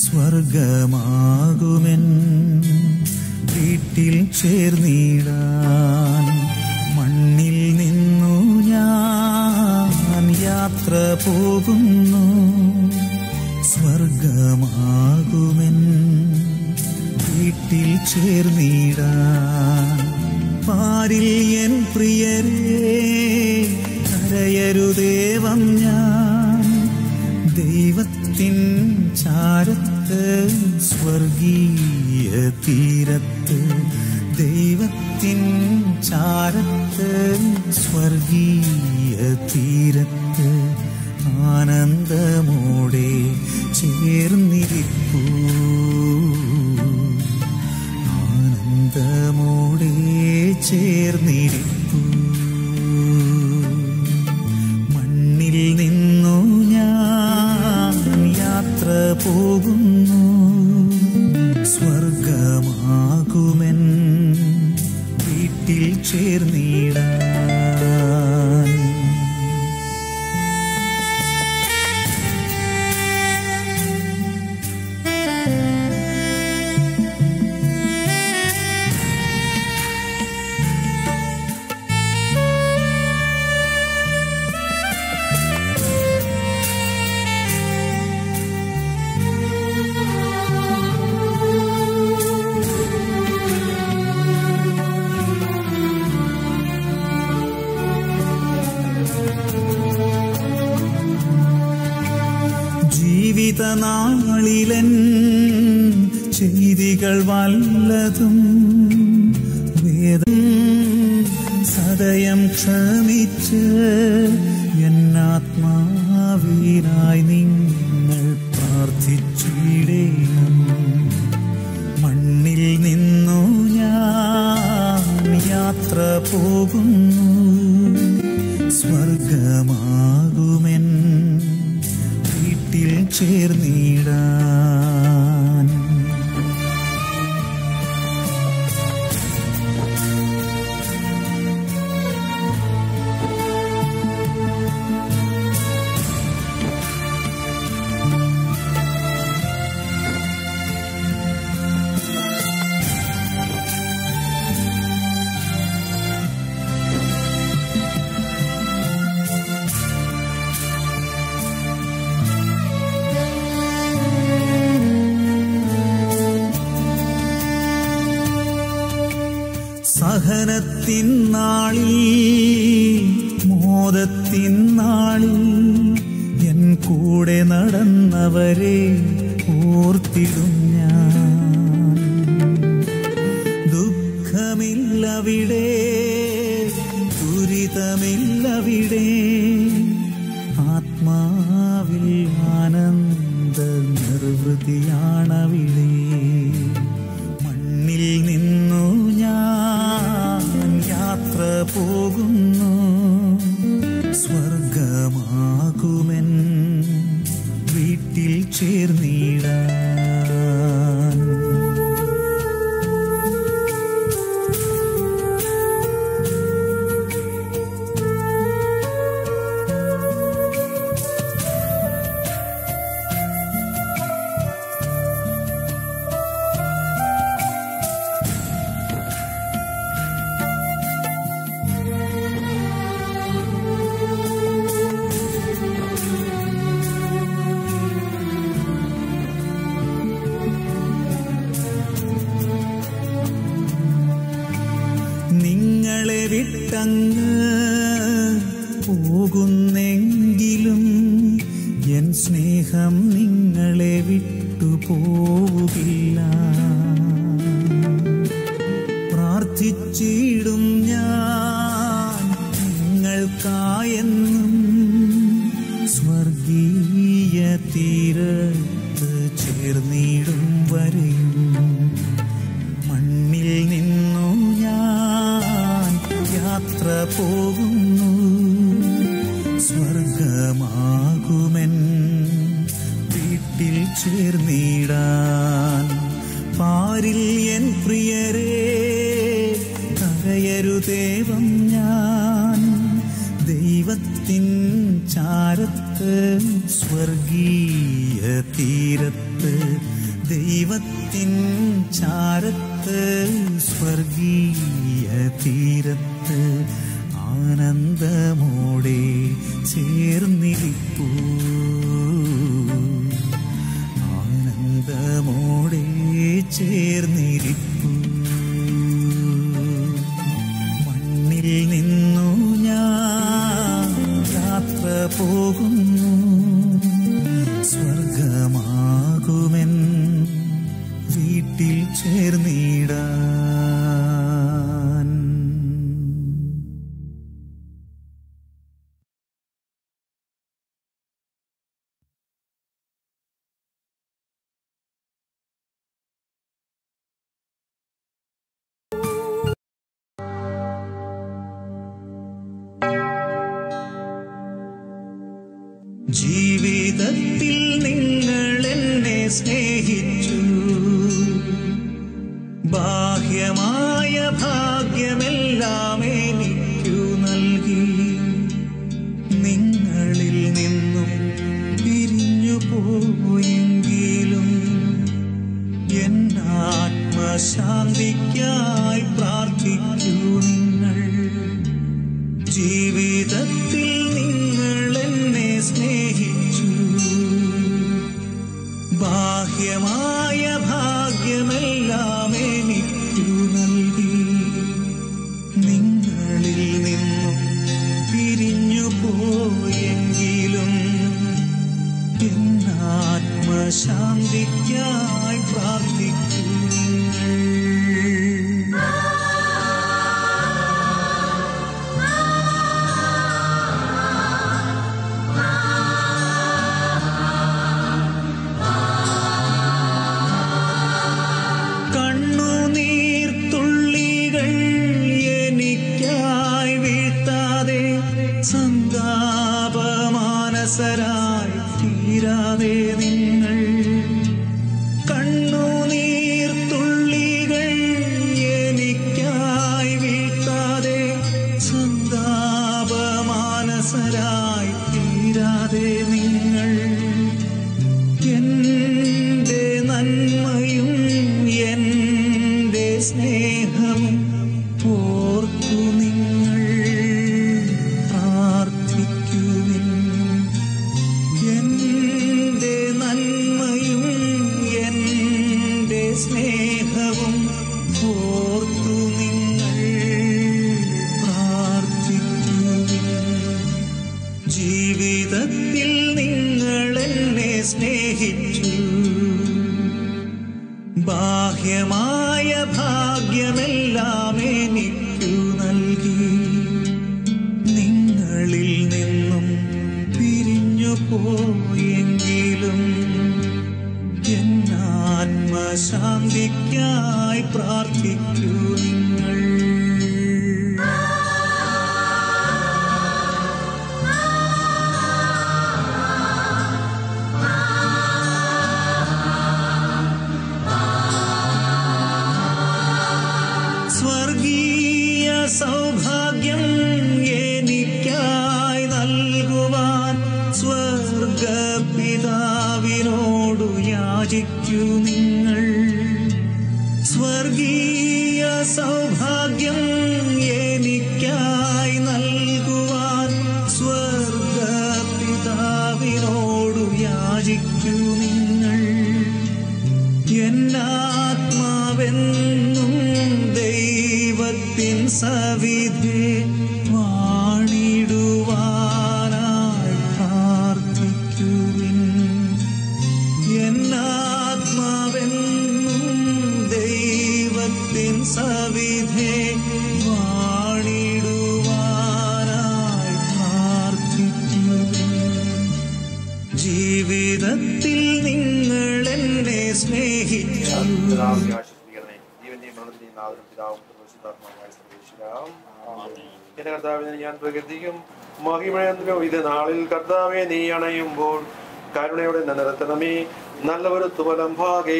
സ്വർഗമാകുമെൻ വീട്ടിൽ ചേർന്നിടാൻ മണ്ണിൽ നിന്നു ഞാൻ യാത്ര പോകുന്നു സ്വർഗമാകുമെൻ വീട്ടിൽ ചേർന്നിടാൻ പാരിൽ എൻ പ്രിയരേ കരയരുദേവം ഞാൻ ദൈവത്തിൻ ചാരത്ത് സ്വർഗീയ തീരത്ത് ദൈവത്തിൻ ചാരത്ത് സ്വർഗീയ തീരത്ത് ആനന്ദമോടെ ചേർന്നിരിപ്പൂ ആനന്ദമോടെ ചേർന്നിരിപ്പൂ മണ്ണിൽ നിന്നു ഞാൻ യാത്ര പോകുന്നു സ്വർഗമാകുമെൻ വീട്ടിൽ ചേർന്നിടാൻ ജീവിതനാളിലൻ ചെയ്തികൾ വല്ലതും വേദം സദയം ക്ഷമിച്ച് എന്നാത്മാവിനായി നിങ്ങൾ പ്രാർത്ഥിച്ചിടേണം മണ്ണിൽ നിന്നു ഞാൻ യാത്ര പോകുന്നു സ്വർഗമാകുമെൻ വീട്ടിൽ ചേർന്നിടാൻ സഹനത്തിൻ നാളിൽ മോദത്തിൻ നാളിൽ എൻ കൂടെ നടന്നവരെ ഓർത്തിടും ഞാൻ ദുഃഖമില്ലവിടെ ദുരിതമില്ലവിടെ ആത്മാവിൽ ആനന്ദ നിർവൃതിയാണവിടെ മണ്ണിൽ നിന്നു ഞാൻ യാത്ര പോകുന്നു സ്വർഗമാകുമെൻ വീട്ടിൽ ചേർന്നിടാൻ നിങ്ങളെ വിട്ടങ്ങ് പോകുന്നെങ്കിലും എൻ സ്നേഹം നിങ്ങളെ വിട്ടു പോവുകില്ല പ്രാർത്ഥിച്ചിടും ഞാൻ നിങ്ങൾക്കായെന്നും സ്വർഗീയ തീരത്ത് ചേർന്നിടും വരെയും മണ്ണിൽ നിന്നു ഞാൻ യാത്ര പോകുന്നു സ്വർഗമാകുമെൻ വീട്ടിൽ ചേർന്നിടാൻ പാരിൽ എൻ പ്രിയരേ കരയരുദേവം ഞാൻ ദൈവത്തിൻ ചാരത്ത് സ്വർഗീയ തീരത്ത് ദൈവത്തിൻ ചാരത്ത് സ്വർഗീയ തീരത്ത് ആനന്ദമോടെ ചേർന്നിരിപ്പൂ ആനന്ദമോടെ ചേർന്നിരിപ്പൂ മണ്ണിൽ നിന്നു ഞാൻ യാത്ര പോകുന്നു സ്വർഗമാകുമെൻ വീട്ടിൽ ചേർന്നിടാൻ ജീവിതത്തിൽ നിങ്ങൾ എന്നെ സ്നേഹിച്ചു ബാഹ്യമായ ഭാഗ്യമെല്ലാം എനിക്കു നൽകി നിങ്ങളിൽ നിന്നും പിരിഞ്ഞു പോയെങ്കിലും എന്നാത്മശാന്തിക്കായി പ്രാർത്ഥിക്കൂ നിങ്ങൾ ജീവിതത്തിൽ നിങ്ങൾ എന്നെ സ്നേഹിച്ചു ബാഹ്യമായ ഭാഗ്യമെല്ലാം എനിക്കു നൽകി നിങ്ങളിൽ നിന്നും പിരിഞ്ഞു പോയെങ്കിലും എന്നാത്മശാന്തിക്കായി പ്രാർത്ഥിക്കൂ നിങ്ങൾ കണ്ണുനീർ തുള്ളികൾ എനിക്കായി വീഴ്ത്താതെ സന്താപമാനസരായി തീരാതെ നിങ്ങൾ കണ്ണുനീർ തുള്ളികൾ എനിക്കായി വീഴ്ത്താതെ സന്താപമാനസരായി തീരാതെ നിങ്ങൾ എന്റെ നന്മയും എന്റെ സ്നേഹവും ഓർത്തു നിങ്ങൾ പ്രാർത്ഥിക്കുവിൻ എന്റെ നന്മയും എന്റെ സ്നേഹവും ഓർത്തു നിങ്ങൾ പ്രാർത്ഥിക്കുവിൻ ജീവിതത്തിൽ നിങ്ങൾ എന്നെ സ്നേഹിച്ചു ബാഹ്യമായ ഭാഗ്യമെല്ലാം എനിക്കു നൽകി നിങ്ങളിൽ നിന്നും പിരിഞ്ഞു പോയെങ്കിലും എന്നാത്മശാന്തിക്കായി പ്രാർത്ഥിക്കൂ നിങ്ങൾ സ്വർഗീയ സൗഭാഗ്യം എനിക്കായി നൽകുവാൻ സ്വർഗപിതാവിനോടു യാചിക്കൂ നിങ്ങൾ സ്വർഗീയ സൗഭാഗ്യം എനിക്കായി നൽകുവാൻ സ്വർഗപിതാവിനോടു യാചിക്കൂ നിങ്ങൾ എന്നാത്മാവെന്നും ദൈവത്തിൻ സവിധേ വാണിടുവാനായി പ്രാർത്ഥിക്കുവിൻ എന്നാത്മാവെന്നും ദൈവത്തിൻ സവിധേ വാണിടുവാനായി പ്രാർത്ഥിക്കുവിൻ ജീവിതത്തിൽ നിങ്ങൾ എന്നെ സ്നേഹിച്ചു പിതാവിനെ ആശീർവദിക്കണമേ. ജീവന്റെയും മരണത്തിന്റെയും നാഥനും പിതാവും പരിശുദ്ധാത്മാവുമായ സർവ്വേശ്വരാം. എന്റെ കർത്താവിനെ ഞാൻ പ്രകൃതിക്കും മഹിമഴയന്ത്രോ ഇത് നാളിൽ കർത്താവെ നീ അണയുമ്പോൾ കരുണയോടെ എന്നെ നിർത്തണമേ നല്ലൊരു തുവലം ഭാഗേ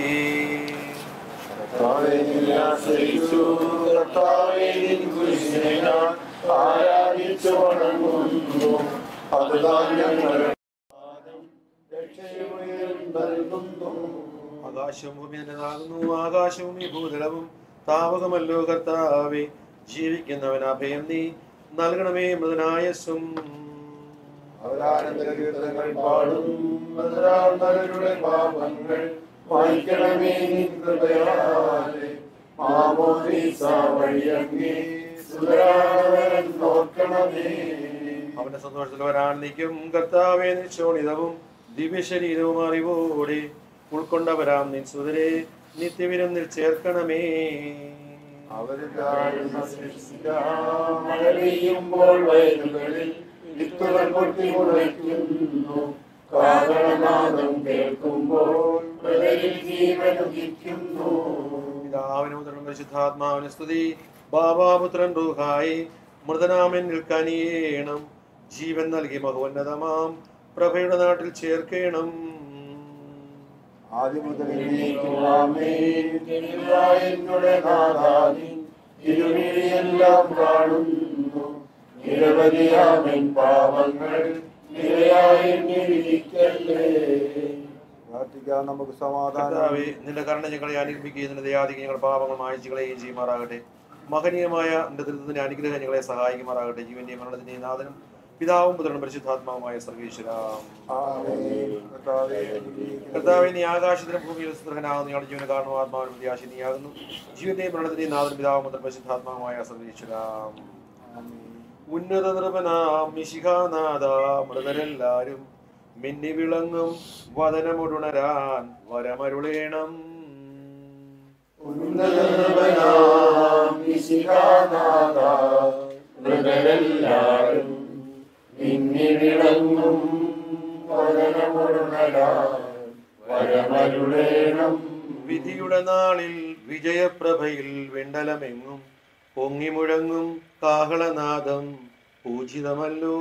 കർത്താവേ, നിന്നെ ആശ്രയിച്ചു. കർത്താവേ, നിൻ കുരിശിനെ ഞാൻ ആരാധിച്ചു വണങ്ങുന്നു. അതുതാൻ ഞങ്ങളുടെ പാദം രക്ഷയും ഉയരും നൽകുന്നു ആകാശവും ഭൂമി എന്നതാകുന്നു ആകാശവും ഈ ഭൂതലവും താവകമല്ലോ കർത്താവേ ജീവിക്കുന്നവൻ അഭയം നീ നൽകണമേ മൃതനായസ്സും അവരാനന്ദ കീർത്തനങ്ങൾ പാടും ഭദ്രാന്തരുടെ പാപങ്ങൾ വായിക്കണമേ നിൻ കൃപയാലെ മാമോദീസ വഴിയങ്ങേ സുതരാവരൻ നോക്കണമേ അവന്റെ സന്തോഷത്തിൽ വരാൻ നിൽക്കും കർത്താവേ നിശോണിതവും ദിവ്യശരീരവും അറിവോടെ ഉൾക്കൊണ്ടവരാം നിൻ സുതരെ നിത്യവിരുന്നിൽ ചേർക്കണമേ അവര് താഴ്ന്ന സൃഷ്ടിക്കാം. മഴ പെയ്യുമ്പോൾ വയലുകളിൽ വിത്തുകൾ പൊട്ടി മുളയ്ക്കുന്നു കാരണനാദം കേൾക്കുമ്പോൾ പ്രളയിൽ ജീവൻ ഉദിക്കുന്നു പിതാവിനും പുത്രനും പരിശുദ്ധാത്മാവിന് സ്തുതി ബാബാപുത്രൻ റൂഹായി മൃതനാമെന്നിൽ കനിയേണം ജീവൻ നൽകി മഹോന്നതമാം പ്രഭയുടെ നാട്ടിൽ ചേർക്കേണം ആദ്യം മുതൽ എന്നോട് നാദാനി ഇരുമിഴിയെല്ലാം കാണുന്നു നിരവധിയാമൻ പാവങ്ങൾ നിരയായി വിധിക്കല്ലേ പ്രാർത്ഥിക്കാം നമുക്ക് സമാധാനം കർത്താവേ നിന്റെ കരുണ ഞങ്ങളെ അനുഗ്രഹിക്കുകയും നിന്റെ ദയാധികം ഞങ്ങളുടെ പാപങ്ങൾ മായച്ചു കളയുകയും ചെയ്യുമാറാകട്ടെ മഹനീയമായ നിന്റെ ദൃത്തിന്റെ അനുഗ്രഹം ഞങ്ങളെ സഹായിക്കുമാറാകട്ടെ ജീവന്റെയും മരണത്തിന്റെയും നാഥനും പിതാവും പുത്രനും പരിശുദ്ധാത്മാവുമായ സർവീശ്വരാം ആമേൻ. കർത്താവേ, അനുഗ്രഹിക്കണമേ. കർത്താവെ നീ ആകാശത്തിലും ഭൂമിയിലും സുദൃഹനാകുന്നു ഞങ്ങളുടെ ജീവന കാരണവും ആത്മാവിനും പ്രത്യാശ നീയാകുന്നു ജീവന്റെയും മരണത്തിന്റെയും നാഥനും പിതാവും പുത്രനും പരിശുദ്ധാത്മാവുമായ സർവീശ്വരാം ആമേൻ. ഉന്നത നിർഭനാം മിശിഹാനാഥ മൃതരെല്ലാരും മിന്നി വിളങ്ങും വദനമുടുണരാൻ വരമരുളേണം ഉന്നതനാം മിശിഹാനാഥ, മൃതരെല്ലാരും മിന്നി വിളങ്ങും വദനമുണരാൻ വരമരുളേണം വിധിയുടെ നാളിൽ വിജയപ്രഭയിൽ വെണ്ടലമെങ്ങും പൊങ്ങി മുഴങ്ങും കാഹളനാദം പൂജിതമല്ലോ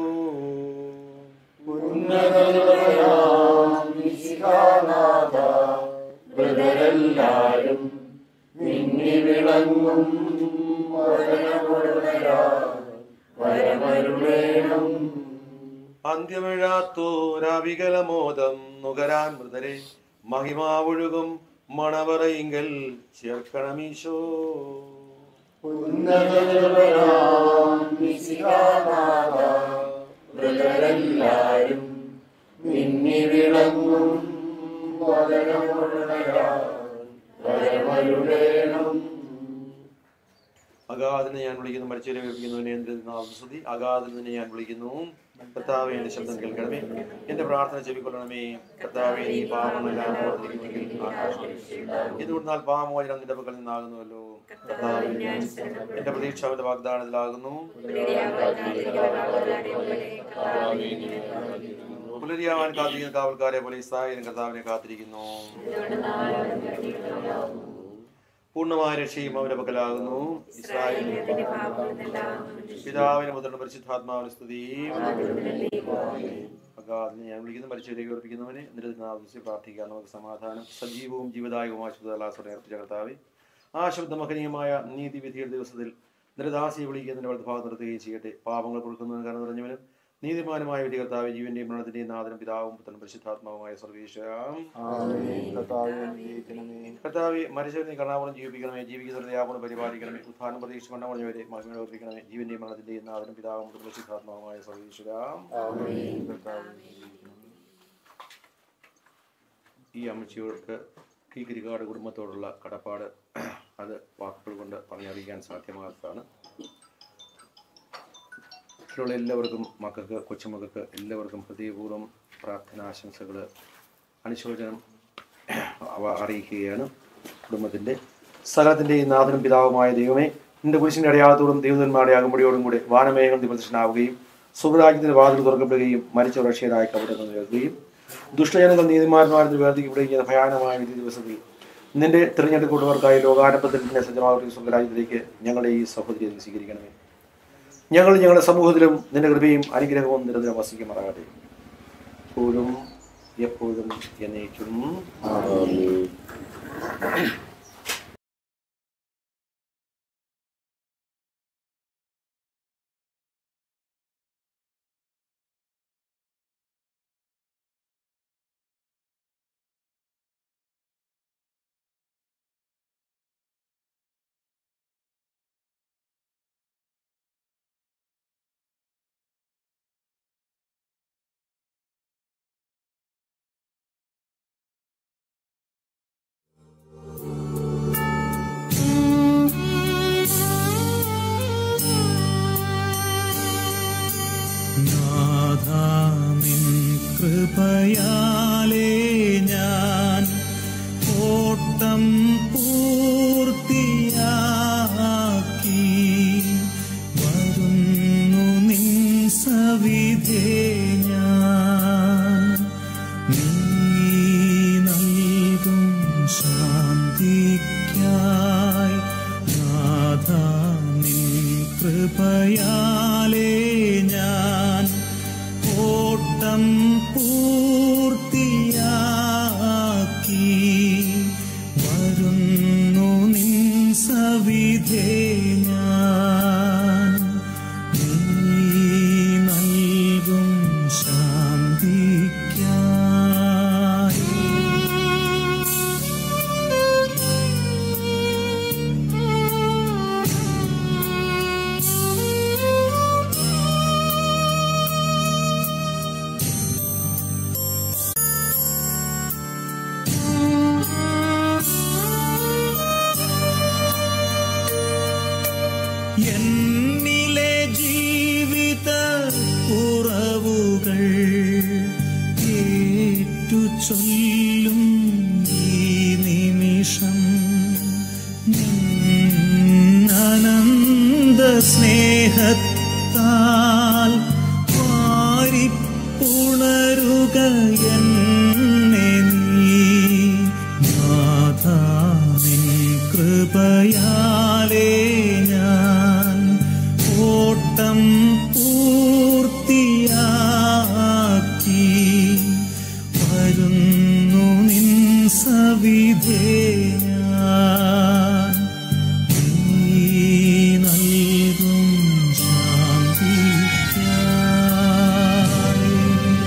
ഉന്നതനാം മിശിഹാനാഥ, മൃതരെല്ലാരും മിന്നി വിളങ്ങും വദനമുണരാൻ വരമരുളേണം അന്ത്യമിഴാത്തോരവികലമോദം നുകരാൻ മൃതരെ മഹിമാവൊഴുകും മണവറയിങ്കൽ ചേർക്കണമീശോ ഉന്നതനാം മിശിഹാനാഥ, മൃതരെല്ലാരും മിന്നി വിളങ്ങും വദനമുണരാൻ വരമരുളേണം അഗാധിനെ ഞാൻ വിളിക്കുന്നു മരിച്ചവരെ വിളിക്കുന്നവനെ എന്റെ സ്തുതി അഗാധിൽ നിന്നെ ഞാൻ വിളിക്കുന്നു കർത്താവെ എന്റെ ശബ്ദം കേൾക്കണമേ എന്റെ പ്രാർത്ഥന ചെവിക്കൊള്ളണമേ കർത്താവെ നീ പാപമെല്ലാം ഓർത്തിരിക്കുമെങ്കിൽ ആകാശം ഇതുകൊണ്ടാൽ പാപമോചനം നിന്റെ പക്കൽ നിന്നാകുന്നുവല്ലോ കർത്താവെ എന്റെ പ്രതീക്ഷ അവന്റെ വാഗ്ദാനത്തിലാകുന്നു പുലരിയാവാൻ കാത്തിരിക്കുന്ന കാവൽക്കാരെ പോലെ ഇസ്രായേലും കർത്താവിനെ കാത്തിരിക്കുന്നു പൂർണ്ണമായ രക്ഷയും അവന്റെ പക്കലാകുന്നു ഇസ്രായേൽ പിതാവിന് മുതലുള്ള പരിശുദ്ധാത്മാവിന് സ്തുതി അഗാധിനെ ഞാൻ വിളിക്കുന്നു മരിച്ചവരെ ഉറപ്പിക്കുന്നവനെ നിരന്തരം പ്രാർത്ഥിക്കാൻ നമുക്ക് സമാധാനം സജീവവും ജീവദായകവുമായ ശുദ്ധലാസോടെ അർപ്പിച്ച കർത്താവെ ആ ശബ്ദമഹനീയമായ നീതിവിധിയുടെ ദിവസത്തിൽ നിരദാസിയെ വിളിക്കുന്നതിന്റെ വലത് ഭാഗത്ത് നിർത്തുകയും ചെയ്യട്ടെ പാപങ്ങൾ കൊടുക്കുന്നതിന് കാരണം നിറഞ്ഞവനും നീതിമാനുമായ വിധി കർത്താവ് ജീവന്റെയും മരണത്തിന്റെയും നാഥനും പിതാവും പുത്രനും പരിശുദ്ധാത്മാവുമായ സർവീശ്വരാം ആമേൻ. കർത്താവേ, അനുഗ്രഹിക്കണമേ. കർത്താവെ മരിച്ചവരെ കർണാപുരം ജീവിപ്പിക്കണമേ ജീവിക്കുന്നവരുടെ യാപനം പരിപാലിക്കണമേ ഉത്ഥാനം പ്രതീക്ഷ മണ്ണമണിവരെ മഹിമ ഓർപ്പിക്കണമേ ജീവന്റെയും മരണത്തിന്റെയും നാഥനും പിതാവും പുത്രനും പരിശുദ്ധാത്മാവുമായ സർവീശ്വരാം ആമേൻ. കർത്താവേ, അനുഗ്രഹിക്കണമേ. ഈ അമ്മച്ചിയോർക്ക് കീകരികാട് കുടുംബത്തോടുള്ള കടപ്പാട് അത് വാക്കുകൾ കൊണ്ട് പറഞ്ഞറിയിക്കാൻ സാധ്യമാകാത്തതാണ് മറ്റുള്ള എല്ലാവർക്കും മക്കൾക്ക് കൊച്ചുമക്കൾക്ക് എല്ലാവർക്കും ഹൃദയപൂർവ്വം പ്രാർത്ഥനാശംസകൾ അനുശോചനം അവ അറിയിക്കുകയാണ് കുടുംബത്തിൻ്റെ സകലത്തിൻ്റെയും നാഥനും പിതാവുമായ ദൈവമേ നിന്റെ കുരിശിൻ്റെ അടയാളത്തോടും ദൈവതന്മാരുടെ അകമ്പടിയോടും കൂടെ വാനമേഘം പ്രദർശനാവുകയും സുഖരാജ്യത്തിന്റെ വാതിൽ തുറക്കപ്പെടുകയും മരിച്ച റഷ്യരായി കവിടങ്ങൾ ഉയർത്തുകയും ദുഷ്ടജനങ്ങൾ നീതിമാന്മാരിൽ വേർതിക്കപ്പെടുകയും ചെയ്ത ഭയാനമായ വിധി ദിവസത്തിൽ നിന്റെ തിരഞ്ഞെടുക്കപ്പെട്ടവർക്കായി ലോകാരംഭത്തിൽ നിന്നെ സജ്ജമാകുന്ന സ്വർഗരാജ്യത്തിലേക്ക് ഞങ്ങളുടെ ഈ സഹോദരിയെ സ്വീകരിക്കണമേ ഞങ്ങൾ ഞങ്ങളുടെ സമൂഹത്തിലും നിന്റെ കൃപയും അനുഗ്രഹവും നിരന്തരം വസിക്കുമാറാകട്ടെ എപ്പോഴും എപ്പോഴും എന്നേക്കും ആമേൻ. എന്നിലെ ജീവിത കുറവുകൾ ഏറ്റു ചൊല്ലും ഈ നിമിഷം അനന്ത സ്നേഹത്താൽ വാരിപ്പുണരുക എന്നെ നീ നാഥാനിൻ കൃപയാലേ ഞാൻ ഓട്ടം പൂർത്തിയാക്കി വരുന്നു നിൻ സവിധേ ഞാൻ നീ നൽകും ശാന്തിക്കായി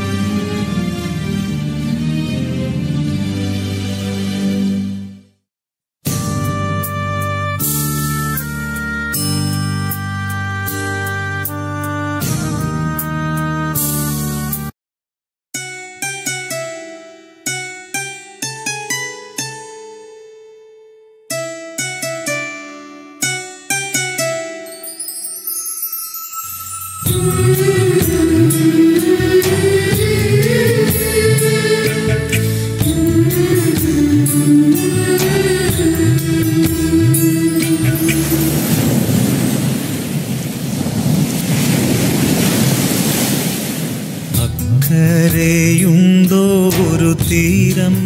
അക്കരയുണ്ടോ ഒരു തീരം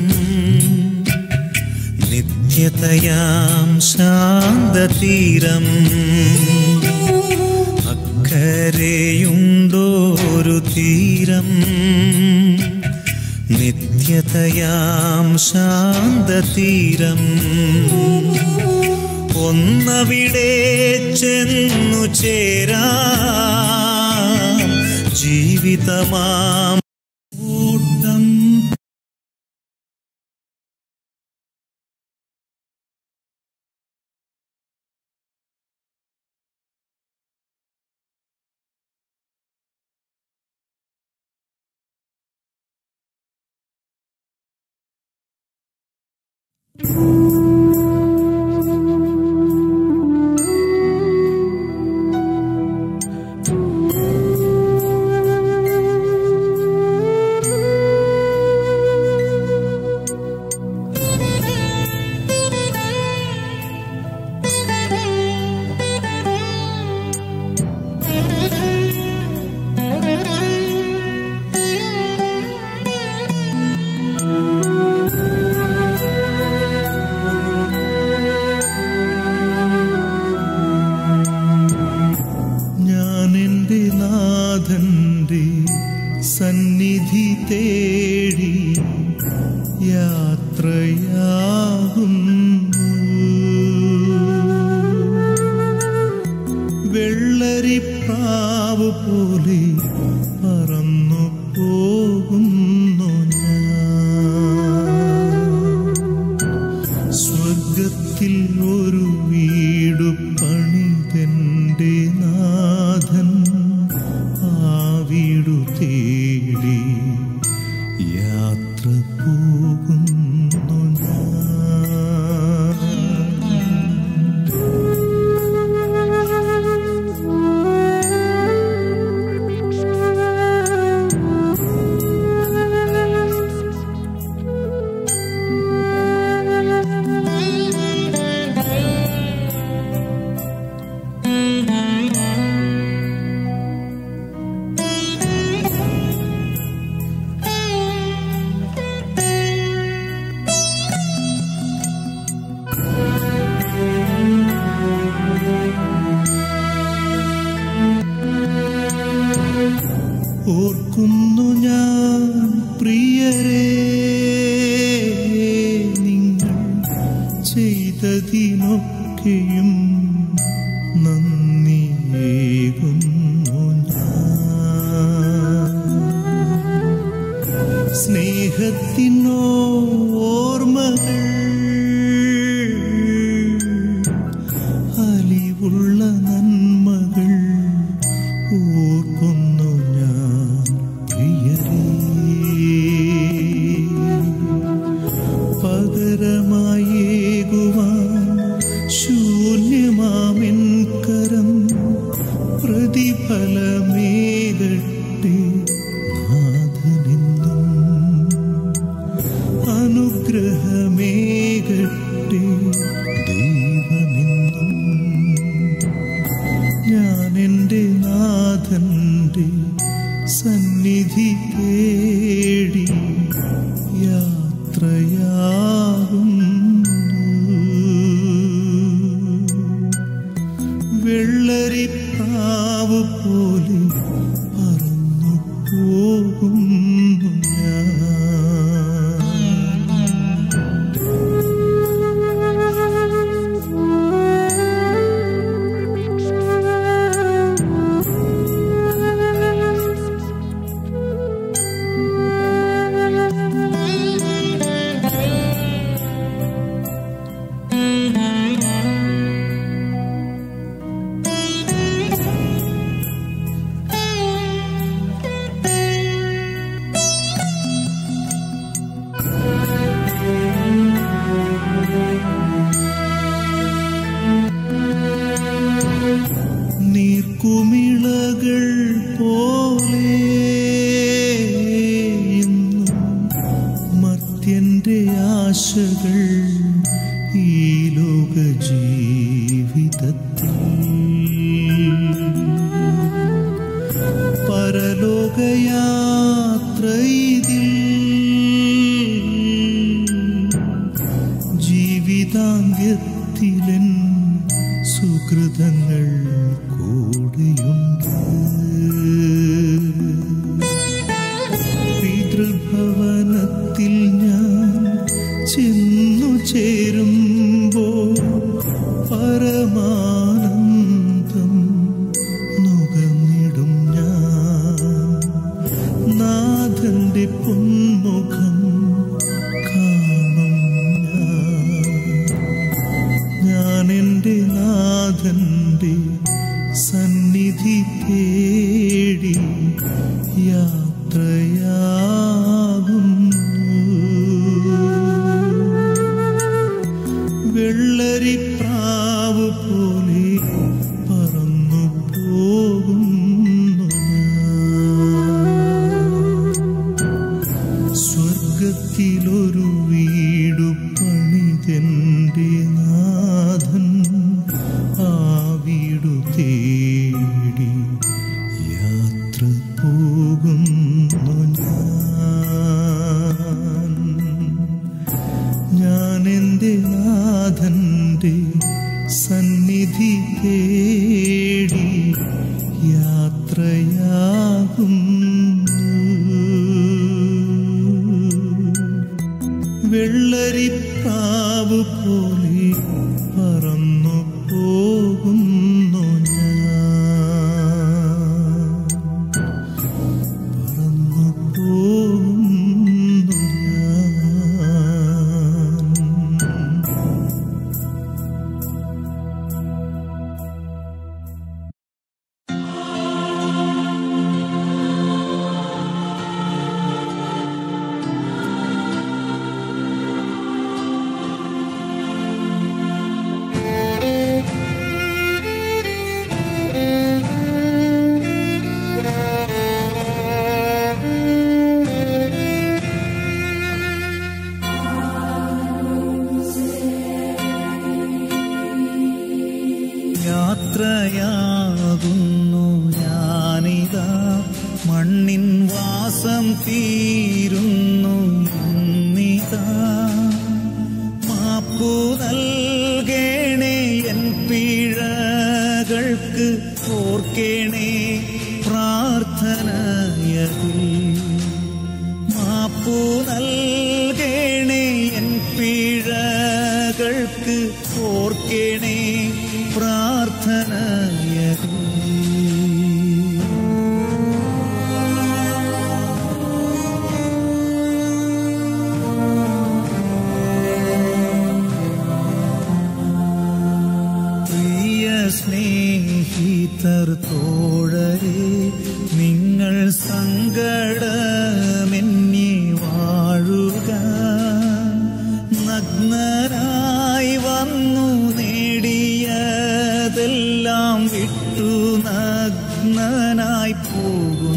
നിത്യതയാം ശാന്തതീരം അക്കരയുണ്ടോ ഒരു തീരം നിത്യതയാം ശാന്തതീരം ഒന്നവിടെ ചെന്നു ചേരാ ജീവിതമാം ഓട്ടം ഞാൻ എൻ്റെ നാഥന്റെ സന്നിധി തേടി യാത്രയാകുന്നു വെള്ളരിപ്രാവ് പോലെ പറന്നു പോകുന്നു ഞാൻ സ്വർഗത്തിൽ ഒരു വീടു പണിതെന്റെ നാഥൻ ആ വീടു തേടി യാത്ര പോകുന്നു ഞാൻ ഓർക്കുന്നു ഞാൻ പ്രിയരേ നിങ്ങൾ ചെയ്തതിനൊക്കെയും നന്ദിയേകുന്നു ഞാൻ സ്നേഹത്തിനോ ഓർമ്മകൾ അലിവുള്ള നന്മകൾ ഓർക്കുന്നു ഞാൻ പ്രിയരേ പകരമായേകുവാൻ ശൂന്യ അനുഗ്രഹമേകട്ടെ ദൈവമെന്നും ഞാൻ എൻ്റെ നാഥൻ്റെ സന്നിധി തേടി യാത്രയാകുന്നു വെള്ളരിപ്രാവ് പോലെ പറന്നു പോകുന്നു ഞാൻ നീർക്കുമിളകൾ പോലെ എന്നും മർത്യന്റെ ആശകൾ ഈ ലോക ജീവിതത്തിൽ പരലോകയാത്ര ഇതിൽ ജീവിതാന്ത്യത്തിലൻ സുഹൃതങ്ങൾ കൂടെയുണ്ട് പിതൃഭവനത്തിൽ ഞാൻ ചെന്നു ചേരുമ്പോൾ പരമാനന്ദം നുകർന്നിടും ഞാൻ നാഥന്റെ പൊന്മുഖം കാണും ഞാൻ ഞാൻ എൻ്റെ നാഥന്റെ സന്നിധി തേടി യാത്രയാകുന്നു വെള്ളരിപ്രാവ് പോലെ പറന്നു പോകുന്നു ഞാൻ. സ്വർഗത്തിലൊരു വീടു പണിതെന്റെ നാഥൻ ആ വീടു തേടി യാത്ര പോകുന്നു ഞാൻ ഞാൻ എൻ്റെ നാഥന്റെ സന്നിധി തേടി യാത്രയാകുന്നു വെള്ളരിപ്രാവ് പോലെ പറന്നു പോകുന്നു ഞാൻ പറന്നു പോകുന്നു ഞാൻ യാത്രയാകുന്നു ഞാനിതാ മണ്ണിൻ വാസം തീരുന്നു ഇന്നിതാ മാപ്പു നൽകേണേ എൻ പിഴകൾക്ക് ഓർക്കേണേ പ്രാർത്ഥനയതിൽ മാപ്പു നൽകേണേ എൻ പിഴകൾക്ക് ഓർക്കേണേ പ്രാർത്ഥനയതിൽ പ്രിയ സ്നേഹിതർ തോഴരെ നിങ്ങൾ സങ്കടമെന്നെ വാഴുക നഗ്നരായി വന്നു നേടിയതെല്ലാം വിട്ടു നഗ്നനായി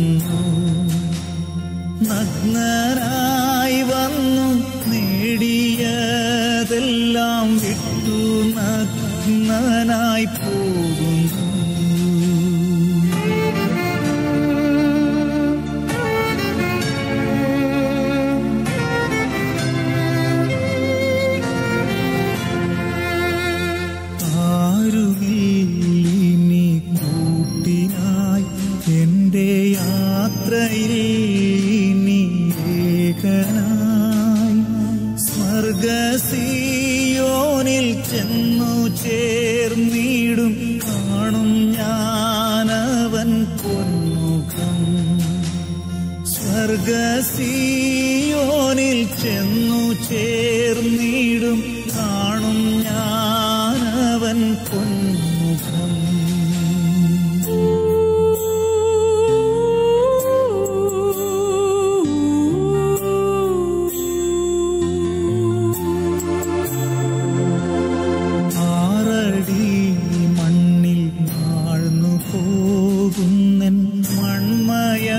പോകുന്നു നഗ്നരായി വന്നു നേടിയ അതെല്ലാം വിട്ടു നഗ്നനായി പോകുന്നു ആരുമില്ലിനി കൂട്ടിനായി എൻ്റെ യാത്രയിൽ ഇനി ഏകനായി സ്വർഗസിയോനിൽ ചെന്നു ചേർന്നിടും കാണും ഞാനവൻ പൊന്മുഖം സ്വർഗസിയോനിൽ ചെന്നു ചേർന്നിടും കാണും ഞാനവൻ പൊന്മുഖം ആറടി മണ്ണിൽ താഴ്ന്നു പോകുന്നൻ മൺമയമായ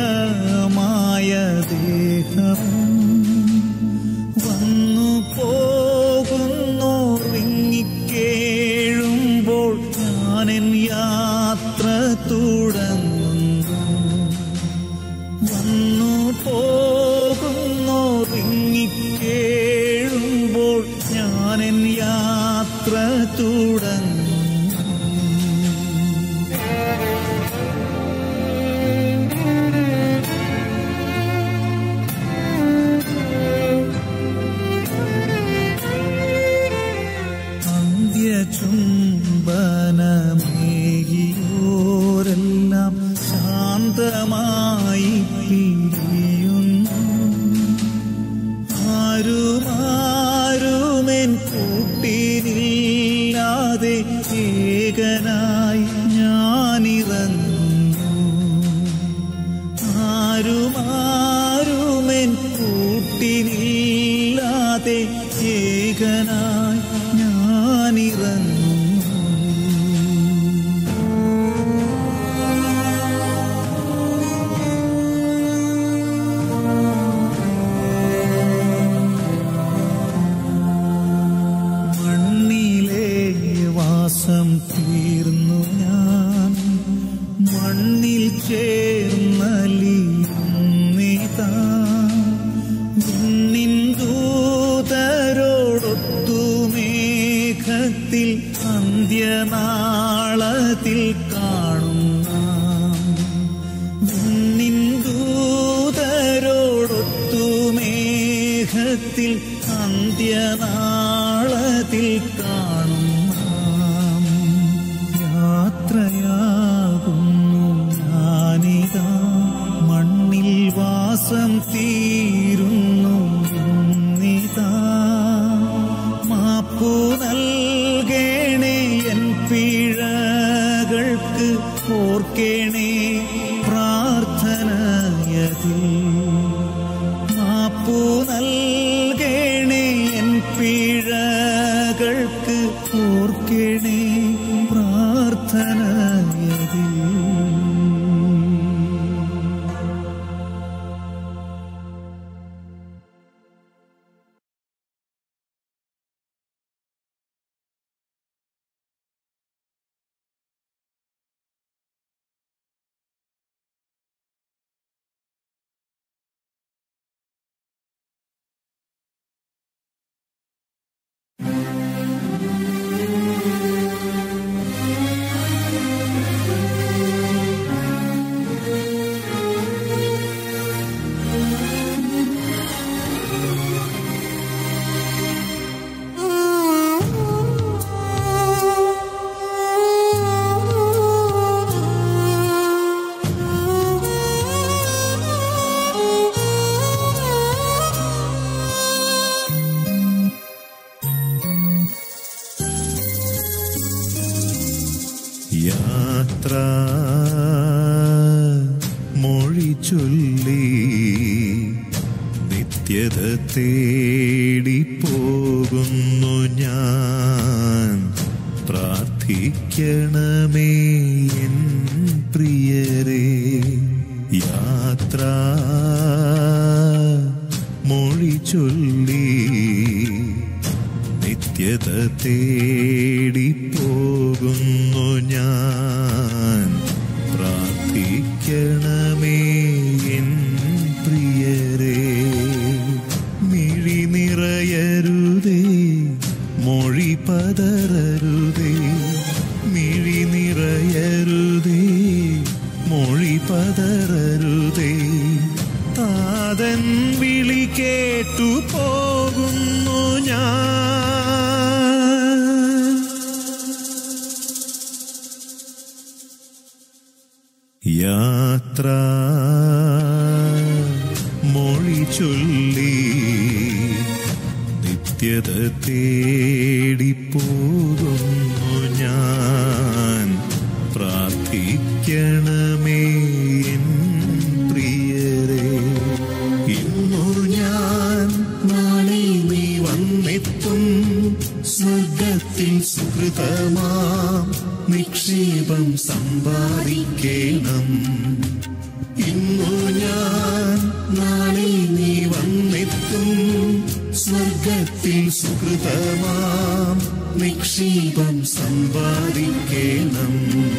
ദേഹം വന്നു പോകുന്നു വിങ്ങിക്കേഴുമ്പോൾ ഞാനെൻ യാത്ര തുടങ്ങുന്നു വന്നു പോകുന്നു വിങ്ങിക്കേഴുമ്പോൾ ഞാനെൻ യാത്ര തുടങ്ങുന്നു അന്ത്യചുംബനമേകിയോരെല്ലാം ശാന്തമായി പിരിയുന്നു ആരുമാരുമെൻ കൂട്ടിനില്ലാതെ ഏകനായി ഞാനിറങ്ങുന്നു ആരുമാരുമെൻ കൂട്ടിനില്ലാതെ ഏകനായി ഞാനിറങ്ങുന്നു മണ്ണിലെ വാസം തീർന്നു ഞാൻ മണ്ണിൽ ചേർന്നലിയുന്നിതാ വിണ്ണിൻ ദൂതരോടൊത്തു മേഘത്തിൽ അന്ത്യനാളത്തിൽ കാണുന്ന വിണ്ണിൻ ദൂതരോടൊത്തു മേഘത്തിൽ അന്ത്യനാളത്തിൽ കാണുന്ന യാത്രയാകുന്നു ഞാനിതാ മണ്ണിൽ വാസം തീരുന്നു ഇന്നിതാ മാപ്പു നൽകേണേ എൻ പിഴകൾക്ക് ഓർക്കേണേ പ്രാർത്ഥനയതിൽ മാപ്പു നൽകേണേ എൻ പിഴകൾക്ക് ഓർക്കേണേ പ്രാർത്ഥനയതിൽ യാത്ര മൊഴി ചൊല്ലി നിത്യത തേടി പോകുന്നു ഞാൻ പ്രാർത്ഥിക്കണമേ എൻ പ്രിയരേ യാത്ര മൊഴി ചൊല്ലി നിത്യ നിത്യത തേടി പോകുന്നു ഞാൻ പ്രാർത്ഥിക്കണമേ എൻ പ്രിയരേ മിഴി നിറയരുതേ മൊഴി പതറരുതേ മിഴി നിറയരുതേ മൊഴി പതറരുതേ താതൻ വിളി കേട്ടു പോകുന്നു ഞാൻ യാത്ര മൊഴി ചൊല്ലി നിത്യത തേടി പോകുന്നു ഞാൻ പ്രാർത്ഥിക്കണമേ എൻ പ്രിയരേ ഇന്നു ഞാൻ നാളെ നീ വന്നെത്തും സ്വർഗത്തിൽ സുഹൃതമാം നിക്ഷേപം സമ്പാദിക്കണം ഇന്നു ഞാൻ നാളെ നീ വന്നെത്തും സ്വർഗത്തിൽ സുഹൃതമാം നിക്ഷേപം സമ്പാദിക്കണം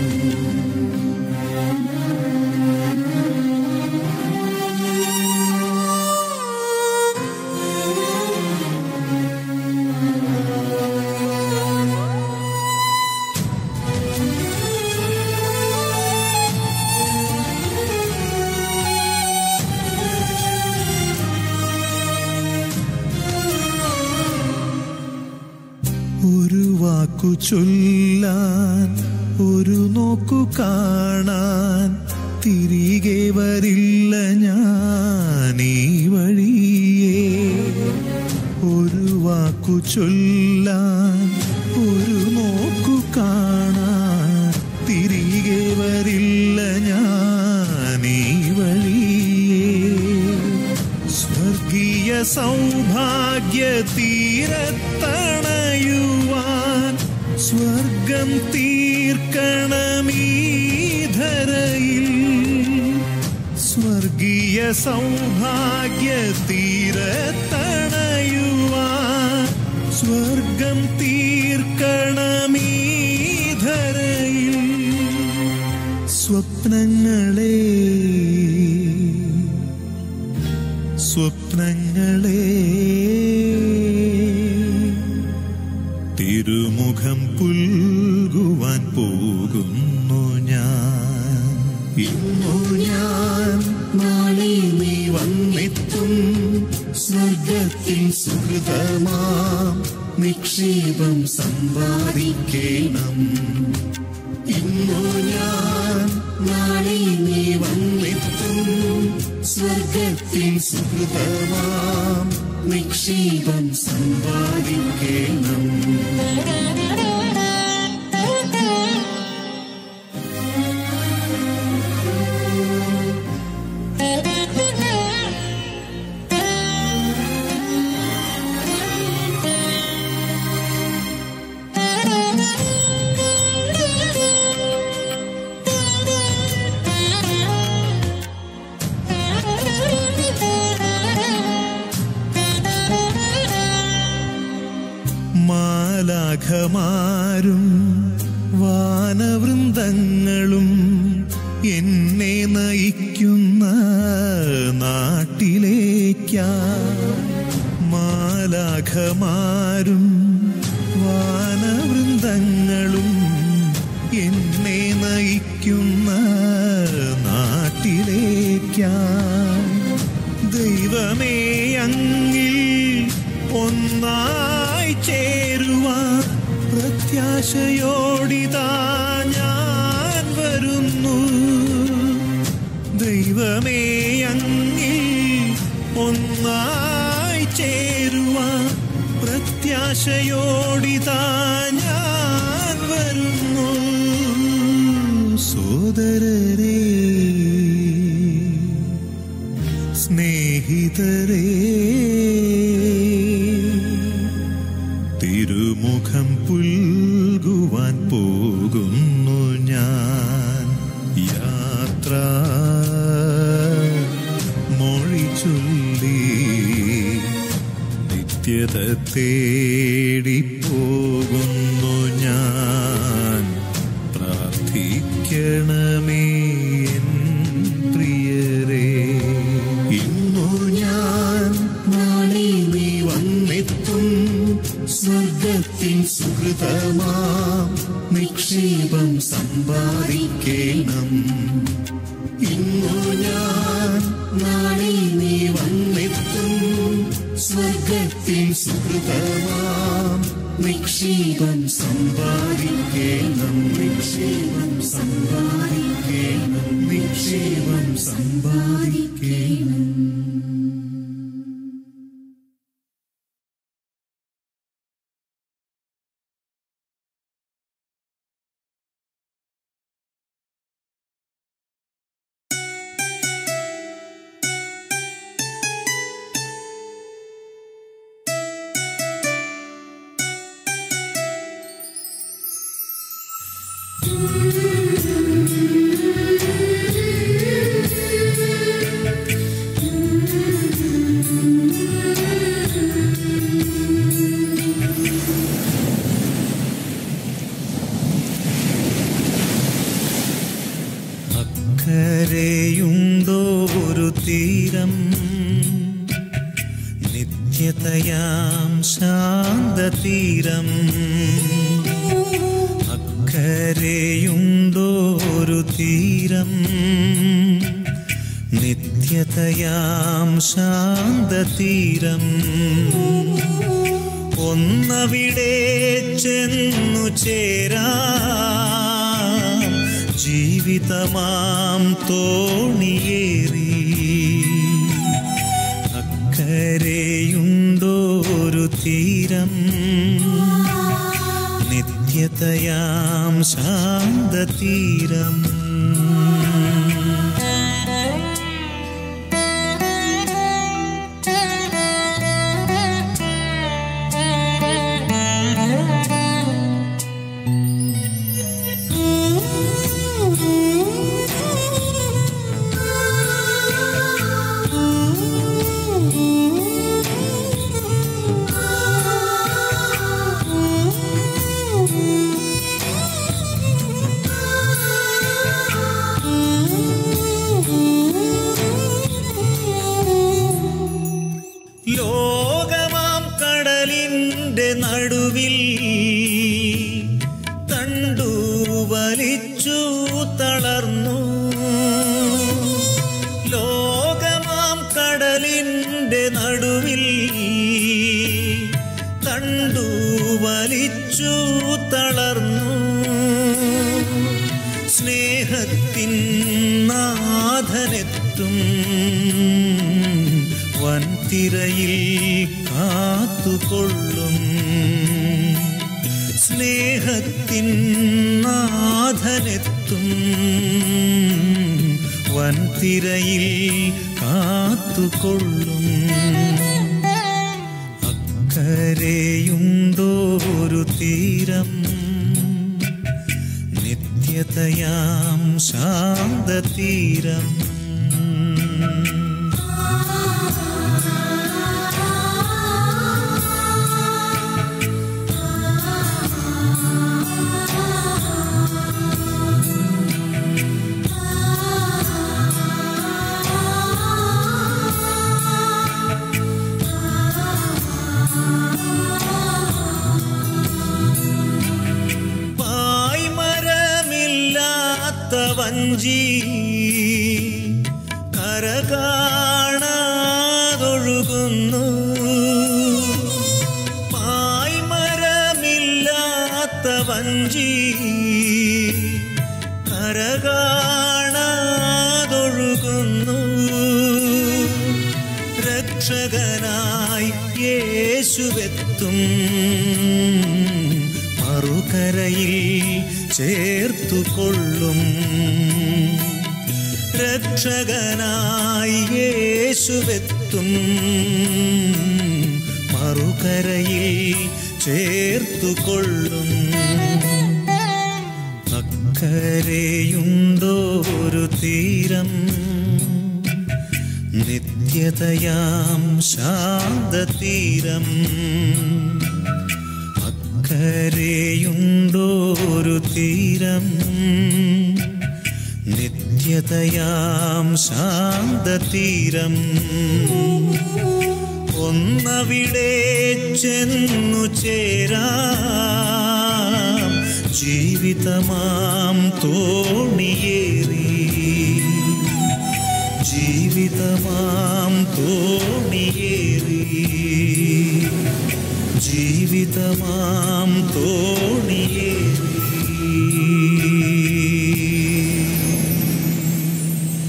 ഒരു വാക്കു ചൊല്ലാൻ ഒരു നോക്കു കാണാൻ തിരികെ വരില്ല ഞാൻ ഈ വഴിയേ ഒരു വാക്കു ചൊല്ലാൻ ഒരു നോക്കു കാണാൻ തിരികെ വരില്ല ഞാൻ ഈ വഴിയേ സ്വർഗീയ സൗഭാഗ്യ തീരത്തണയുവാൻ സ്വർഗം തീർക്കണമീ ധരയിൽ സ്വർഗീയ സൗഭാഗ്യ തീരത്തണയുവാൻ സ്വർഗം തീർക്കണമീ ധരയിൽ സ്വപ്നങ്ങളെ സ്വപ്നങ്ങളെ തിരുമുഖം പുൽകുവാൻ പോകുന്നു ഞാൻ ഇന്നു ഞാൻ നാളെ നീ വന്നെത്തും സ്വർഗത്തിൽ സുഹൃതമാം നിക്ഷേപം സമ്പാദിക്കണം ഇന്നു ഞാൻ നാളെ നീ വന്നെത്തും സ്വർഗത്തിൽ സുഹൃതമാം നിക്ഷേപം സമ്പാദിക്കണം മാലാഖമാരും വാനവൃന്ദങ്ങളും എന്നെ നയിക്കുന്ന നാട്ടിലേക്കാ മാലാഖമാരും വാനവൃന്ദങ്ങളും എന്നെ നയിക്കുന്ന നാട്ടിലേക്കാ ദൈവമേ അങ്ങിൽ ഒന്നായി ചേരുവാൻ പ്രത്യാശയോടിതാ ഞാൻ വരുന്നു ദൈവമേ അങ്ങിൽ ഒന്നായി ചേരുവാൻ പ്രത്യാശയോടിതാ ഞാൻ വരുന്നു സോദരരേ സ്നേഹിതരേ തിരുമുഖം പുൽകുവാൻ പോകുന്നു ഞാൻ യാത്ര മൊഴി ചൊല്ലി നിത്യ നിത്യത തേടിപ്പോകുന്നു ഞാൻ പ്രാർത്ഥിക്കണമേ എൻ പ്രിയരേ ഇന്നു ഞാൻ നാളെ നീ വന്നെത്തും സ്വർഗത്തിൻ സുഹൃതമാം നിക്ഷേപം സമ്പാദിക്കണം ഇന്നു ഞാൻ നാളെ നീ വന്നെത്തും സ്വർഗത്തിൽ സുഹൃതമാം നിക്ഷേപം സമ്പാദിക്കണം നിക്ഷേപം സമ്പാദിക്കണം നിക്ഷേപം സമ്പാദിക്കണം അക്കരയുണ്ടോ ഒരു തീരം നിത്യതയാം ശാന്തതീരം അക്കരയുണ്ടോ ഒരു തീരം നിത്യതയാം ശാന്തതീരം ഒന്നവിടെ ചെന്നു ചേരാം ജീവിതമാം തോണിയേറി അക്കരയുണ്ടോ ഒരു തീരം നിത്യതയാം ശാന്തതീരം ലോകമാം കടലിന്റെ നടുവിൽ തണ്ടു വലിച്ചു തളർന്നു ലോകമാം കടലിന്റെ നടുവിൽ തണ്ടു വലിച്ചു തളർന്നു സ്നേഹത്തിൻ നാഥനെത്തും വൻതിരയിൽ കാത്തുകൊള്ളും സ്നേഹത്തിൻ നാഥനെത്തും വൻതിരയിൽ കാത്തുകൊള്ളും അക്കരയുണ്ടോ ഒരു തീരം നിത്യതയാം ശാന്തതീരം പായ്മരമില്ലാത്ത വഞ്ചി കര കാണാതൊഴുകുന്നു പായ്മരമില്ലാത്ത വഞ്ചി കര കാണാതൊഴുകുന്നു രക്ഷകനായി യേശുവെത്തും മറുകരയിൽ ചേർത്തുകൊള്ളും രക്ഷകനായി യേശുവെത്തും മറുകരയിൽ ചേർത്തുകൊള്ളും അക്കരയുണ്ടോ ഒരു തീരം നിത്യതയാം ശാന്തതീരം അക്കരെയുണ്ടോരു തീരം നിത്യതയാം ശാന്തതീരം ഒന്നവിടെ ചെന്നു ചേരാം ജീവിതമാം തോണിയേറി ജീവിതമാം തോണിയേറി ജീവിതമാം തോണിയേറി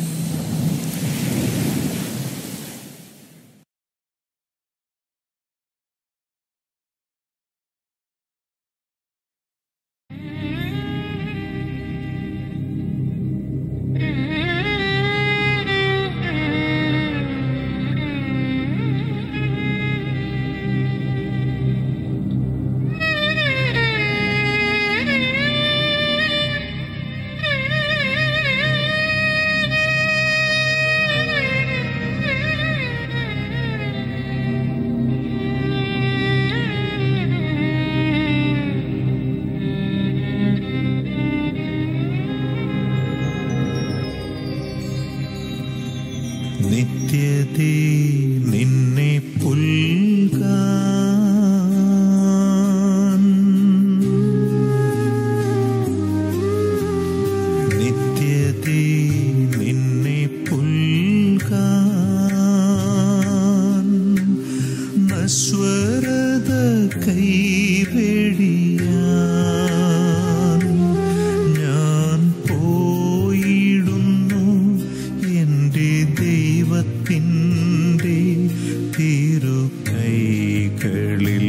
നിത്യതേ നിന്നെ പുൽകാൻ നിത്യതേ നിന്നെ പുൽകാൻ നശ്വരത കൈവെടിയാൻ ഞാൻ പോയിടുന്നു എൻ്റെ ദൈവത്തിൻ്റെ തിരുകൈകളിൽ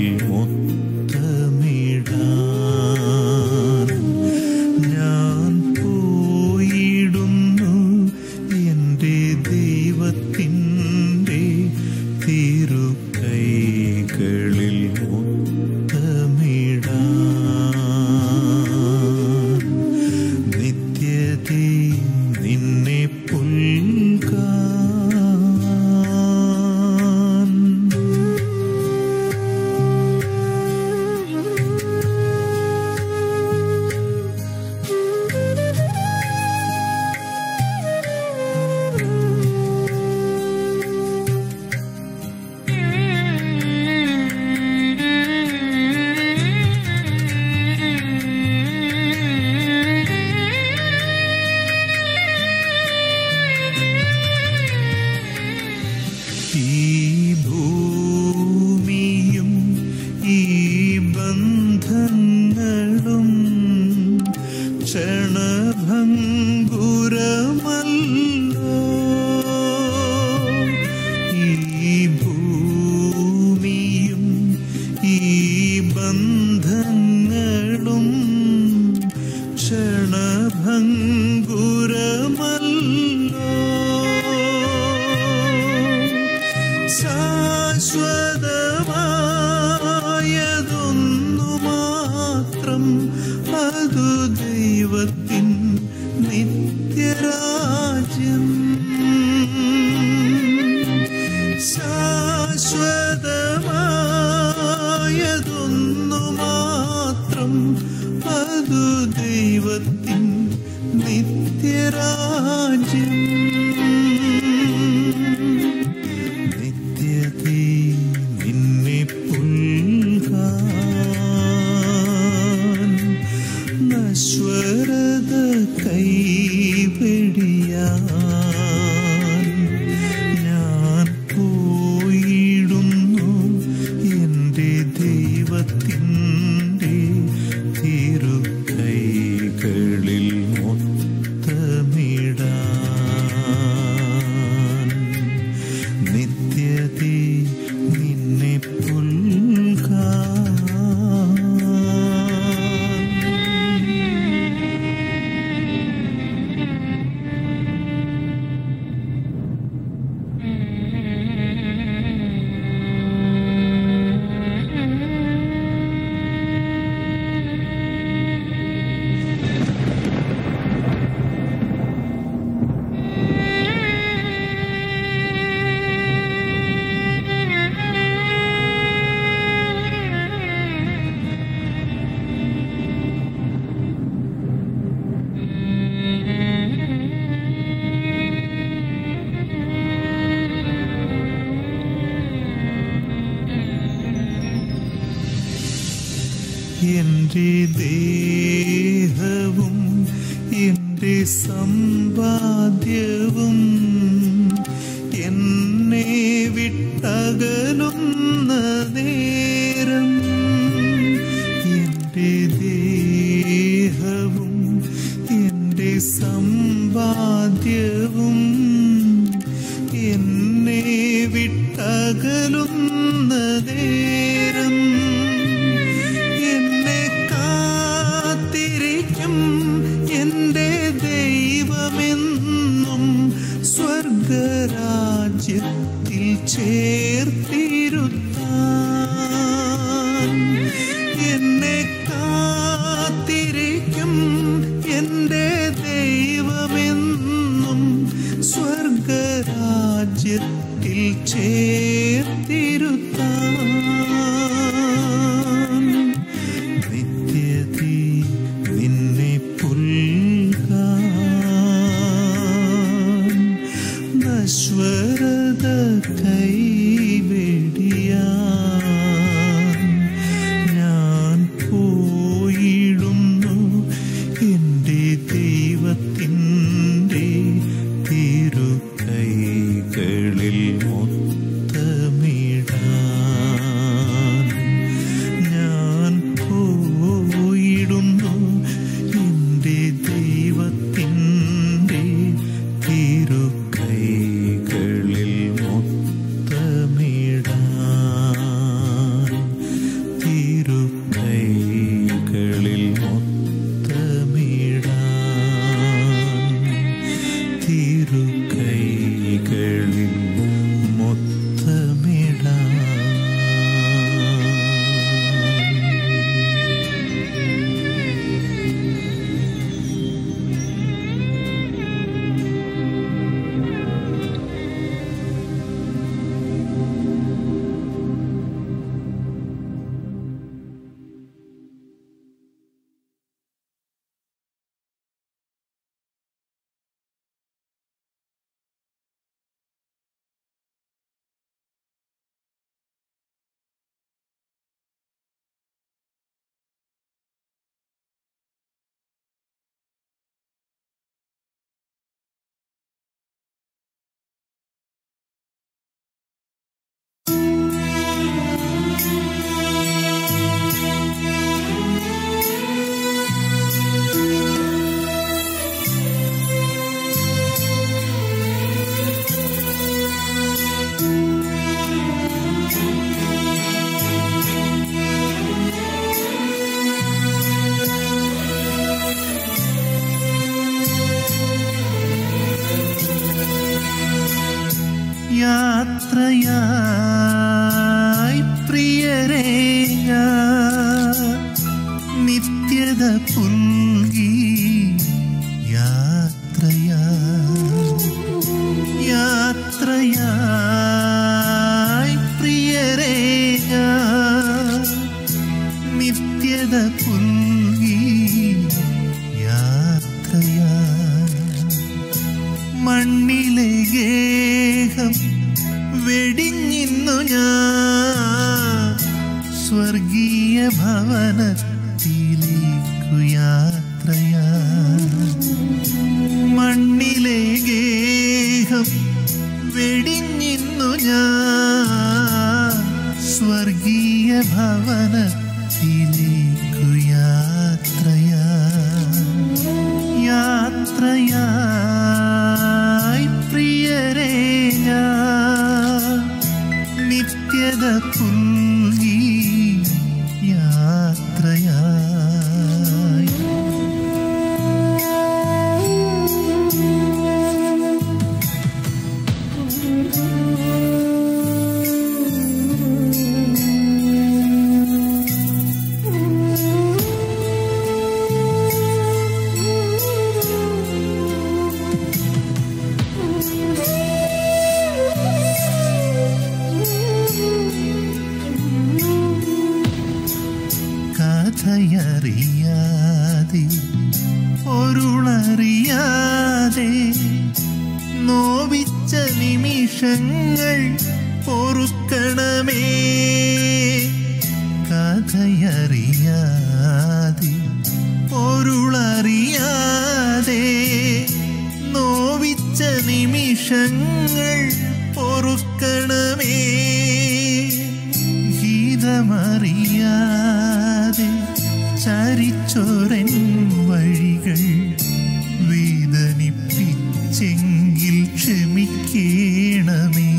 മൊത്തമിടാൻ ഞാൻ പോയിടുന്നു എൻ്റെ ദൈവത്തിൻ്റെ തിരുകൈകളിൽ മുത്തമിടാൻ നിത്യതേ നിന്നെ പുൽകാൻ ഈ ഭൂമിയും ഈ ബന്ധങ്ങളും ക്ഷണഭംഗുരമല്ലോ ഈ ഭൂമിയും ഈ ബന്ധങ്ങളും ക്ഷണഭംഗുരമല്ലോ ശാശ്വതമായതൊന്നു മാത്രം അതു ദൈവത്തിൻ നിത്യരാജ്യം ശാശ്വതമായതൊന്നു മാത്രം അതു ദൈവത്തിൻ നിത്യരാജ്യം നിത്യതേ നിന്നെ പുൽകാൻ നശ്വരത കൈവെടിയാൻ ഞാൻ പോയിടുന്നു എൻ്റെ ദൈവത്തിൻ്റെ തിരുക്കൈകളിൽ മൊത്തമിടാൻ എൻ്റെ ദേഹവും എൻ്റെ സമ്പാദ്യവും എന്നെ വിട്ടകലുന്ന നേരം എൻ്റെ ദേഹവും എൻ്റെ സമ്പാദ്യവും എന്നെ വിട്ടകലുന്ന നേരം എന്നെ കാത്തിരിക്കും എൻ്റെ ദൈവമെന്നും സ്വർഗരാജ്യത്തിൽ ചേർത്തിരുത്താൻ എന്നെ കാത്തിരിക്കും എൻ്റെ ദൈവമെന്നും സ്വർഗരാജ്യത്തിൽ ചേർത്തിരുത്താൻ നിത്യതി നിന്നെ പുൽകാൻ നശ്വരത കൈവെടിയാൻ ഞാൻ പോയിടുന്നു എൻ്റെ ദൈവത്തിൻ്റെ തിരുക്കൈകളിൽ മൊത്തമിടാൻ ഞാൻ പോയിടുന്നു എൻ്റെ ദൈവത്തിൻ്റെ തിരുക്കൈകളിൽ മൊത്തമിടാൻ തിരുക്കൈകളിൽ മൊത്തമിടാൻ തിരുക്കൈകളിൽ മൊത്തമിടാൻ യാത്രയായി പ്രിയരേ ഞാൻ നിത്യത പുൽകി യാത്രയായി യാത്രയായി പ്രിയരേ ഞാൻ നിത്യത പുൽകി യാത്രയായി മണ്ണിലെ ഗേഹം വെടിഞ്ഞിന്നു ഞാൻ സ്വർഗീയ ഭവനത്തിലേക്കു യാത്രയാ മണ്ണിലെ ഗേഹം വെടിഞ്ഞിന്നു ഞാൻ സ്വർഗീയ ഭവനത്തിലേക്കു യാത്രയാ യാത്രയായി പ്രിയരേ ഞാൻ നിത്യത പുൽകി യാത്രയായി കഥയറിയാതെ പൊരുളറിയാതെ നോവിച്ച നിമിഷങ്ങൾ പൊറുക്കണമേ കഥയറിയാതെ കഥയറിയാതെ പൊരുളറിയാതെ നോവിച്ച നിമിഷങ്ങൾ പൊറുക്കണമേ ഗീതമറിയാതെ ചരിച്ചോരൻ വഴികൾ വേദനിപ്പിച്ചെങ്കിൽ ക്ഷമിക്കേണമേ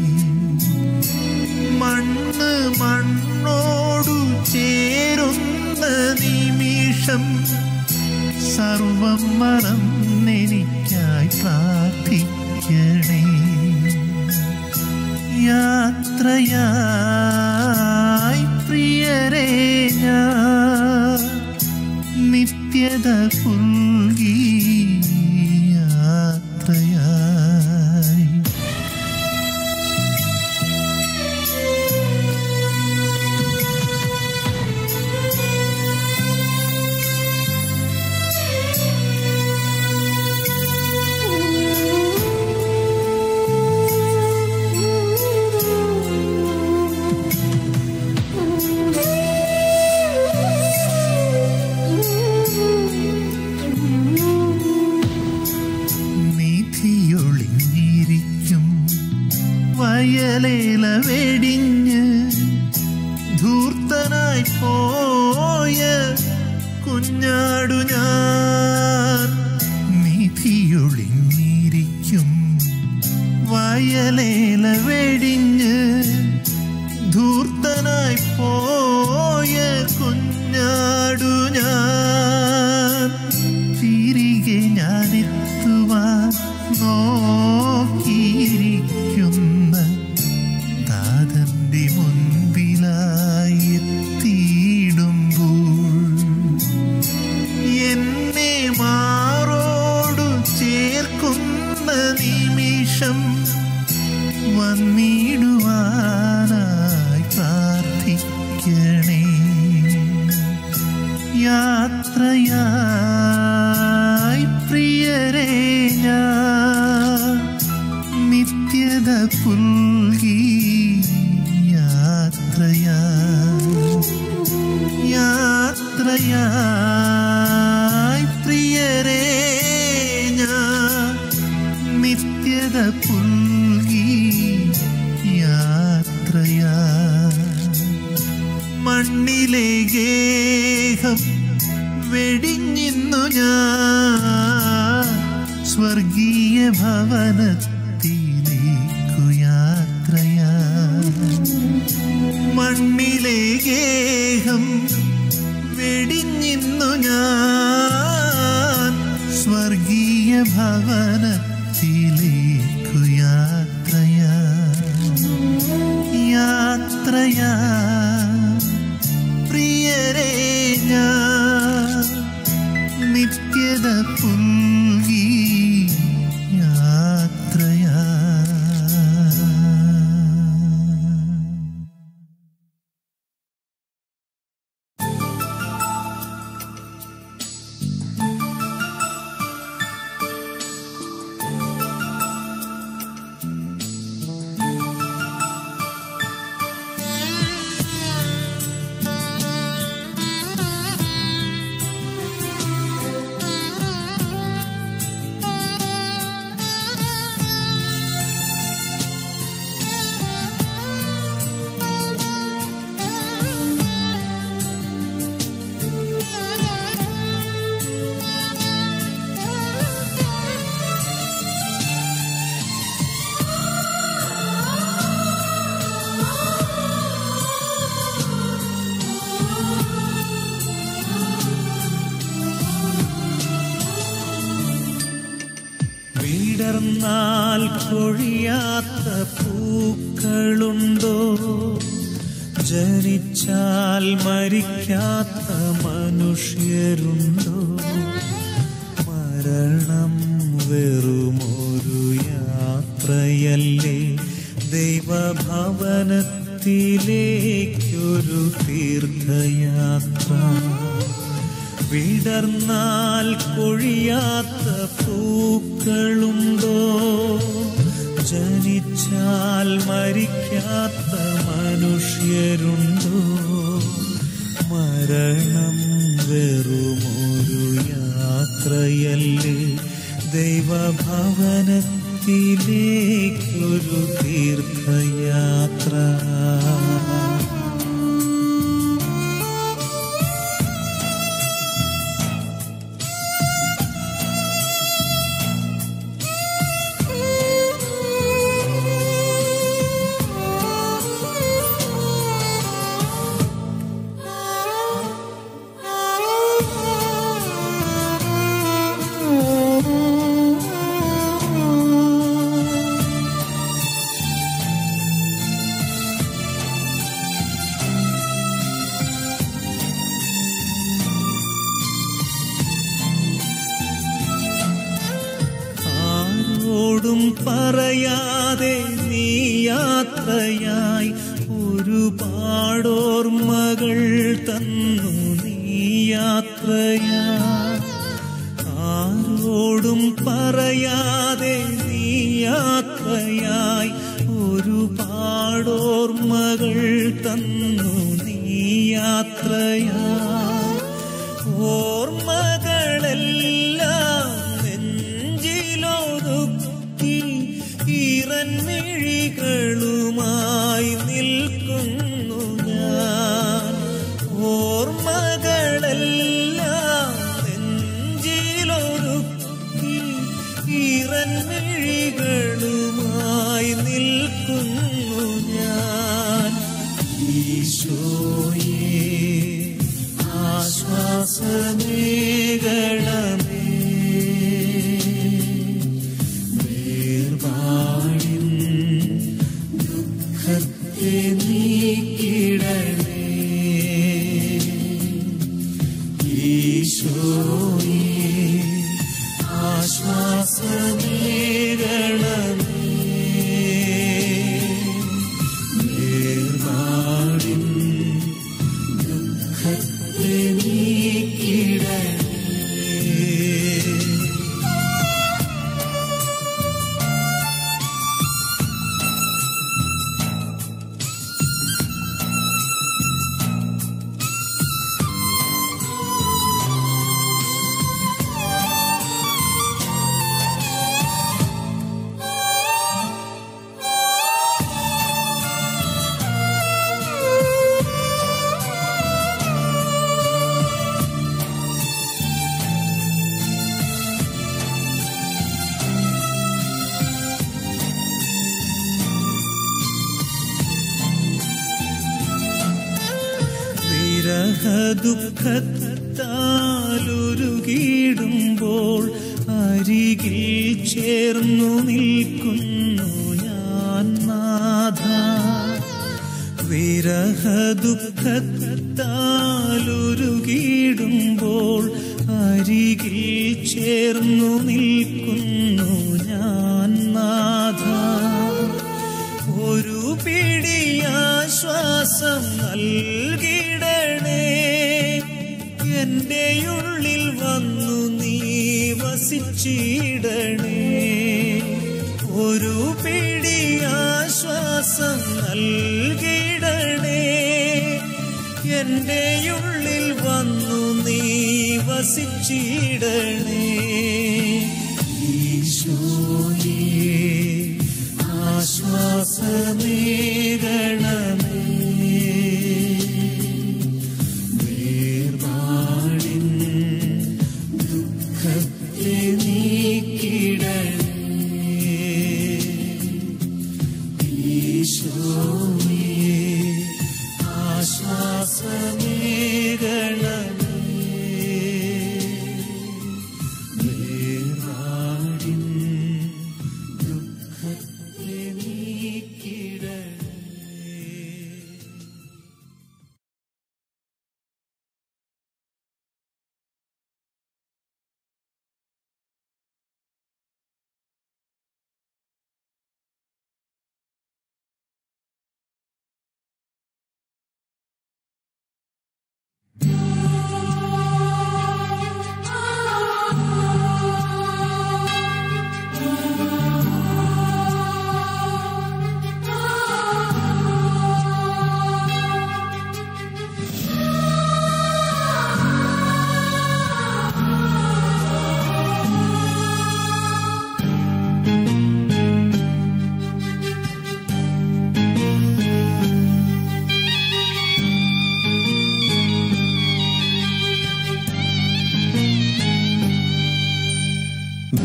മണ്ണ് മണ്ണോടു ചേരുന്ന നിമിഷം സർവം മറന്നെനിക്കായി പ്രാർത്ഥിക്കണേ യാത്രയായി പ്രിയരേ ഞാൻ നിത്യത പുൽകി യാത്രയായി നീതിയൊളിഞ്ഞിരിക്കും വയലേല വെടിഞ്ഞ് ധൂർത്തനായി പോയ കുഞ്ഞാടു ഞാൻ നീതിയൊളിഞ്ഞിരിക്കും വയലേല വെടിഞ്ഞ് ധൂർത്തനായി പോയ കുഞ്ഞാടു ഞാൻ തിരികെ ഞാനെത്തുവാൻ നോക്കിയിരിക്കുന്ന താതന്റെ മുൻപിലായി എത്തിയിടുമ്പോൾ എന്നെ മാറോടു ചേർക്കുന്ന നിമിഷം വന്നിടുവാനായി പ്രാർത്ഥിക്കണേ യാത്രയായി പ്രിയരേ ഞാൻ നിത്യത പുൽകി യാത്രയായി യാത്രയായി പ്രിയരേ ഞാൻ നിത്യത പുൽകി യാത്രയായി മണ്ണിലെ ഗേഹം വെടിഞ്ഞിന്നു ഞാൻ സ്വർഗീയ ഭവനത്തിലേക്കു യാത്രയാ മണ്ണിലെ ഗേഹം വെടിഞ്ഞിന്നു ഞാൻ സ്വർഗീയ ഭവനത്തിലേക്കു യാത്രയാ യാത്രയാ പ്രിയരേ ഞാൻ നിത്യത പുൽകി യാത്രയാ വിടർന്നാൽ കൊഴിയാത്ത പൂക്കളുണ്ടോ ജനിച്ചാൽ മരിക്കാത്ത മനുഷ്യരുണ്ടോ മരണം വെറുമൊരു യാത്രയല്ലേ ദൈവഭവനത്തിലേക്കൊരു തീർത്ഥയാത്ര വിടർന്നാൽ കൊഴിയാത്ത പൂക്കളുണ്ടോ ജനിച്ചാൽ മരിക്കാത്ത മനുഷ്യരുണ്ടോ മരണം വെറുമൊരു യാത്രയല്ലേ ദൈവഭവനത്തിലേക്കൊരു തീർത്ഥയാത്ര ആരോടും പറയാതെ നീ യാത്രയായി ഒരുപാടോർമ്മകൾ തന്നു നീ യാത്രയായി ആരോടും പറയാതെ നീ യാത്രയായി ഒരുപാടോർമ്മകൾ തന്നു നീ യാത്രയായി ഓർമ്മകളെല്ലാം നെഞ്ചിലൊതുക്കി ഈറൻമിഴികളുമായി നിൽക്കുന്നു ഞാൻ ഓർമ്മകളെല്ലാം നെഞ്ചിലൊതുക്കി ഈറൻമിഴികളുമായി നിൽക്കുന്നു ഞാൻ ഈശോയേ ആശ്വാസമേകളമേ വേർപാടിൻ ദുഃഖത്തെ നീക്കിടണേ ഈശോയേ ആശ്വാസമേകളമേ വേർപാടിൻ ദുഃഖത്തെ നീക്കിടണേ വിരഹദുഃഖത്താലുരുകിടുമ്പോൾ അരികിൽ ചേർന്നു നിൽക്കുന്നു ഞാൻ നാഥ വിരഹദുഃഖത്താലുരുകിടുമ്പോൾ അരികിൽ ചേർന്നു നിൽക്കുന്നു ഞാൻ നാഥ ഒരു പിടിയാശ്വാസം നൽകിടണേ എന്റെ ഉള്ളിൽ വന്നു നീ വസിച്ചിടണേ ഒരു പിടിയാശ്വാസം നൽകിടണേ എന്റെ ഉള്ളിൽ വന്നു നീ വസിച്ചിടണേ ഈശോയേ ആശ്വാസമേകണമേ വേർപാടിൻ ദുഃഖത്തെ നീക്കിടണേ ഈശോയേ ആശ്വാസമേകണമേ വേർപാടിൻ ദുഃഖത്തെ നീക്കിടണേ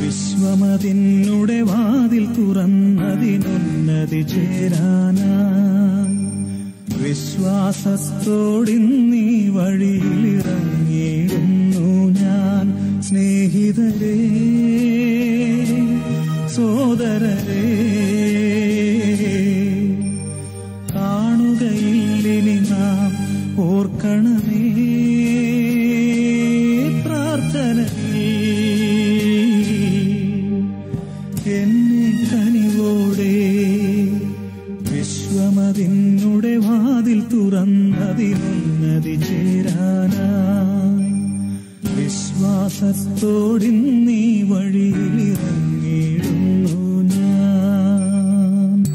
വിശ്വമതിനുടെ വാതിൽ തുറന്നതിനുന്നതി ചേരാനായി വിശ്വാസത്തോടിന്നീ വഴിയിലിറങ്ങിയിടുന്നു ഞാൻ സ്നേഹിതരേ സോദരരേ കാണുകയില്ലിനി നാം ഓർക്കണമേ പ്രാർത്ഥനയിൽ എന്നെ കനിവോടെ വിശ്വമതിനുടെ വാതിൽ തുറന്നതിനുന്നതി ചേരാനായി വിശ്വാസത്തോടിന്നീ വഴിയിലിറങ്ങിയിടുന്നു ഞാൻ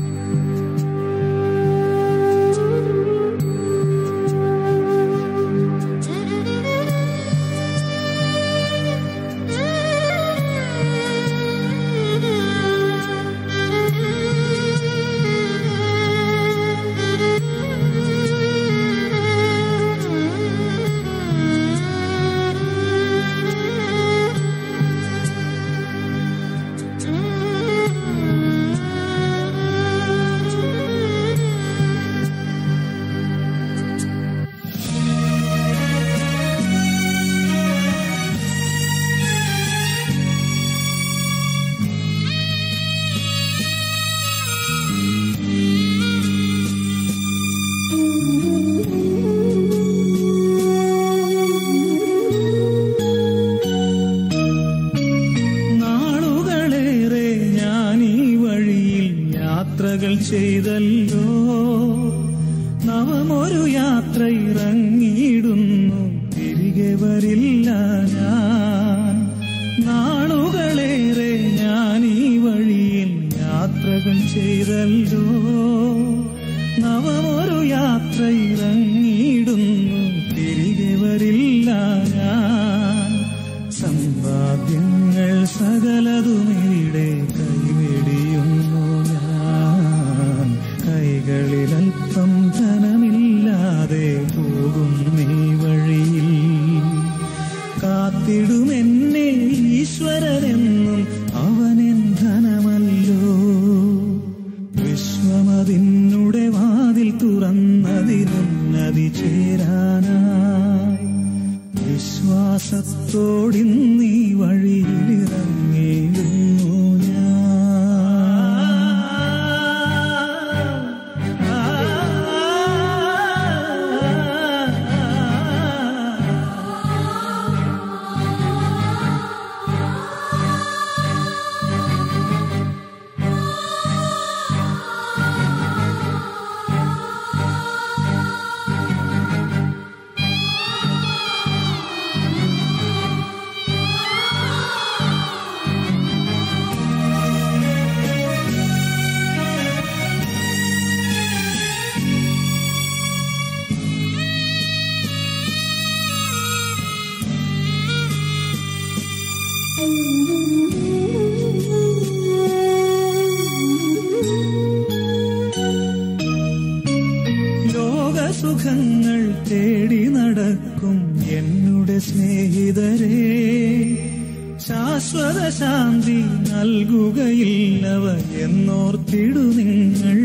നാളുകളേറെ ഞാൻ ഈ വഴിയിൽ യാത്രകൾ ചെയ്തല്ലോ നവമൊരു യാത്ര ഇറങ്ങിയിടുന്നു തിരികെ വരില്ല ഞാൻ നാളുകളേറെ ഞാൻ ഈ വഴിയിൽ യാത്രകൾ ചെയ്തല്ലോ നവമൊരു യാത്ര ഇറങ്ങിയിടുന്നു തിരികെ വരില്ല ഞാൻ സമ്പാദ്യങ്ങൾ സകലതുമിവിടെ കൈവെടിയുന്നു ഞാൻ കൈകളിലൽപ്പം ധനമില്ലാതെ പോകും നീ വഴിയിൽ കാത്തിടുമെന്നെ ഈശ്വരനെന്നും അവനെൻ ധനമല്ലോ വിശ്വമതിനുടെ വാതിൽ തുറന്നതിനും നദി ചേരാനായി വിശ്വാസത്തോടിന്നീ വഴിയിലിറങ്ങിയിടുന്നു ഞാൻ ലോകസുഖങ്ങൾ തേടി നടക്കും എന്നുടെ സ്നേഹിതരെ ശാശ്വത ശാന്തി നൽകുകയില്ലവ എന്നോർത്തിടു നിങ്ങൾ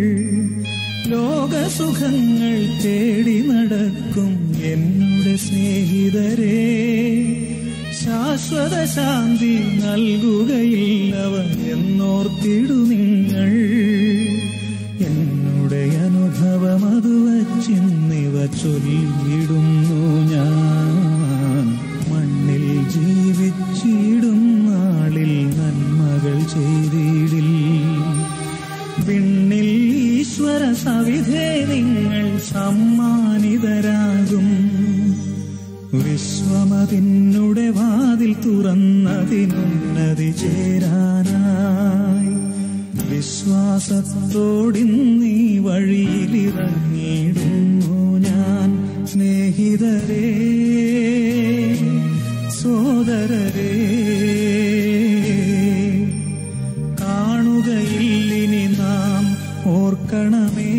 ലോകസുഖങ്ങൾ തേടി നടക്കും എന്നുടെ സ്നേഹിതരെ ശാശ്വത ശാന്തി നൽകുകയില്ലവ എന്നോർത്തിടു നിങ്ങൾ എന്നുടെ അനുഭവം അത് വച്ചിന്നിവ ചൊല്ലിയിടുന്നു ഞാൻ മണ്ണിൽ ജീവിച്ചിടും നാളിൽ നന്മകൾ ചെയ്തിടിൽ വിണ്ണിൽ ഈശ്വര സവിധേ നിങ്ങൾ സമ്മാനിതരാകും വിശ്വമതിനുടെ വാതിൽ തുറന്നതിനുന്നതി ചേരാനായി വിശ്വാസത്തോടിന്നീ വഴിയിലിറങ്ങിയിടുന്നു ഞാൻ സ്നേഹിതരേ സോദരരേ കാണുകയില്ലിനി നാം ഓർക്കണമേ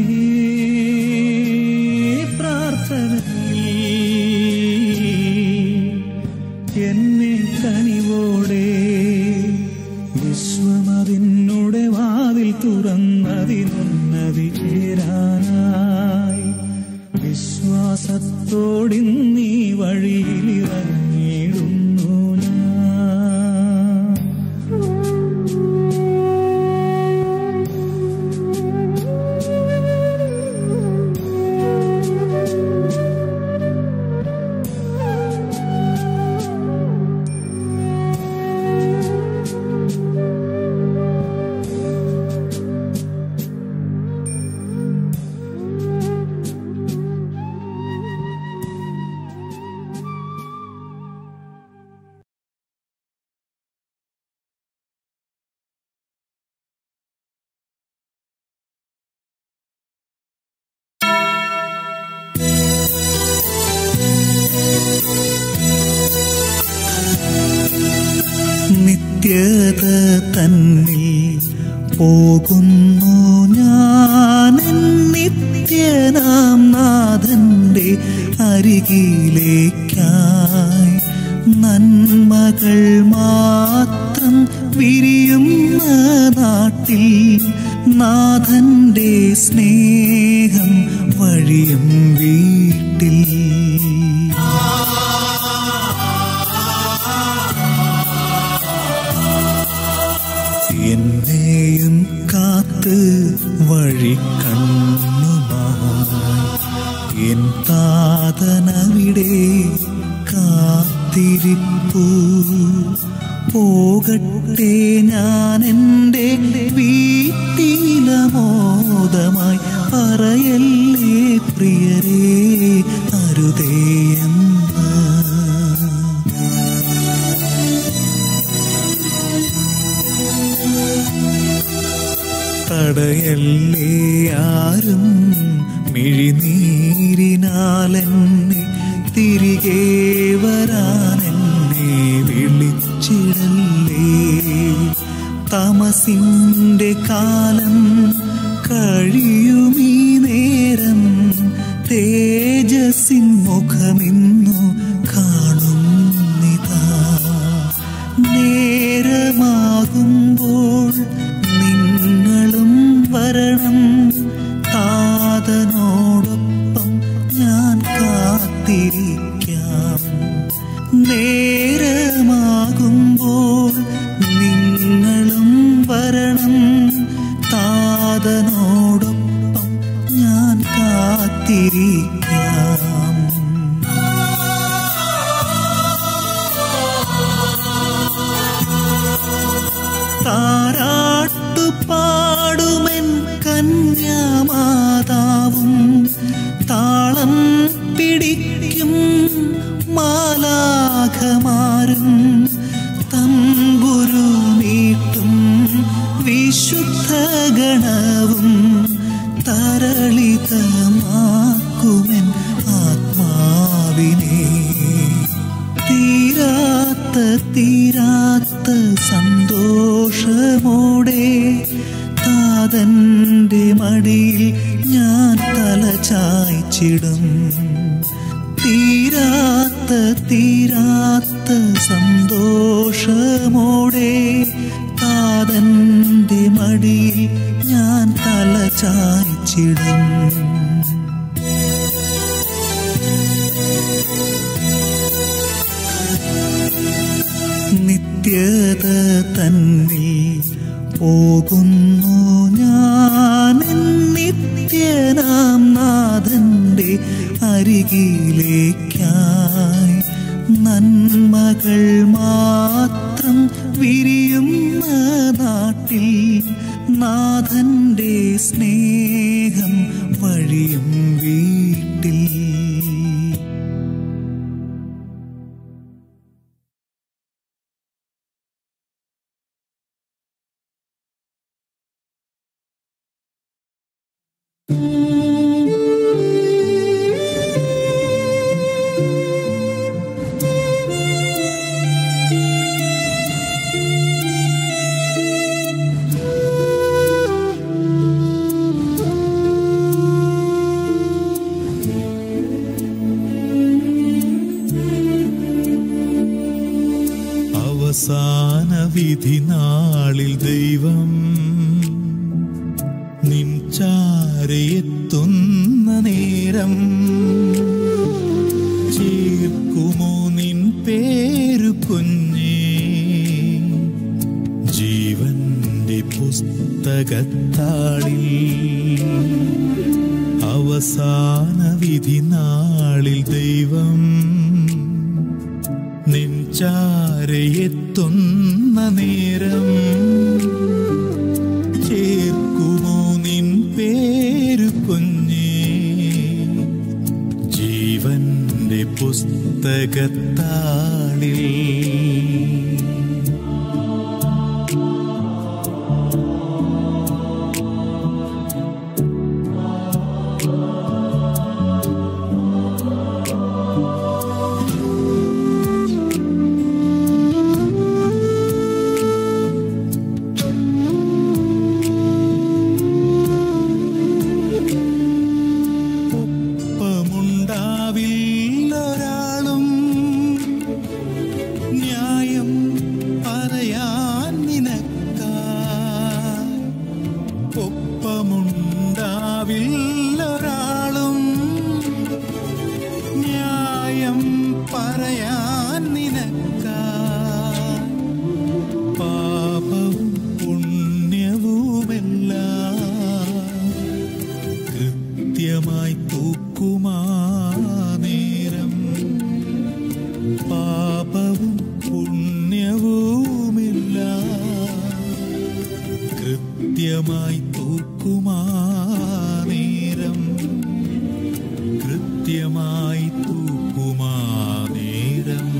പ്രാർത്ഥനയിൽ എന്നെ കനിവോടെ വഴിയിലിറങ്ങിയിടുന്നു ഞാൻ നിത്യത തന്നിൽ പോകുന്നു ഞാൻ എൻ നിത്യനാം നാഥന്റെ അരികിലേക്കായി നന്മകൾ മാത്രം വിരിയുന്ന നാട്ടിൽ നാഥന്റെ സ്നേഹം വഴിയും വീട്ടിൽ എന്നെയും കാത്ത് വഴി കണ്ണുമായി എൻ താതനവിടെ കാത്തിരിപ്പു പോകട്ടെ ഞാൻ എൻ്റെ വീട്ടിലമോദമായി പറയല്ലേ പ്രിയരേ അരുതേയെന്ന് തടയല്ലേ ആരും മിഴിനീരിനാലെന്നെ തിരികെ വരാനെന്നെ വിളിച്ചിടല്ലേ തമസിന്റെ കാലം കഴിയുമീ നേരം തേജസ്സിൻ മുഖമിന്നു കാണുന്നിതാ നേരമാകുമ്പോൾ നിങ്ങളും വരണം താതനോടൊപ്പം ഞാൻ കാത്തിരിക്കാം നേരമാകുമ്പോൾ നിങ്ങളും വരണം താതനോടൊപ്പം ഞാൻ കാത്തിരിക്കാം താരാട്ടു പാടുമെൻ കന്യാമാതാവും താളം പിടിക്കും മാലാഖമാരും തമ്പുരു നീട്ടും വിശുദ്ധ ഗണവും തരളിതമാക്കുമെൻ ആത്മാവിനെ തീരാത്ത തീരാത്ത സന്തോഷമോടെ താതന്റെ മടിയിൽ ഞാൻ തല ചായ്ച്ചിടും തീരാത്ത തീരാത്ത സന്തോഷമോടെ താതന്റെ മടിയിൽ ഞാൻ തല ചായ്ച്ചിടും നിത്യത തന്നിൽ പോകുന്നു ഞാൻ എൻ നിത്യനാം നാഥന്റെ അരികിലേക്കായി നന്മകൾ മാത്രം വിരിയുന്ന നാട്ടിൽ നാഥന്റെ സ്നേഹം വഴിയും വീട്ടിൽ അവസാന വിധി നാളിൽ ദൈവം നിൻ ചാരയെത്തുന്ന നേരം ചേർത്ത ചേർക്കുമോ നിൻ പേരു കുഞ്ഞേ ജീവന്റെ പുസ്തകത്താളിൽ അവസാന വിധി നാളിൽ ദൈവം നെഞ്ചാരയെത്തുന്ന നേരം ചേർക്കുമോ നിൻ പേരു കുഞ്ഞേ ജീവന്റെ പുസ്തകത്താളിൽ ഒപ്പമുണ്ടാവില്ലൊരാളും ന്യായം പറയാൻ നിനക്കാ ഒപ്പമുണ്ടാവില്ലൊരാളും ന്യായം പറയാൻ നിനക്കാ പാപവും പുണ്യവുമെല്ലാം കൃത്യമായി തൂക്കുമാ നേരം പാപവും പുണ്യവുമില്ല കൃത്യമായി തൂക്കുമാ നേരം കൃത്യമായി തൂക്കുമാ നേരം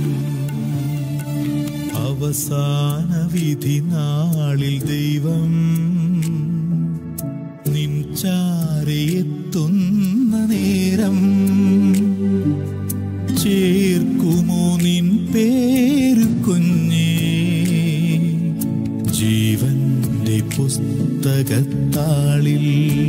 അവസാന വിധി നാളിൽ ദൈവം നിൻ ചാരയെത്തുന്ന നേരം ചേർക്കുമോ നിൻ പേരു കുഞ്ഞേ ജീവന്റെ പുസ്തകത്താളിൽ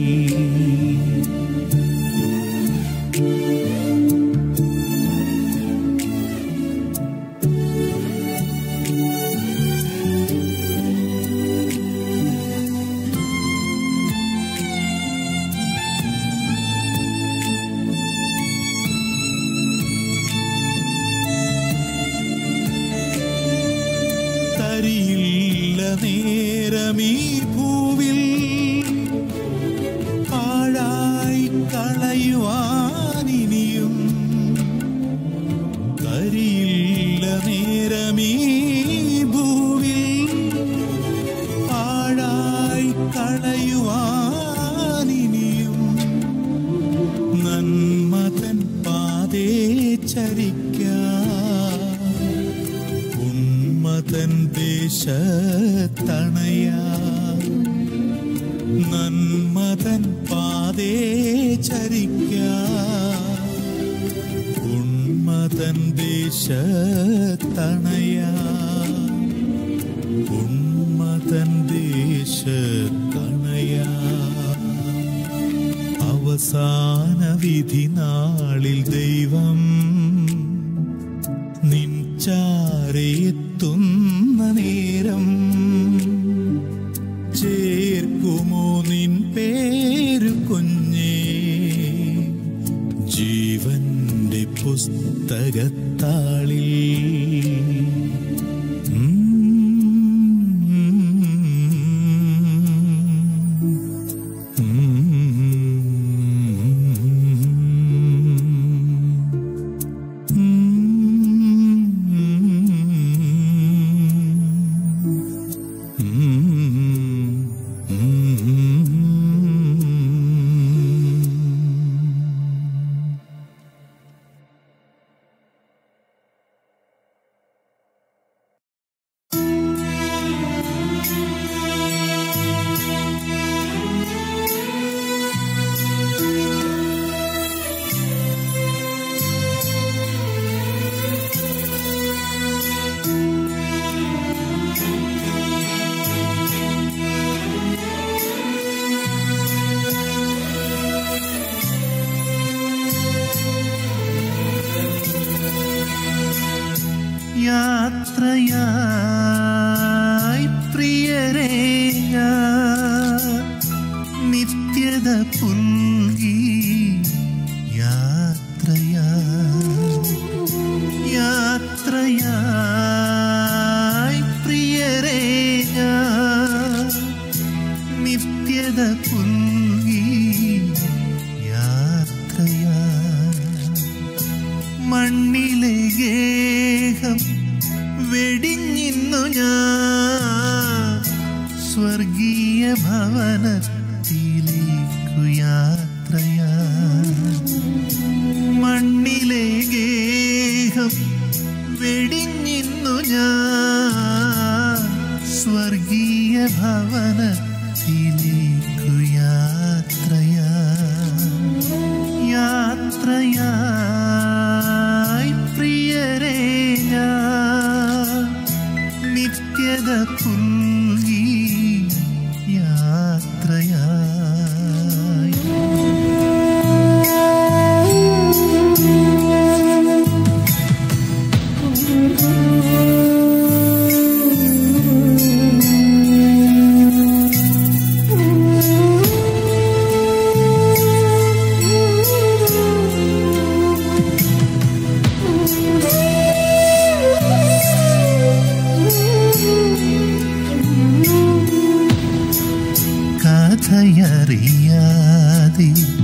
തരിയില്ല നേരമീ ഭൂവിൽ പാഴായി കളയുവാനിനിയും തരിയില്ല നേരമീ ഭൂവിൽ പാഴായി കളയുവാനിനിയും നന്മതൻ പാതേ ചരിക്കാം ഉന്മതൻ ദേശത്തണയാ നന്മതൻ പാതേ ചരിക്ക ഉന്മതൻ ദേശത്തണയാ ഉന്മതൻ ദേശത്തണയാ അവസാന വിധി നാളിൽ ദൈവം നിൻ ചാരയെത്തുന്ന നേരം ചേർക്കുമോ നിൻ പേരു കുഞ്ഞേ ജീവന്റെ പുസ്തകത്താളിൽ യാത്രയായി പ്രിയരേ നിത്യത പുൽകി യാത്രയായി യാത്രയായി പ്രിയരേ ഞാൻ നിത്യത പുൽകി യാത്രയായി മണ്ണിലെ ഗേഹം വെടിഞ്ഞിന്നു ഞാൻ സ്വർഗീയ ഭവനത്തിലേക്കു യാത്രയാ മണ്ണിലെ ഗേഹം വെടിഞ്ഞിന്നു ഞാൻ സ്വർഗീയ ഭവനത്തിലേക്കു യാത്രയാ യാത്രയായി പ്രിയരേ ഞാൻ നിത്യത പുൽകി യാത്രയായി കഥയറിയാതെ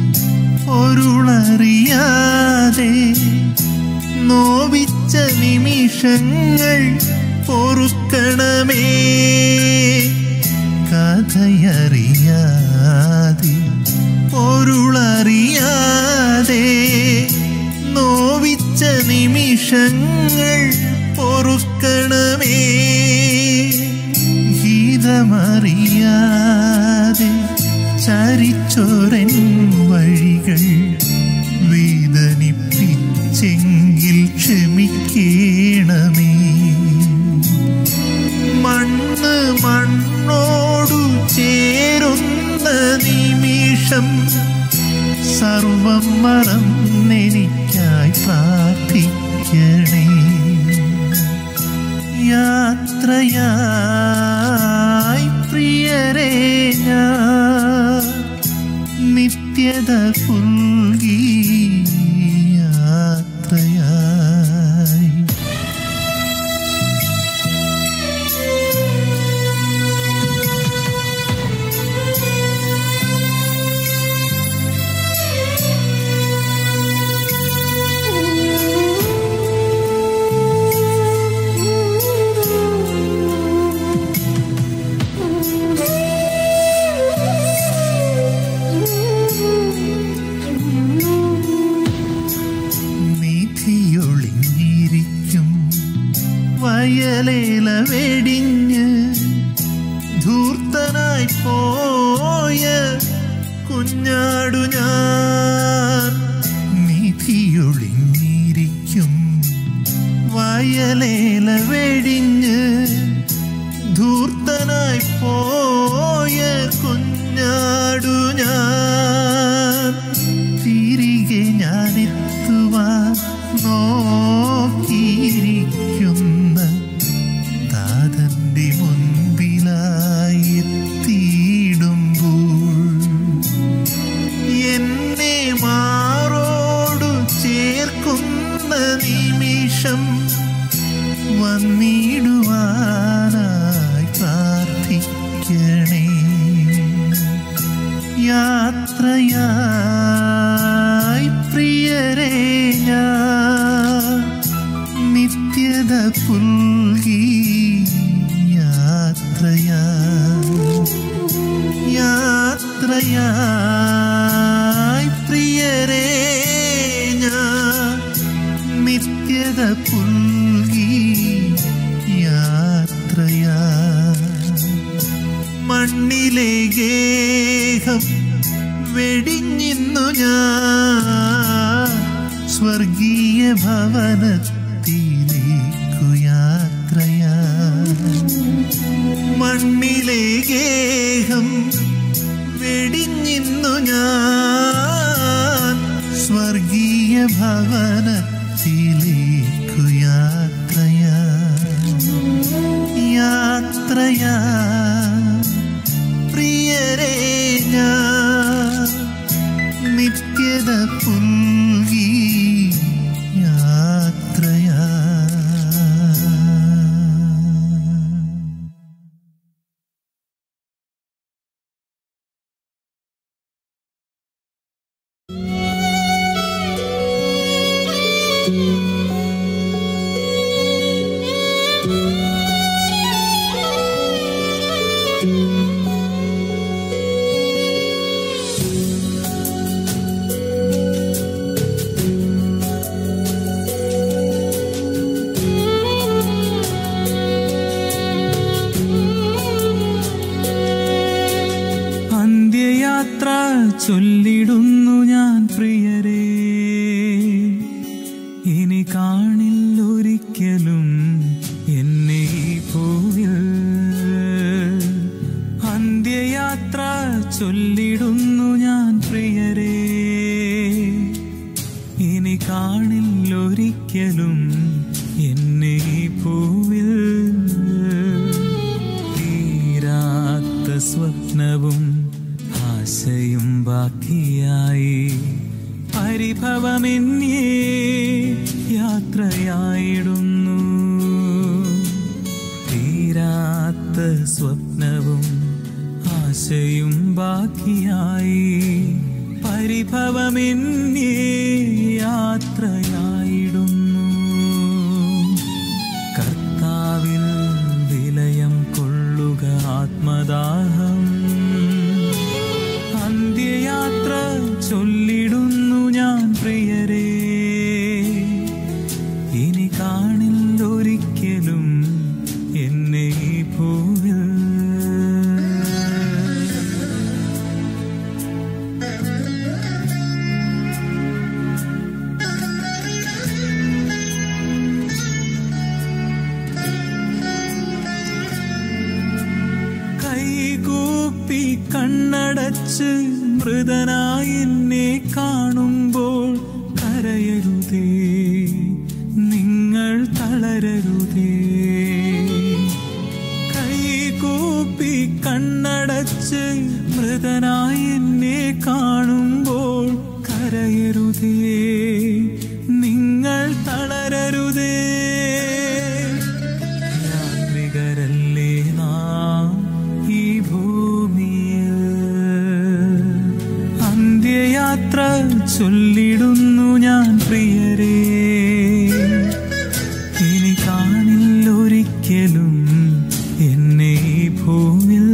പൊരുളറിയാതെ നോവിച്ച നിമിഷങ്ങൾ പൊറുക്കണമേ കഥയറിയാതെ പൊരുളറിയാതെ നോവിച്ച നിമിഷങ്ങൾ പൊറുക്കണമേ ഗീതമറിയാതെ ചരിച്ചോരൻ വഴികൾ വേദനിപ്പിച്ചെങ്കിൽ ക്ഷമിക്കേണമേ മണ്ണ് മണ്ണോടു ചേരുന്ന നിമിഷം സർവം മറന്നെനിക്കായി പ്രാർത്ഥിക്കണേ യാത്രയായി പ്രിയരേ ഞാൻ നിത്യത പുൽകി യാത്രയായി നീതിയൊളിഞ്ഞിരിക്കും വയലേല വെടിഞ്ഞ് ധൂർത്തനായി പോയ കുഞ്ഞാടു ഞാൻ നീതിയൊളിഞ്ഞിരിക്കും വയലേല വെടിഞ്ഞ് ധൂർത്തനായി പോയ കുഞ്ഞാടു ഞാൻ തിരികെ ഞാൻ എത്തുവാൻ നോക്കിയിരിക്കുന്ന താതന്റെ മുൻപിലായി എത്തിയിടുമ്പോൾ എന്നെ മാറോടു ചേർക്കുന്ന നിമിഷം വന്നിടുവാനായി പ്രാർത്ഥിക്കണേ യാത്രയായി പ്രിയരേ ഞാൻ നിത്യത പുൽകി യാത്രയായി യാത്രയായി പ്രിയരേ ഞാൻ നിത്യത പുൽകി യാത്രയായി മണ്ണിലെ ഗേഹം വെടിഞ്ഞിന്നു ഞാൻ സ്വർഗീയ ഭവനത്തിലേക്കു യാത്രയാ മണ്ണിലെ ഗേഹം വെടിഞ്ഞിന്നു ഞാൻ സ്വർഗീയ ഭവനത്തിലേക്കു യാത്രയാ യാത്രയാ പ്രിയരേ ഞാൻ നിത്യത പുൽകി യാത്രയാ നിരാശയും ബാക്കിയായി പരിഭവമെന്നേ യാത്രയായിടുന്നു കർത്താവിൽ വിലയം കൊള്ളുക ആത്മദാഹം അന്ത്യയാത്ര ചൊല്ലിടുന്നു ഞാൻ പ്രിയരേ ഇനി കാണില്ലൊരിക്കലും എന്നെ ഈ ഭൂവിൽ കൈകൂപ്പി കണ്ണടച്ച് മൃതനായി എന്നെ കാണുമ്പോൾ കരയരുതേ നിങ്ങൾ തളരരുതേ കൈകൂപ്പി കണ്ണടച്ച് മൃതനായി എന്നെ കാണുമ്പോൾ കരയരുതേ നിങ്ങൾ തളരരുതേ യാത്രികരല്ലേ നാം ഈ ഭൂമിയിൽ അന്ത്യയാത്ര ചൊല്ലിടുന്നു ഞാൻ പ്രിയരേ ഇനി കാണില്ലൊരിക്കലും എന്നെ ഈ ഭൂമിൽ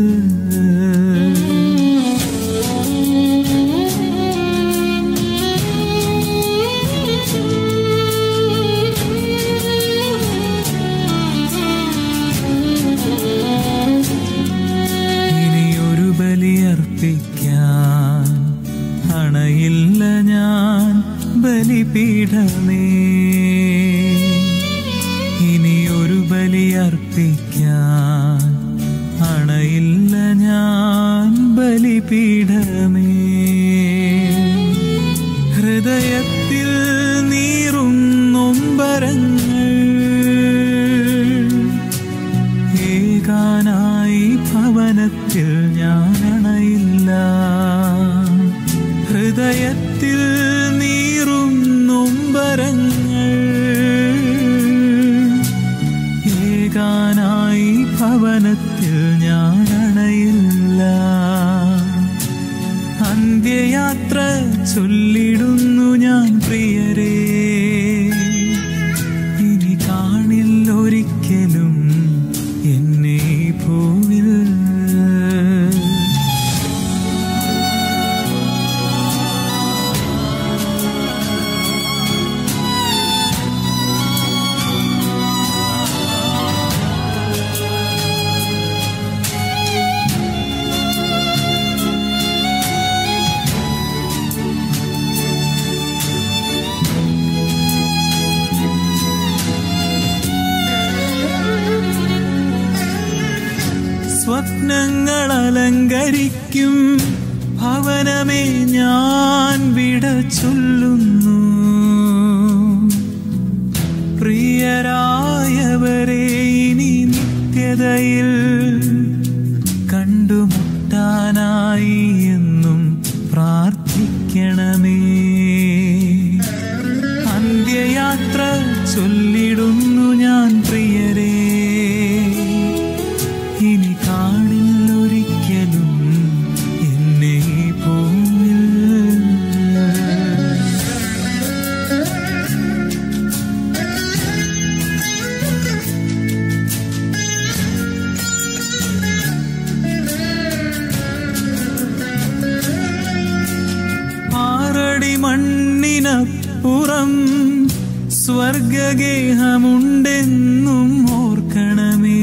ഇനിയൊരു ബലിയർപ്പിക്കാൻ അണയില്ല ഞാൻ ബലിപീഠമേ ഇനിയൊരു ബലിയർപ്പിക്കാൻ അണയില്ല ഞാൻ ബലിപീഠമേ ഹൃദയത്തിൽ നീറും നൊമ്പരങ്ങൾ ഏകാനായി ഭവനത്തിൽ ഞാൻ അണയില്ല ഹൃദയത്തിൽ നീറും നൊമ്പരങ്ങൾ ഏകാനായി ഭവനത്തിൽ ഞാൻ അണയില്ല അന്ത്യയാത്ര ചൊല്ലിടുന്നു ഞാൻ പ്രിയരേ ഇനി കാണില്ലൊരിക്കലും എന്നെ ഈ ഭൂവിൽ സ്വപ്നങ്ങൾ അലങ്കരിക്കും ഭവനമേ ഞാൻ വിട ചൊല്ലുന്നു പ്രിയരായവരെ ഇനി നിത്യതയിൽ കണ്ടുമുട്ടാനായി എന്നും പ്രാർത്ഥിക്കണമേ അന്ത്യയാത്ര ചൊല്ലിടുന്നു ഞാൻ പ്രിയരേ ഇനി കാണില്ലൊരിക്കലും എന്നെ ഈ ഭൂമിൽ ആറടി മണ്ണിനപ്പുറം സ്വർഗഗേഹമുണ്ടെന്നും ഓർക്കണമേ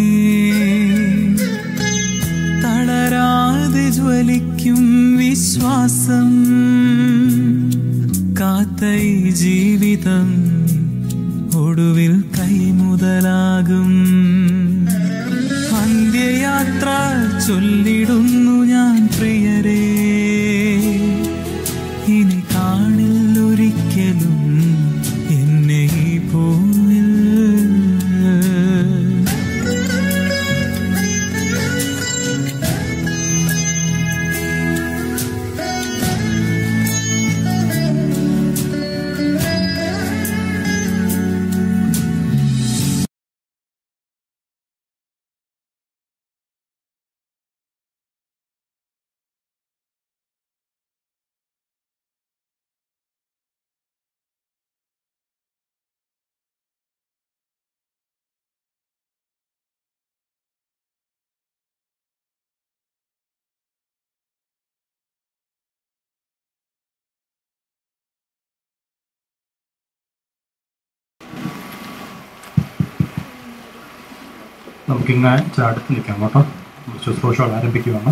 തളരാതെ ജ്വലിക്കും വിശ്വാസം കാത്ത ഈ ജീവിതം ഒടുവിൽ കൈമുതലാകും അന്ത്യയാത്ര ചൊല്ലിടുന്നു ഞാൻ പ്രിയരേ ഇനി കാണില്ലൊരിക്കലും എന്നെ ഈ ഭൂമിൽ നമുക്കിങ്ങനെ ഇച്ചിരി അടുത്ത് നിൽക്കാം കേട്ടോ ശുശ്രൂഷകൾ ആരംഭിക്കുകയാണ്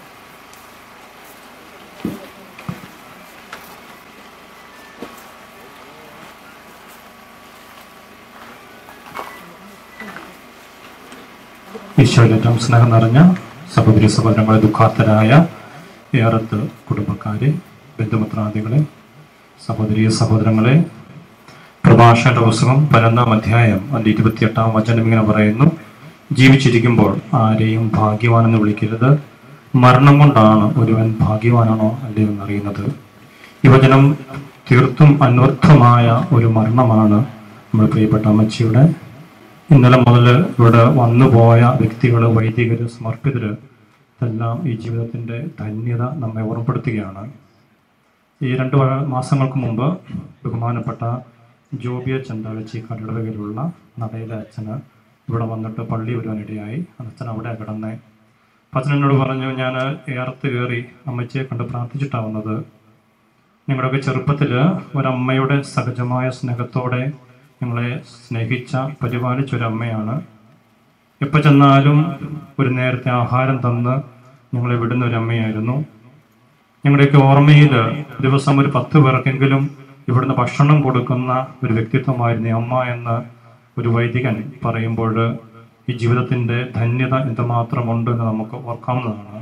ഈശോയിൽ ഏറ്റവും സ്നേഹം നിറഞ്ഞ സഹോദരി സഹോദരങ്ങളെ ദുഃഖാർത്ഥരായ ഏറത്ത് കുടുംബക്കാരെ ബന്ധുമിത്രാദികളെ സഹോദരി സഹോദരങ്ങളെ പ്രഭാഷണ പുസ്തകം പതിനൊന്നാം അധ്യായം അതിൻ്റെ ഇരുപത്തിയെട്ടാം വചനം ഇങ്ങനെ പറയുന്നു ജീവിച്ചിരിക്കുമ്പോൾ ആരെയും ഭാഗ്യവാനെന്ന് വിളിക്കരുത് മരണം കൊണ്ടാണ് ഒരുവൻ ഭാഗ്യവാനാണോ അല്ലയോ എന്നറിയുന്നത് ഈ വചനം തീർത്തും അന്വർത്ഥമായ ഒരു മരണമാണ് നമ്മുടെ പ്രിയപ്പെട്ട അമ്മച്ചിയുടെ ഇന്നലെ മുതൽ ഇവിടെ വന്നുപോയ വ്യക്തികൾ വൈദികർ സമർപ്പിതർ ഇതെല്ലാം ഈ ജീവിതത്തിൻ്റെ ധന്യത നമ്മെ ഓർമ്മപ്പെടുത്തുകയാണ് ഈ രണ്ട് വ- മാസങ്ങൾക്ക് മുമ്പ് ബഹുമാനപ്പെട്ട ജോബിയ ചന്താവച്ചി കടടവകയിലുള്ള നടയിലെ അച്ഛന് ഇവിടെ വന്നിട്ട് പള്ളി വരുവാനിടയായി അച്ഛൻ അവിടെ കിടന്നേ അപ്പം അച്ഛൻ എന്നോട് പറഞ്ഞു ഞാൻ ഏർത്ത് കയറി അമ്മച്ചിയെ കണ്ട് പ്രാർത്ഥിച്ചിട്ടാണ് വന്നത് ഞങ്ങളുടെയൊക്കെ ചെറുപ്പത്തിൽ ഒരമ്മയുടെ സഹജമായ സ്നേഹത്തോടെ ഞങ്ങളെ സ്നേഹിച്ച പരിപാലിച്ച ഒരു അമ്മയാണ് എപ്പോൾ ചെന്നാലും ഒരു നേരത്തെ ആഹാരം തന്ന് ഞങ്ങളെ വിടുന്ന ഒരു അമ്മയായിരുന്നു ഞങ്ങളുടെയൊക്കെ ഓർമ്മയിൽ ദിവസം ഒരു പത്ത് പേർക്കെങ്കിലും ഇവിടുന്ന് ഭക്ഷണം കൊടുക്കുന്ന ഒരു വ്യക്തിത്വമായിരുന്നു ഈ അമ്മ എന്ന് ഒരു വൈദികൻ പറയുമ്പോൾ ഈ ജീവിതത്തിന്റെ ധന്യത എന്തുമാത്രമുണ്ട് എന്ന് നമുക്ക് ഓർക്കാവുന്നതാണ്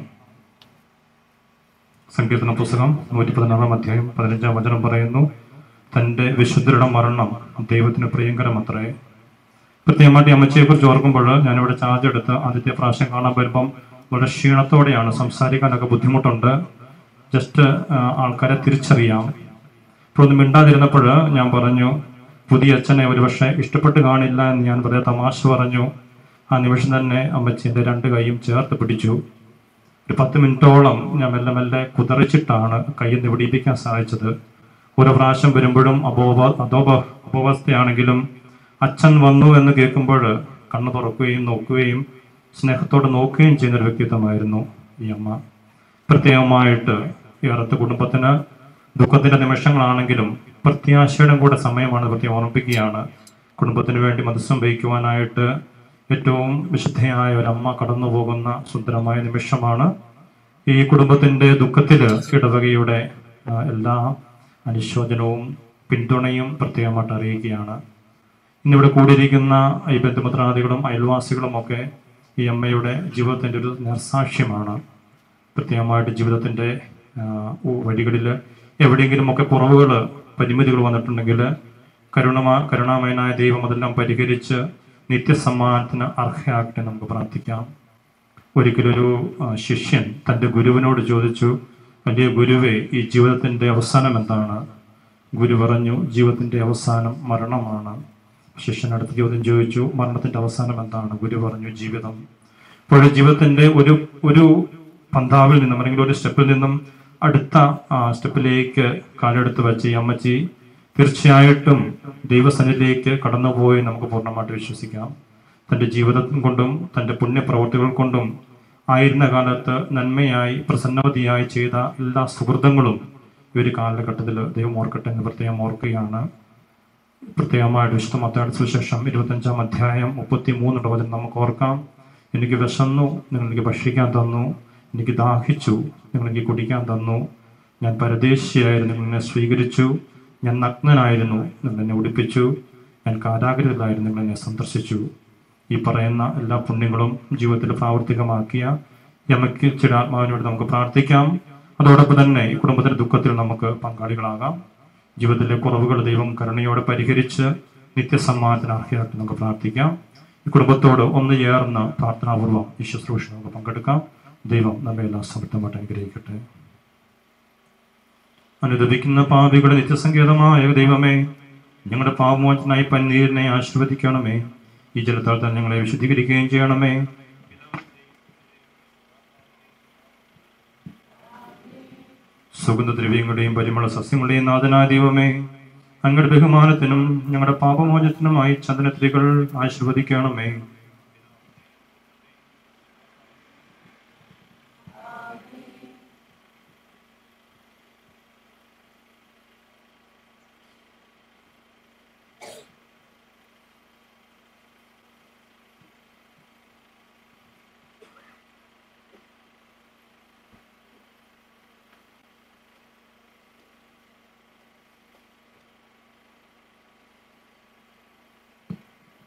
സങ്കീർത്തന പുസ്തകം നൂറ്റി പതിനാറാം അധ്യായം പതിനഞ്ചാം വചനം പറയുന്നു തൻ്റെ വിശുദ്ധരുടെ മരണം ദൈവത്തിന് പ്രിയങ്കരമത്രേ പ്രത്യേകമായിട്ട് ഈ അമ്മച്ചിയെക്കുറിച്ച് ഓർക്കുമ്പോൾ ഞാനിവിടെ ചാർജ് എടുത്ത് ആദ്യത്തെ പ്രാവശ്യം കാണാൻ വരുമ്പം വളരെ ക്ഷീണത്തോടെയാണ് സംസാരിക്കാനൊക്കെ ബുദ്ധിമുട്ടുണ്ട് ജസ്റ്റ് ആൾക്കാരെ തിരിച്ചറിയാം ഇപ്പോൾ ഒന്നും മിണ്ടാതിരുന്നപ്പോൾ ഞാൻ പറഞ്ഞു പുതിയ അച്ഛനെ ഒരുപക്ഷെ ഇഷ്ടപ്പെട്ട് കാണില്ല എന്ന് ഞാൻ വെറുതെ തമാശ പറഞ്ഞു ആ നിമിഷം തന്നെ അമ്മച്ചിൻ്റെ രണ്ട് കൈയും ചേർത്ത് പിടിച്ചു ഒരു പത്ത് മിനിറ്റോളം ഞാൻ മെല്ലെ മെല്ലെ കുതറിച്ചിട്ടാണ് കയ്യിൽ നിന്ന് വിടിപ്പിക്കാൻ സാധിച്ചത് ഓരോ പ്രാവശ്യം വരുമ്പോഴും അബോധ അധോപ അബോവസ്ഥയാണെങ്കിലും അച്ഛൻ വന്നു എന്ന് കേൾക്കുമ്പോൾ കണ്ണു തുറക്കുകയും നോക്കുകയും സ്നേഹത്തോടെ നോക്കുകയും ചെയ്യുന്ന ഒരു വ്യക്തിത്വമായിരുന്നു ഈ അമ്മ പ്രത്യേകമായിട്ട് ഈ അടുത്ത കുടുംബത്തിന് ദുഃഖത്തിന്റെ നിമിഷങ്ങളാണെങ്കിലും പ്രത്യാശയുടെ കൂടെ സമയമാണ് പ്രത്യേകം ഓർമ്മിപ്പിക്കുകയാണ് കുടുംബത്തിന് വേണ്ടി മത്സ്യം വഹിക്കുവാനായിട്ട് ഏറ്റവും വിശുദ്ധയായ ഒരു അമ്മ കടന്നു പോകുന്ന സുന്ദരമായ നിമിഷമാണ് ഈ കുടുംബത്തിന്റെ ദുഃഖത്തില് ഇടവകയുടെ ആ, എല്ലാ അനുശോചനവും പിന്തുണയും പ്രത്യേകമായിട്ട് അറിയിക്കുകയാണ് ഇന്നിവിടെ കൂടിയിരിക്കുന്ന ഈ ബന്ധുമിത്രാദികളും അയൽവാസികളും ഒക്കെ ഈ അമ്മയുടെ ജീവിതത്തിന്റെ ഒരു നിർസാക്ഷ്യമാണ് പ്രത്യേകമായിട്ട് ജീവിതത്തിന്റെ വഴികളിൽ എവിടെയെങ്കിലുമൊക്കെ കുറവുകൾ പരിമിതികൾ വന്നിട്ടുണ്ടെങ്കിൽ കരുണമാ കരുണാമയനായ ദൈവം അതെല്ലാം പരിഹരിച്ച് നിത്യസമ്മാനത്തിന് അർഹയാകട്ടെ നമുക്ക് പ്രാർത്ഥിക്കാം ഒരിക്കലൊരു ആ, ശിഷ്യൻ തൻ്റെ ഗുരുവിനോട് ചോദിച്ചു വലിയ ഗുരുവേ ഈ ജീവിതത്തിൻ്റെ അവസാനം എന്താണ് ഗുരു പറഞ്ഞു ജീവിതത്തിൻ്റെ അവസാനം മരണമാണ് ശിഷ്യൻ അടുത്ത ചോദ്യം ചോദിച്ചു മരണത്തിൻ്റെ അവസാനം എന്താണ് ഗുരു പറഞ്ഞു ജീവിതം അപ്പോൾ ജീവിതത്തിൻ്റെ ഒരു ഒരു പന്താവിൽ നിന്നും അല്ലെങ്കിൽ ഒരു സ്റ്റെപ്പിൽ നിന്നും അടുത്ത ആ, സ്റ്റെപ്പിലേക്ക് കാലെടുത്ത് വെച്ച് ഈ അമ്മച്ചി തീർച്ചയായിട്ടും ദൈവസന്നിധിയിലേക്ക് കടന്നുപോയി നമുക്ക് പൂർണ്ണമായിട്ട് വിശ്വസിക്കാം തൻ്റെ ജീവിതം കൊണ്ടും തൻ്റെ പുണ്യപ്രവൃത്തികൾ കൊണ്ടും ആയിരുന്ന കാലത്ത് നന്മയായി പ്രസന്നവതിയായി ചെയ്ത എല്ലാ സുഹൃതങ്ങളും ഈ ഒരു കാലഘട്ടത്തിൽ ദൈവം ഓർക്കട്ടെ എന്ന് പ്രത്യേകം ഓർക്കുകയാണ് പ്രത്യേകമായിട്ട് വിശുദ്ധ മത്തായുടെ സുവിശേഷം ഇരുപത്തഞ്ചാം അധ്യായം മുപ്പത്തി മൂന്നുള്ള വചനം നമുക്ക് ഓർക്കാം എനിക്ക് വിശന്നു നിങ്ങൾ എനിക്ക് ഭക്ഷിക്കാൻ തന്നു എനിക്ക് ദാഹിച്ചു നിങ്ങൾ എനിക്ക് കുടിക്കാൻ തന്നു ഞാൻ പരദേശിയായിരുന്നു നിങ്ങൾ എന്നെ സ്വീകരിച്ചു ഞാൻ നഗ്നനായിരുന്നു നിങ്ങൾ എന്നെ ഉടുപ്പിച്ചു ഞാൻ കാരാഗ്രഹത്തിലായിരുന്നു നിങ്ങൾ എന്നെ സന്ദർശിച്ചു ഈ പറയുന്ന എല്ലാ പുണ്യങ്ങളും ജീവിതത്തിൽ പ്രാവർത്തികമാക്കിയ യമക്ക് ചിരാത്മാവിനോട് നമുക്ക് പ്രാർത്ഥിക്കാം അതോടൊപ്പം തന്നെ ഈ കുടുംബത്തിന്റെ ദുഃഖത്തിൽ നമുക്ക് പങ്കാളികളാകാം ജീവിതത്തിലെ കുറവുകൾ ദൈവം കരുണയോടെ പരിഹരിച്ച് നിത്യസമ്മാനത്തിന് അർഹയായിട്ട് നമുക്ക് പ്രാർത്ഥിക്കാം ഈ കുടുംബത്തോട് ഒന്ന് ചേർന്ന് പ്രാർത്ഥനാപൂർവ്വം ഈ ശുശ്രൂഷ നമുക്ക് പങ്കെടുക്കാം ദൈവം നമ്മെ എല്ലാം സമൃദ്ധമായിട്ട് അനുഗ്രഹിക്കട്ടെ അനുദപിക്കുന്ന പാപികളുടെ നിത്യസങ്കേതമായ ദൈവമേ ഞങ്ങളുടെ പാപമോചനായി പന്നീരിനെ ആശീർവദിക്കണമേ ഈ ജലത്താൽ തന്നെ ഞങ്ങളെ വിശുദ്ധീകരിക്കുകയും ചെയ്യണമേ സുഗന്ധദ്രവ്യങ്ങളുടെയും പരിമള സസ്യങ്ങളുടെയും നാഥനായ ദൈവമേ അങ്ങയുടെ ബഹുമാനത്തിനും ഞങ്ങളുടെ പാപമോചനത്തിനുമായി ചന്ദനത്തിരികൾ ആശീർവദിക്കണമേ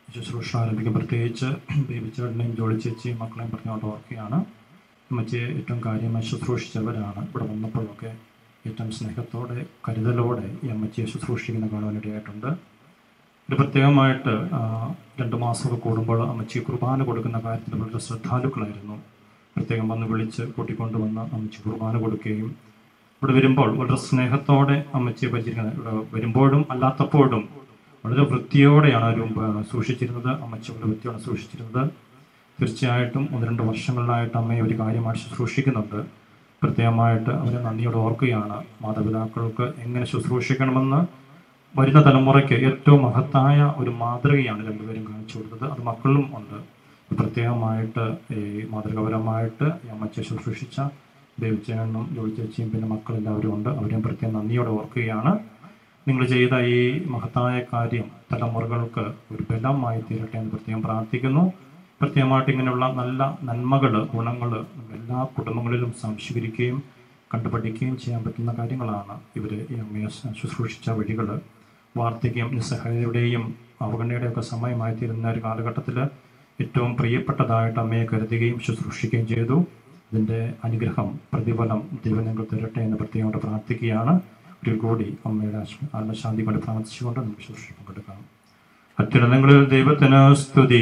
ശുശ്രൂഷ ആരംഭിക്കും പ്രത്യേകിച്ച് ബേബി ചേട്ടനെയും ജോളി ചേച്ചിയും മക്കളെയും പറഞ്ഞുകൊണ്ട് ഓർക്കുകയാണ് അമ്മച്ചിയെ ഏറ്റവും കാര്യമായി ശുശ്രൂഷിച്ചവരാണ് ഇവിടെ വന്നപ്പോഴൊക്കെ ഏറ്റവും സ്നേഹത്തോടെ കരുതലോടെ ഈ അമ്മച്ചിയെ ശുശ്രൂഷിക്കുന്ന കാണുവാനിടയായിട്ടുണ്ട് ഇത് പ്രത്യേകമായിട്ട് ആ, രണ്ട് മാസമൊക്കെ കൂടുമ്പോൾ അമ്മച്ചി കുർബാന കൊടുക്കുന്ന കാര്യത്തിൽ വളരെ ശ്രദ്ധാലുക്കളായിരുന്നു പ്രത്യേകം വന്ന് വിളിച്ച് കൂട്ടിക്കൊണ്ടുവന്ന് അമ്മച്ചി കുർബാന കൊടുക്കുകയും ഇവിടെ വരുമ്പോൾ വളരെ സ്നേഹത്തോടെ അമ്മച്ചിയെ പരിചരിക്കുന്നത് ഇവിടെ വരുമ്പോഴും അല്ലാത്തപ്പോഴും വളരെ വൃത്തിയോടെയാണ് ആ രൂപ സൂക്ഷിച്ചിരുന്നത് അമ്മച്ചി വളരെ വൃത്തിയോടെ സൂക്ഷിച്ചിരുന്നത് തീർച്ചയായിട്ടും ഒന്ന് രണ്ട് വർഷങ്ങളിലായിട്ട് അമ്മയെ ഒരു കാര്യമായിട്ട് ശുശ്രൂഷിക്കുന്നുണ്ട് പ്രത്യേകമായിട്ട് അവരെ നന്ദിയോടെ ഓർക്കുകയാണ് മാതാപിതാക്കൾക്ക് എങ്ങനെ ശുശ്രൂഷിക്കണമെന്ന് വരുന്ന തലമുറയ്ക്ക് ഏറ്റവും മഹത്തായ ഒരു മാതൃകയാണ് രണ്ടുപേരും കാണിച്ചു കൊടുത്തത് അത് മക്കളിലും ഉണ്ട് പ്രത്യേകമായിട്ട് ഈ മാതൃകാപരമായിട്ട് ഈ അമ്മച്ചെ ശുശ്രൂഷിച്ച ദേവിച്ചേണ്ണും ജോലി ചേച്ചിയും പിന്നെ മക്കളെല്ലാവരും ഉണ്ട് അവരെയും പ്രത്യേകം നന്ദിയോടെ ഓർക്കുകയാണ് നിങ്ങൾ ചെയ്ത ഈ മഹത്തായ കാര്യം തലമുറകൾക്ക് ഒരു ബലമായി തീരട്ടെ എന്ന് പ്രത്യേകം പ്രാർത്ഥിക്കുന്നു പ്രത്യേകമായിട്ട് ഇങ്ങനെയുള്ള നല്ല നന്മകൾ ഗുണങ്ങൾ എല്ലാ കുടുംബങ്ങളിലും സംശീകരിക്കുകയും കണ്ടുപഠിക്കുകയും ചെയ്യാൻ പറ്റുന്ന കാര്യങ്ങളാണ് ഇവർ ഈ അമ്മയെ ശ- ശുശ്രൂഷിച്ച വഴികൾ വാർദ്ധക്യം നിസ്സഹായതയുടെയും അവഗണനയുടെയും ഒക്കെ സമയമായി തീരുന്ന ഒരു കാലഘട്ടത്തിൽ ഏറ്റവും പ്രിയപ്പെട്ടതായിട്ട് അമ്മയെ കരുതുകയും ശുശ്രൂഷിക്കുകയും ചെയ്തു ഇതിൻ്റെ അനുഗ്രഹം പ്രതിഫലം ദൈവം നിങ്ങൾ തരട്ടെ എന്ന് പ്രത്യേകം പ്രാർത്ഥിക്കുകയാണ് ഒരു കൂടി അമ്മയുടെ ആത്മ- ആത്മശാന്തി കൊണ്ട് പ്രാർത്ഥിച്ചുകൊണ്ട് നമുക്ക് ശുശ്രൂഷ പങ്കെടുക്കാം അത്യുന്നതങ്ങളിൽ ദൈവത്തിന് സ്തുതി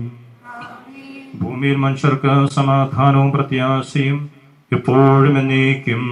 ഭൂമിയിൽ മനുഷ്യർക്ക് സമാധാനവും പ്രത്യാശയും എപ്പോഴും എന്നേക്കും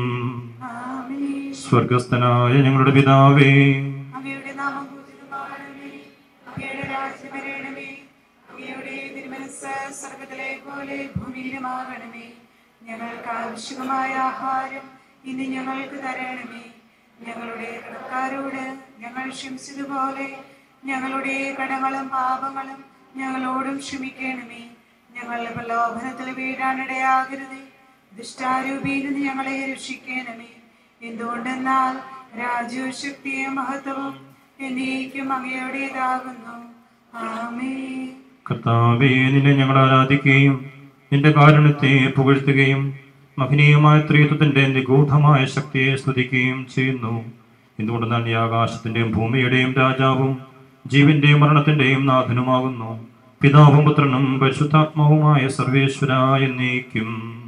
സ്വർഗസ്ഥനായ ഞങ്ങളുടെ പിതാവേ അങ്ങയുടെ നാമം പൂജിതമാകണമേ അങ്ങയുടെ രാജ്യം വരണമേ അങ്ങയുടെ തിരുമനസ് സ്വർഗത്തിലെ പോലെ ഭൂമിയിലുമാകണമേ ഞങ്ങൾക്ക് ആവശ്യമായ ആഹാരം ഇന്ന് ഞങ്ങൾക്ക് തരണമേ ഞങ്ങളുടെ കടക്കാരോട് ഞങ്ങൾ ക്ഷമിച്ചതുപോലെ ഞങ്ങളുടെ കടങ്ങളും പാപങ്ങളും ഞങ്ങളോടും ക്ഷമിക്കണമേ ഞങ്ങളുടെ പ്രലോഭനത്തിൽ വീഴാനിടയാകരുതേ ദുഷ്ടാരൂപിയിൽ നിന്ന് ഞങ്ങളെ രക്ഷിക്കണമേ എന്തുകൊണ്ടെന്നാൽ രാജ്യവും ശക്തിയും മഹത്വവും എന്നേക്കും അങ്ങയുടേതാകുന്നു ആമേ കർത്താവേ നിന്നെ ഞങ്ങൾ ആരാധിക്കുകയും നിന്റെ കാരുണ്യത്തെ പുകഴ്ത്തുകയും മഹനീയമായ ത്രിത്വത്തിന്റെ നിഗൂഢമായ ശക്തിയെ സ്തുതിക്കുകയും ചെയ്യുന്നു എന്തുകൊണ്ടെന്നാൽ നീ ആകാശത്തിന്റെയും ഭൂമിയുടെയും രാജാവും ജീവന്റെയും മരണത്തിന്റെയും നാഥനുമാകുന്നു പിതാവും പുത്രനും പരിശുദ്ധാത്മാവുമായ സർവേശ്വര എന്നേക്കും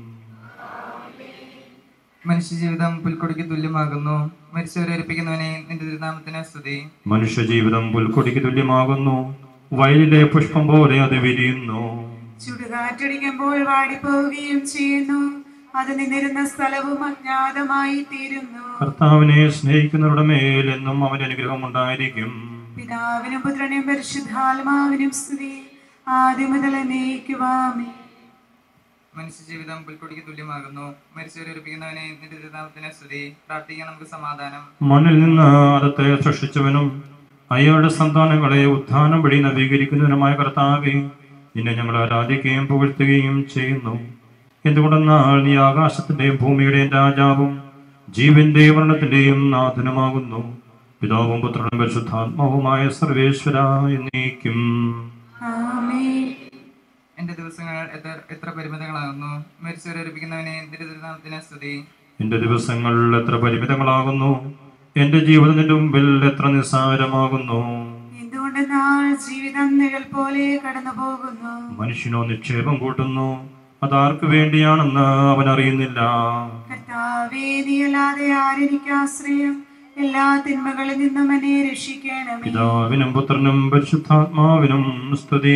മനുഷ്യജീവിതം പുൽക്കൊടിക്ക് തുല്യമാകുന്നു മരിച്ചവരെ ഏൽപ്പിക്കുന്നവനെ നിന്റെ തിരുനാമത്തിന് സ്തുതി മനുഷ്യജീവിതം പുൽക്കൊടിക്ക് തുല്യമാകുന്നു വയലിലെ പുഷ്പം പോലെ അത് വിരിയുന്നു ചുടുകാറ്റടിക്കുമ്പോൾ വാടിപ്പോവുകയും ചെയ്യുന്നു അത് നിന്നിരുന്ന സ്ഥലവും അജ്ഞാതമായി തീരുന്നു കർത്താവിനെ സ്നേഹിക്കുന്നവരുടെ മേൽ എന്നും അവന്റെ അനുഗ്രഹം ഉണ്ടായിരിക്കും പിതാവിനും പുത്രനും പരിശുദ്ധാത്മാവിനും സ്തുതി ആദ്യം മുതൽ നീക്കുവാമേ മനുഷ്യജീവിതം പുൽക്കൊടിക്ക് തുല്യമാകുന്നു മരിച്ചവരെ ഏൽപ്പിക്കുന്നവനെ നിന്റെ തിരുനാമത്തിന് സ്തുതി പ്രാർത്ഥിക്കാൻ നമുക്ക് സമാധാനം മണ്ണിൽ നിന്ന് അതത്തെ സൃഷ്ടിച്ചവനും അയാളുടെ സന്താനങ്ങളെ ഉത്ഥാനം വഴി നവീകരിക്കുന്നതിനുമായ കർത്താവെ നിന്നെ ഞങ്ങൾ ആരാധിക്കുകയും പുകഴ്ത്തുകയും ചെയ്യുന്നു എന്തുകൊണ്ടെന്നാൽ നീ ആകാശത്തിന്റെയും ഭൂമിയുടെയും രാജാവും ജീവന്റെയും മരണത്തിന്റെയും നാഥനുമാകുന്നു പിതാവും പുത്രനും പരിശുദ്ധാത്മാവുമായ സർവേശ്വര എന്നേക്കും ആമേ എന്റെ ദിവസങ്ങൾ എത്ര എത്ര പരിമിതങ്ങളാകുന്നു മരിച്ചവരെ ഏൽപ്പിക്കുന്നവനെ നിന്റെ തിരുനാമത്തിന് സ്തുതി എന്റെ ദിവസങ്ങൾ എത്ര പരിമിതങ്ങളാകുന്നു എന്റെ ജീവിതം നിന്റെ മുമ്പിൽ എത്ര നിസ്സാരമാകുന്നു എന്തുകൊണ്ടെന്നാൽ ജീവിതം നിഴൽ പോലെ കടന്നു പോകുന്നു മനുഷ്യനോ നിക്ഷേപം കൂട്ടുന്നു അതാർക്ക് വേണ്ടിയാണെന്ന് അവൻ അറിയുന്നില്ല കർത്താവേ നീയല്ലാതെ ആരെനിക്ക് ആശ്രയം എല്ലാ തിന്മകളിൽ നിന്നും എന്നെ രക്ഷിക്കണമേ പിതാവിനും പുത്രനും പരിശുദ്ധാത്മാവിനും സ്തുതി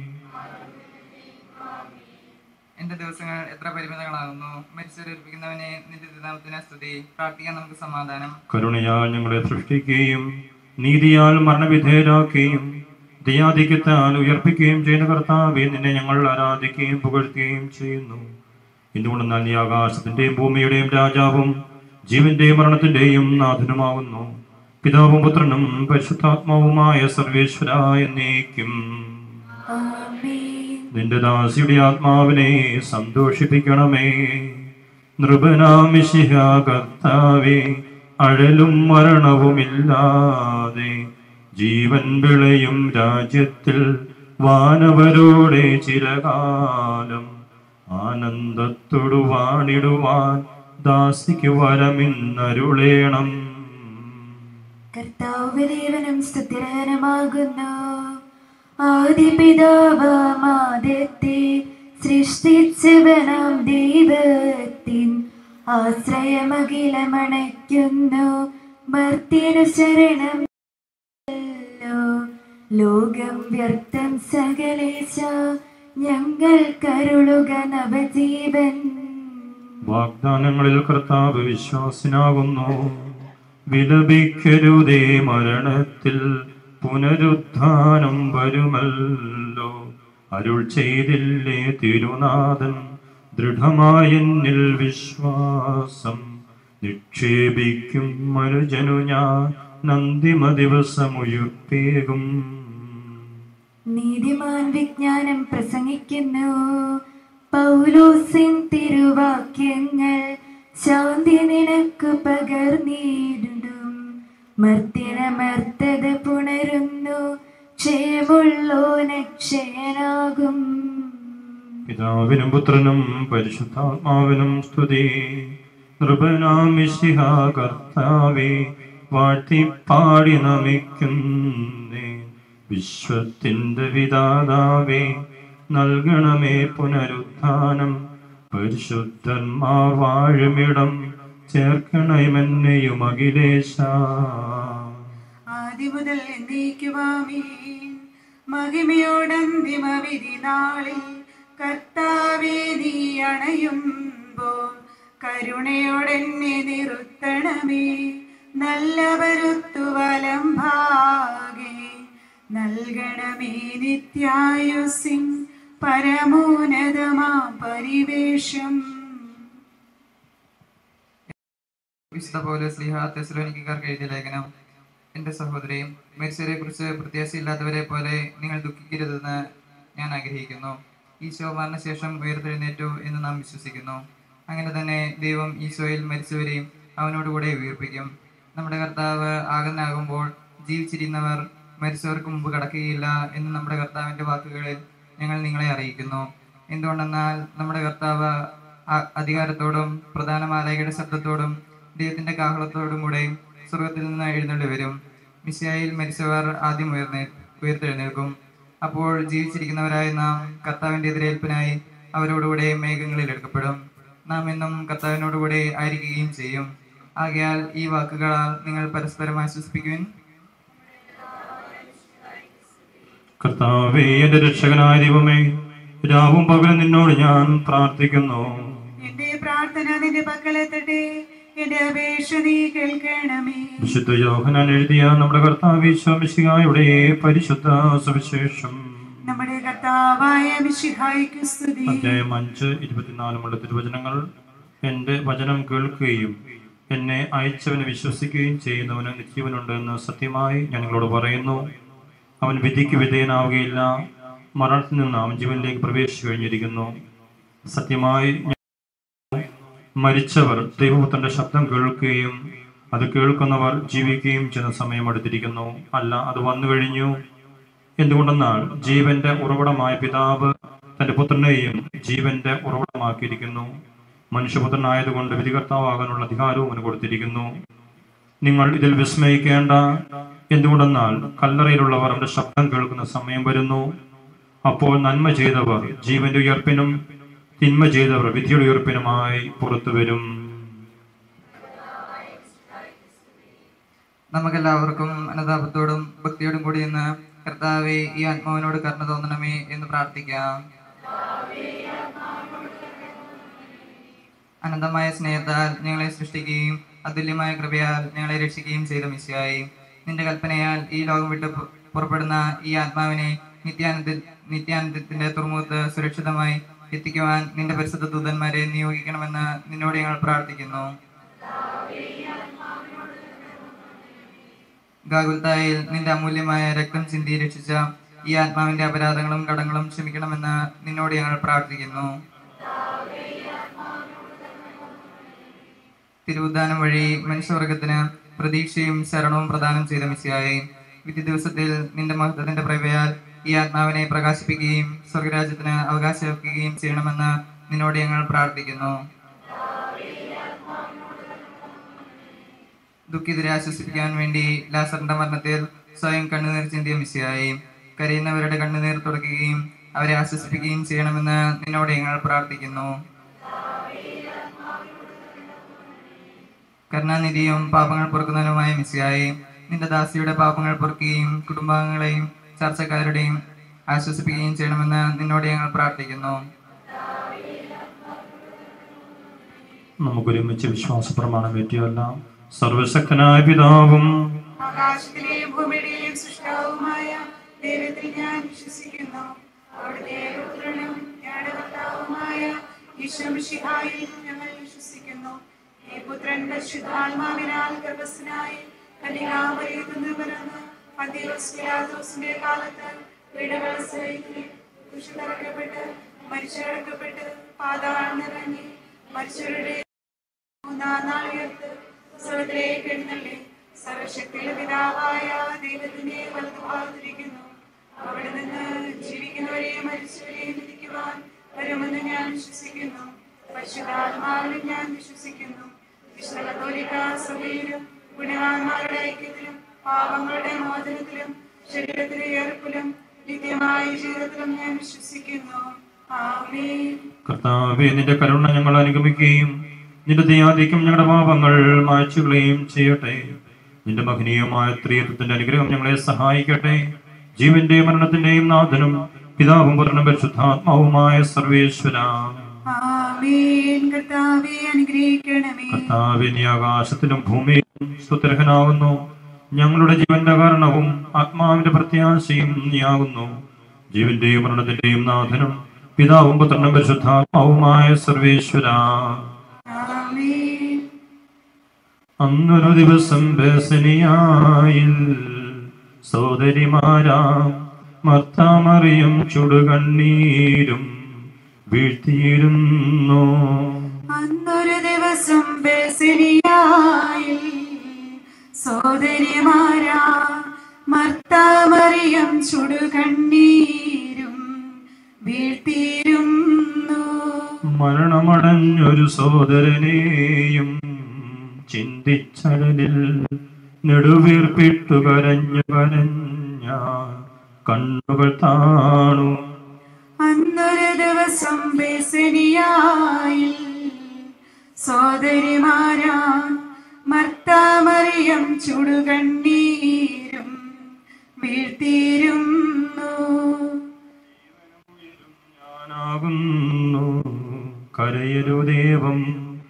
എന്റെ ദിവസങ്ങൾ എത്ര പരിമിതങ്ങളാകുന്നു മരിച്ചവരെ ഏൽപ്പിക്കുന്നവനെ നിന്റെ തിരുനാമത്തിന് സ്തുതി പ്രാർത്ഥിക്കാൻ നമുക്ക് സമാധാനം കരുണയാൽ ഞങ്ങളെ സൃഷ്ടിക്കുകയും നീതിയാൽ മരണവിധേയരാക്കുകയും ദയാധിക്യത്താൽ ഉയർപ്പിക്കുകയും ചെയ്യുന്ന കർത്താവെ നിന്നെ ഞങ്ങൾ ആരാധിക്കുകയും പുകഴ്ത്തുകയും ചെയ്യുന്നു എന്തുകൊണ്ടെന്നാൽ നീ ആകാശത്തിന്റെയും ഭൂമിയുടെയും രാജാവും ജീവന്റെയും മരണത്തിന്റെയും നാഥനുമാകുന്നു പിതാവും പുത്രനും പരിശുദ്ധാത്മാവുമായ സർവേശ്വര എന്നേക്കും നിന്റെ ദാസിയുടെ ആത്മാവിനെ സന്തോഷിപ്പിക്കണമേ നൃപനാമിശിഹ കർത്താവേ അഴലും മരണവുമില്ലാതെ ജീവൻ വിളയും രാജ്യത്തിൽ വാനവരോടെ ചിരകാലം ആനന്ദത്തോടു വാണിടുവാൻ ദാസിക്ക് വരമിന്നരുളേണം കർത്താവ് ദേവനും സ്തുത്യർഹനമാകുന്നു ആദിപിതാവാമാദത്തെ സൃഷ്ടിച്ചവനാം ദൈവത്തിൻ ആശ്രയമഖിലമണയ്ക്കുന്നു ഭർത്തിനു ശരണം ലോകം വ്യർത്ഥം സകലേശ ഞങ്ങൾ കരുളുക നവജീവൻ വാഗ്ദാനങ്ങളിൽ കർത്താവ് വിശ്വാസനാകുന്നു വിലപിക്കരുതേ മരണത്തിൽ പുനരുത്ഥാനം വരുമല്ലോ അരുൾ ചെയ്തില്ലേ തിരുനാഥൻ ദൃഢമായെന്നിൽ വിശ്വാസം നിക്ഷേപിക്കും മനുജനു ഞാൻ നന്ദിമ ദിവസമുയുർപ്പേകും നീതിമാൻ വിജ്ഞാനം പ്രസംഗിക്കുന്നു പൗലോസിൻ തിരുവാക്യങ്ങൾ ശാന്തി നിനക്ക് പകർന്നിടും മർത്തിനമർത്തത പുണരുന്നു ക്ഷയമുള്ളോനക്ഷയനാകും പിതാവിനും പുത്രനും പരിശുദ്ധാത്മാവിനും സ്തുതി നൃപനാമിശിഹ കർത്താവെ വാഴ്ത്തിപ്പാടി നമിക്കുന്നേ വിശ്വത്തിന്റെ വിധാതാവേ നൽകണമേ പുനരുത്ഥാനം പരിശുദ്ധന്മാർ വാഴുമിടം ചേർക്കണമെന്നെയും അഖിലേശ ആദ്യ മുതൽ എന്നേക്കുവാമേ മഹിമയോടന്തിമ വിധി നാളിൽ കർത്താവേ നീ അണയുമ്പോൾ കരുണയോടെന്നെ നിറുത്തണമേ നല്ല വരുത്തു വലം ഭാഗേ നൽകണമേ നിത്യായുസിൻ പരമോന്നതമാ പരിവേഷം വിശുദ്ധ പോലെ സ്ലിഹ തെസ്ലോനിക്കാർക്ക് എഴുതിയ ലേഖനം എന്റെ സഹോദരിയും മരിച്ചവരെ കുറിച്ച് പ്രത്യാശയില്ലാത്തവരെ പോലെ നിങ്ങൾ ദുഃഖിക്കരുതെന്ന് ഞാൻ ആഗ്രഹിക്കുന്നു ഈശോ മരണശേഷം ഉയർത്തെഴുന്നേറ്റു എന്ന് നാം വിശ്വസിക്കുന്നു അങ്ങനെ തന്നെ ദൈവം ഈശോയിൽ മരിച്ചവരെയും അവനോടുകൂടെ ഉയർപ്പിക്കും നമ്മുടെ കർത്താവ് ആകുന്നാകുമ്പോൾ ജീവിച്ചിരുന്നവർ മരിച്ചവർക്ക് മുമ്പ് കടക്കുകയില്ല എന്ന് നമ്മുടെ കർത്താവിന്റെ വാക്കുകളിൽ ഞങ്ങൾ നിങ്ങളെ അറിയിക്കുന്നു എന്തുകൊണ്ടെന്നാൽ നമ്മുടെ കർത്താവ് ആ- അധികാരത്തോടും പ്രധാന മാലയുടെ ശബ്ദത്തോടും ദൈവത്തിന്റെ കാഹളത്തോടും കൂടെ സ്വർഗത്തിൽ നിന്ന് എഴുന്നള്ളി വരും മിശിയായിൽ മരിച്ചവർ ആദ്യം ഉയർന്നേ ഉയർത്തെഴുന്നേൽക്കും അപ്പോൾ ജീവിച്ചിരിക്കുന്നവരായ നാം കർത്താവിന്റെ എതിരേൽപ്പിനായി അവരോടുകൂടെ മേഘങ്ങളിൽ എടുക്കപ്പെടും നാം എന്നും കർത്താവിനോടുകൂടെ ആയിരിക്കുകയും ചെയ്യും ആകയാൽ ഈ വാക്കുകളാൽ നിങ്ങൾ പരസ്പരം ആശ്വസിപ്പിക്കുവിൻ കർത്താവേ എന്റെ രക്ഷകനായ ദൈവമേ രാവും പകലും നിന്നോട് ഞാൻ പ്രാർത്ഥിക്കുന്നു എന്റെ പ്രാർത്ഥന നിന്റെ പക്കലെത്തട്ടെ എന്റെ അപേക്ഷ നീ കേൾക്കണമേ വിശുദ്ധ യോഹനാൻ എഴുതിയ നമ്മുടെ കർത്താവ് ഈശോമിശിഹായുടെ പരിശുദ്ധ സുവിശേഷം നമ്മുടെ കർത്താവായ മിശിഹായിക്ക് സ്തുതി അധ്യായം അഞ്ച് ഇരുപത്തിനാലുമുള്ള തിരുവചനങ്ങൾ എന്റെ വചനം കേൾക്കുകയും എന്നെ അയച്ചവനെ വിശ്വസിക്കുകയും ചെയ്യുന്നവന് നിത്യവനുണ്ട് എന്ന് സത്യമായി ഞാൻ നിങ്ങളോട് പറയുന്നു അവൻ വിധിക്ക് വിധേയനാവുകയില്ല മരണത്തിൽ നിന്ന് അവൻ ജീവനിലേക്ക് പ്രവേശിച്ചു കഴിഞ്ഞിരിക്കുന്നു സത്യമായി ഞാൻ മരിച്ചവർ ദൈവപുത്രന്റെ ശബ്ദം കേൾക്കുകയും അത് കേൾക്കുന്നവർ ജീവിക്കുകയും ചെയ്യുന്ന സമയം അടുത്തിരിക്കുന്നു അല്ല അത് വന്നു കഴിഞ്ഞു എന്തുകൊണ്ടെന്നാൽ ജീവന്റെ ഉറവിടമായ പിതാവ് തന്റെ പുത്രനെയും ജീവന്റെ ഉറവിടമാക്കിയിരിക്കുന്നു മനുഷ്യപുത്രനായതുകൊണ്ട് വിധികർത്താവാകാനുള്ള അധികാരവും അവന് കൊടുത്തിരിക്കുന്നു നിങ്ങൾ ഇതിൽ വിസ്മയിക്കേണ്ട എന്തുകൊണ്ടെന്നാൽ കല്ലറയിലുള്ളവർ അവന്റെ ശബ്ദം കേൾക്കുന്ന സമയം വരുന്നു അപ്പോൾ നന്മ ചെയ്തവർ ജീവന്റെ ഉയർപ്പിനും തിന്മ ചെയ്തവർ വിധിയുടെ ഉയർപ്പിനുമായി പുറത്തു വരും നമുക്കെല്ലാവർക്കും അനുതാപത്തോടും ഭക്തിയോടും കൂടി ഇന്ന് കർത്താവെ ഈ ആത്മാവിനോട് കരുണ തോന്നണമേ എന്ന് പ്രാർത്ഥിക്കാം അനന്തമായ സ്നേഹത്താൽ ഞങ്ങളെ സൃഷ്ടിക്കുകയും അതുല്യമായ കൃപയാൽ ഞങ്ങളെ രക്ഷിക്കുകയും ചെയ്ത മിശയായി നിന്റെ കൽപ്പനയാൽ ഈ ലോകം വിട്ട് പു- പുറപ്പെടുന്ന ഈ ആത്മാവിനെ നിത്യാനന്ദ നിത്യാനന്ദത്തിന്റെ തുറമുഖത്ത് സുരക്ഷിതമായി എത്തിക്കുവാൻ നിന്റെ പരിശുദ്ധ ദൂതന്മാരെ നിയോഗിക്കണമെന്ന് നിന്നോട് ഞങ്ങൾ പ്രാർത്ഥിക്കുന്നു ഗാഗുൽത്തായിൽ നിന്റെ അമൂല്യമായ രക്തം ചിന്തി രക്ഷിച്ച ഈ ആത്മാവിന്റെ അപരാധങ്ങളും കടങ്ങളും ക്ഷമിക്കണമെന്ന് നിന്നോട് ഞങ്ങൾ പ്രാർത്ഥിക്കുന്നു തിരുവുദ്ധാനം വഴി മനുഷ്യവർഗത്തിന് പ്രതീക്ഷയും ശരണവും പ്രദാനം ചെയ്ത മിശിയായി വിധി ദിവസത്തിൽ നിന്റെ മഹത്വത്തിന്റെ പ്രഭയാൽ ഈ ആത്മാവിനെ പ്രകാശിപ്പിക്കുകയും സ്വർഗരാജ്യത്തിന് അവകാശമാക്കുകയും ചെയ്യണമെന്ന് നിന്നോട് ഞങ്ങൾ പ്രാർത്ഥിക്കുന്നു ദുഃഖിതരെ ആശ്വസിപ്പിക്കാൻ വേണ്ടി ലാസറിന്റെ മരണത്തിൽ സ്വയം കണ്ണുനീർ ചിന്തിയ മിശിയായി കരയുന്നവരുടെ കണ്ണുനീർ തുടയ്ക്കുകയും അവരെ ആശ്വസിപ്പിക്കുകയും ചെയ്യണമെന്ന് നിന്നോട് ഞങ്ങൾ പ്രാർത്ഥിക്കുന്നു കരുണാനിധിയും പാപങ്ങൾ പൊറുക്കുന്നതിനുമായ മിസ്സിയായി നിന്റെ ദാസിയുടെ പാപങ്ങൾ പൊറുക്കുകയും കുടുംബാംഗങ്ങളെയും ചർച്ചക്കാരുടെയും ആശ്വസിപ്പിക്കുകയും ചെയ്യണമെന്ന് നിന്നോട് ഞങ്ങൾ പ്രാർത്ഥിക്കുന്നു നമുക്കൊരുമിച്ച് വിശ്വാസ പ്രമാണം പറ്റിയല്ല സർവശക്തനായ പിതാവും ആകാശത്തിലെയും ഭൂമിയുടെയും സൃഷ്ടാവുമായ ദൈവത്തിൽ ഞാൻ വിശ്വസിക്കുന്നു അവിടുത്തെ പുത്രനും ഞങ്ങളുടെ കർത്താവുമായ ഈശ്വമിഷിഹായിൽ ഞങ്ങൾ വിശ്വസിക്കുന്നു ഈ പുത്രൻ പരിശുദ്ധാത്മാവിനാൽ ഗർഭസ്ഥനായി കന്യകാമറിയത്തിൽ നിന്ന് പിറന്ന് പന്തിയോസ്മിലാദോസിന്റെ കാലത്ത് വീടുകൾ കുരിശിലറക്കപ്പെട്ട് മരിച്ചടക്കപ്പെട്ട് പാതാളം നിറങ്ങി മരിച്ചവരുടെ മൂന്നാം നാൾ ഉയർത്ത് സ്വർഗ്ഗത്തിലേക്ക് എഴുന്നള്ളി സർവശക്തിയുടെ പിതാവായ ദൈവത്തിന്റെ വലതുഭാഗത്തിരിക്കുന്നു അവിടെ നിന്ന് ജീവിക്കുന്നവരെയും മരിച്ചവരെയും വിധിക്കുവാൻ വരുമെന്ന് ഞാൻ വിശ്വസിക്കുന്നു പരിശുദ്ധാത്മാവിലും ഞാൻ വിശ്വസിക്കുന്നു വിശുദ്ധ കത്തോലിക്ക സഭയിലും ഗുണവാന്മാരുടെ ഐക്യത്തിലും പാപങ്ങളുടെ മോചനത്തിലും ശരീരത്തിലെ ഏർപ്പിലും നിത്യമായ ജീവിതത്തിലും ഞാൻ വിശ്വസിക്കുന്നു ആമേൻ കർത്താവെ നിന്റെ കരുണ ഞങ്ങൾ അനുഗമിക്കുകയും നിന്റെ ദയാധിക്യം ഞങ്ങളുടെ പാപങ്ങൾ മായ്ച്ചുകളയും ചെയ്യട്ടെ നിന്റെ മഹനീയമായ ത്രിയത്വത്തിന്റെ അനുഗ്രഹം ഞങ്ങളെ സഹായിക്കട്ടെ ജീവന്റെയും മരണത്തിന്റെയും നാഥനും പിതാവും പുത്രനും പരിശുദ്ധാത്മാവുമായ സർവേശ്വര ആമേൻ കർത്താവെ അനുഗ്രഹിക്കണമേ കർത്താവെ നീ ആകാശത്തിലും ഭൂമിയിലും സ്തുത്യർഹനാകുന്നു ഞങ്ങളുടെ ജീവന്റെ കാരണവും ആത്മാവിന്റെ പ്രത്യാശയും നീയാകുന്നു ജീവന്റെയും മരണത്തിന്റെയും നാഥനും പിതാവും പുത്രനും പരിശുദ്ധാത്മാവുമായ സർവേശ്വര ആമേൻ അന്നൊരു ദിവസം ബേസനിയായിൽ സോദരിമാരാം മർത്താമറിയും ചുടുകണ്ണീരും വീഴ്ത്തിയിരുന്നു അന്നൊരു ദിവസം ബേസിനിയായി സോദരിമാരാ മർത്താമറിയം ചുടുകണ്ണീരും വീഴ്ത്തിയിരുന്നു മരണമടഞ്ഞൊരു സോദരനെയും ചിന്തിച്ചടലിൽ നെടുവീർപ്പിട്ടു കരഞ്ഞു കരഞ്ഞ കണ്ണുകൾ താണു അന്നൊരു ദിവസം ബേസിനിയായി സോദരിമാരാ മർത്താമറിയം ചുടുകണ്ണീരും വീഴ്ത്തിയിരുന്നു ഞാനാകുന്നു കരയരു ദേവം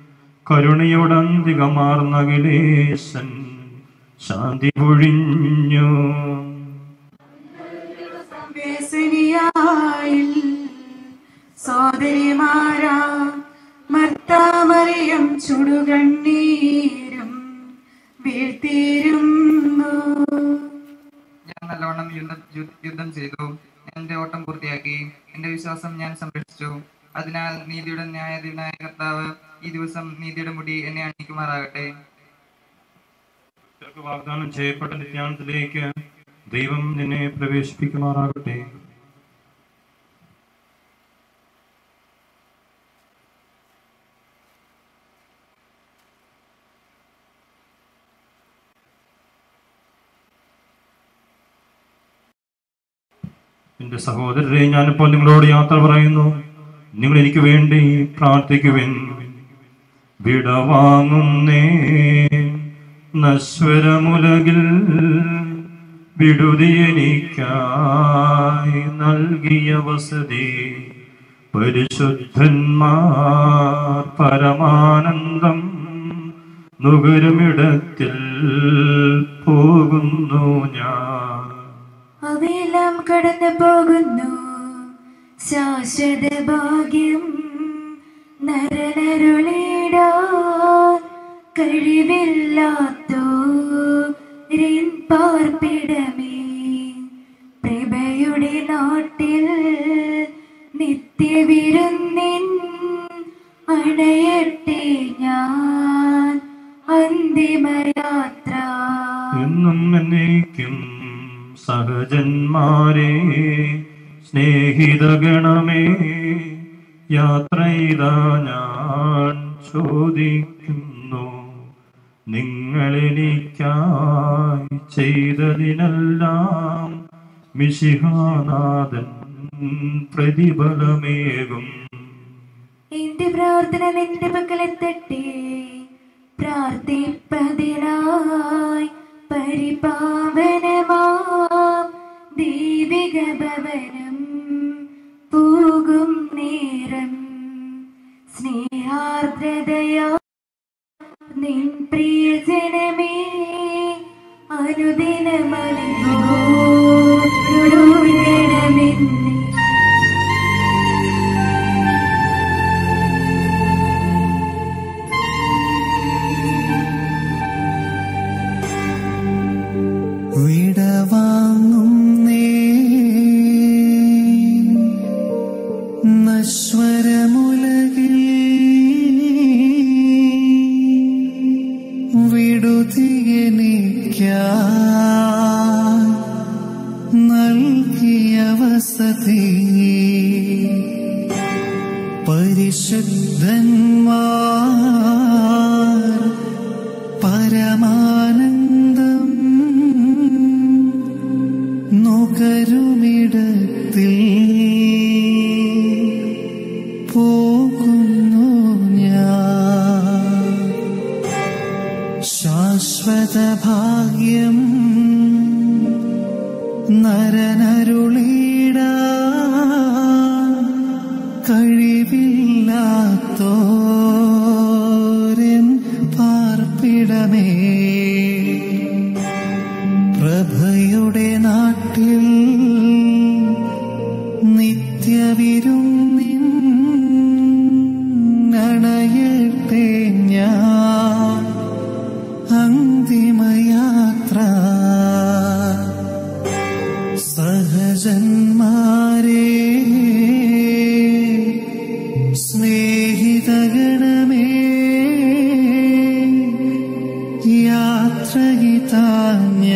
കരുണയോടന്തികമാർന്നകിലേശൻ ശാന്തി പൊഴിഞ്ഞു ബേസിനിയായി സോദരിമാരാ മർത്താമറിയം ചുടുകണ്ണീരും വീഴ്ത്തിയിരുന്നു ഞാൻ നല്ലവണ്ണം യുദ്ധം യു- യുദ്ധം ചെയ്തു എന്റെ ഓട്ടം പൂർത്തിയാക്കി എന്റെ വിശ്വാസം ഞാൻ സംരക്ഷിച്ചു അതിനാൽ നീതിയുടെ ന്യായാധിപനായ കർത്താവ് ഈ ദിവസം നീതിയുടെ മുടി എന്നെ അണിയിക്കുമാറാകട്ടെ നിനക്ക് വാഗ്ദാനം ചെയ്യപ്പെട്ട നിത്യാനത്തിലേക്ക് ദൈവം നിന്നെ പ്രവേശിപ്പിക്കുമാറാകട്ടെ എന്റെ സഹോദരരെ ഞാനിപ്പോൾ നിങ്ങളോട് യാത്ര പറയുന്നു നിങ്ങൾ എനിക്ക് വേണ്ടി പ്രാർത്ഥിക്കുവിൻ വിടവാങ്ങുന്നേ നശ്വരമുലകിൽ വിടുതി എനിക്കായി നൽകിയ വസതി പരിശുദ്ധന്മാർ പരമാനന്ദം നുകരുമിടത്തിൽ പോകുന്നു ഞാൻ അവയെല്ലാം കടന്നു പോകുന്നു ശാശ്വത ഭാഗ്യം നരനരുളിടാൻ കഴിവില്ലാത്തോ പാർപ്പിടമേ പ്രഭയുടെ നാട്ടിൽ നിത്യവിരുന്നിൻ അണയട്ടെ ഞാൻ അന്തിമയാത്ര എന്നും എന്നേക്കും സഹജന്മാരെ സ്നേഹിതഗണമേ യാത്ര ചെയ്താ ഞാൻ ചോദിക്കുന്നു നിങ്ങളെനിക്കായി ചെയ്തതിനെല്ലാം മിശിഹാനാഥൻ പ്രതിഫലമേകും എന്റെ പ്രാർത്ഥന നിന്റെ പക്കലെത്തട്ടെ പ്രാർത്ഥിപ്പതിനായി പരിപാവനമാം ദൈവിക ഭവനം പോകും നേരം സ്നേഹാർദ്രതയാ നിൻ പ്രിയജനമേ അനുദിനമണിയോടണമെന്ന് വിടവാങ്ങും നേ നശ്വരമുലകിൽ വിടുതിയെനിക്ക നൽകിയ വസതി പരിശുദ്ധന്മാർ പരമാനന്ദം നുകരുമിടത്തിൽ പോകുന്നു ഞാൻ ശാശ്വത ഭാഗ്യം നരനരുളീട കഴിവില്ലാത്തോരൻ പാർപ്പിടമേ പ്രഭയുടെ നാട്ടിൽ നിത്യവിരുന്നിൻ അണയട്ടെ ഞാൻ അന്തിമയാത്ര സഹജന്മാരെ സ്നേഹിതഗണമേ യാത്രയിതാഞ്ഞ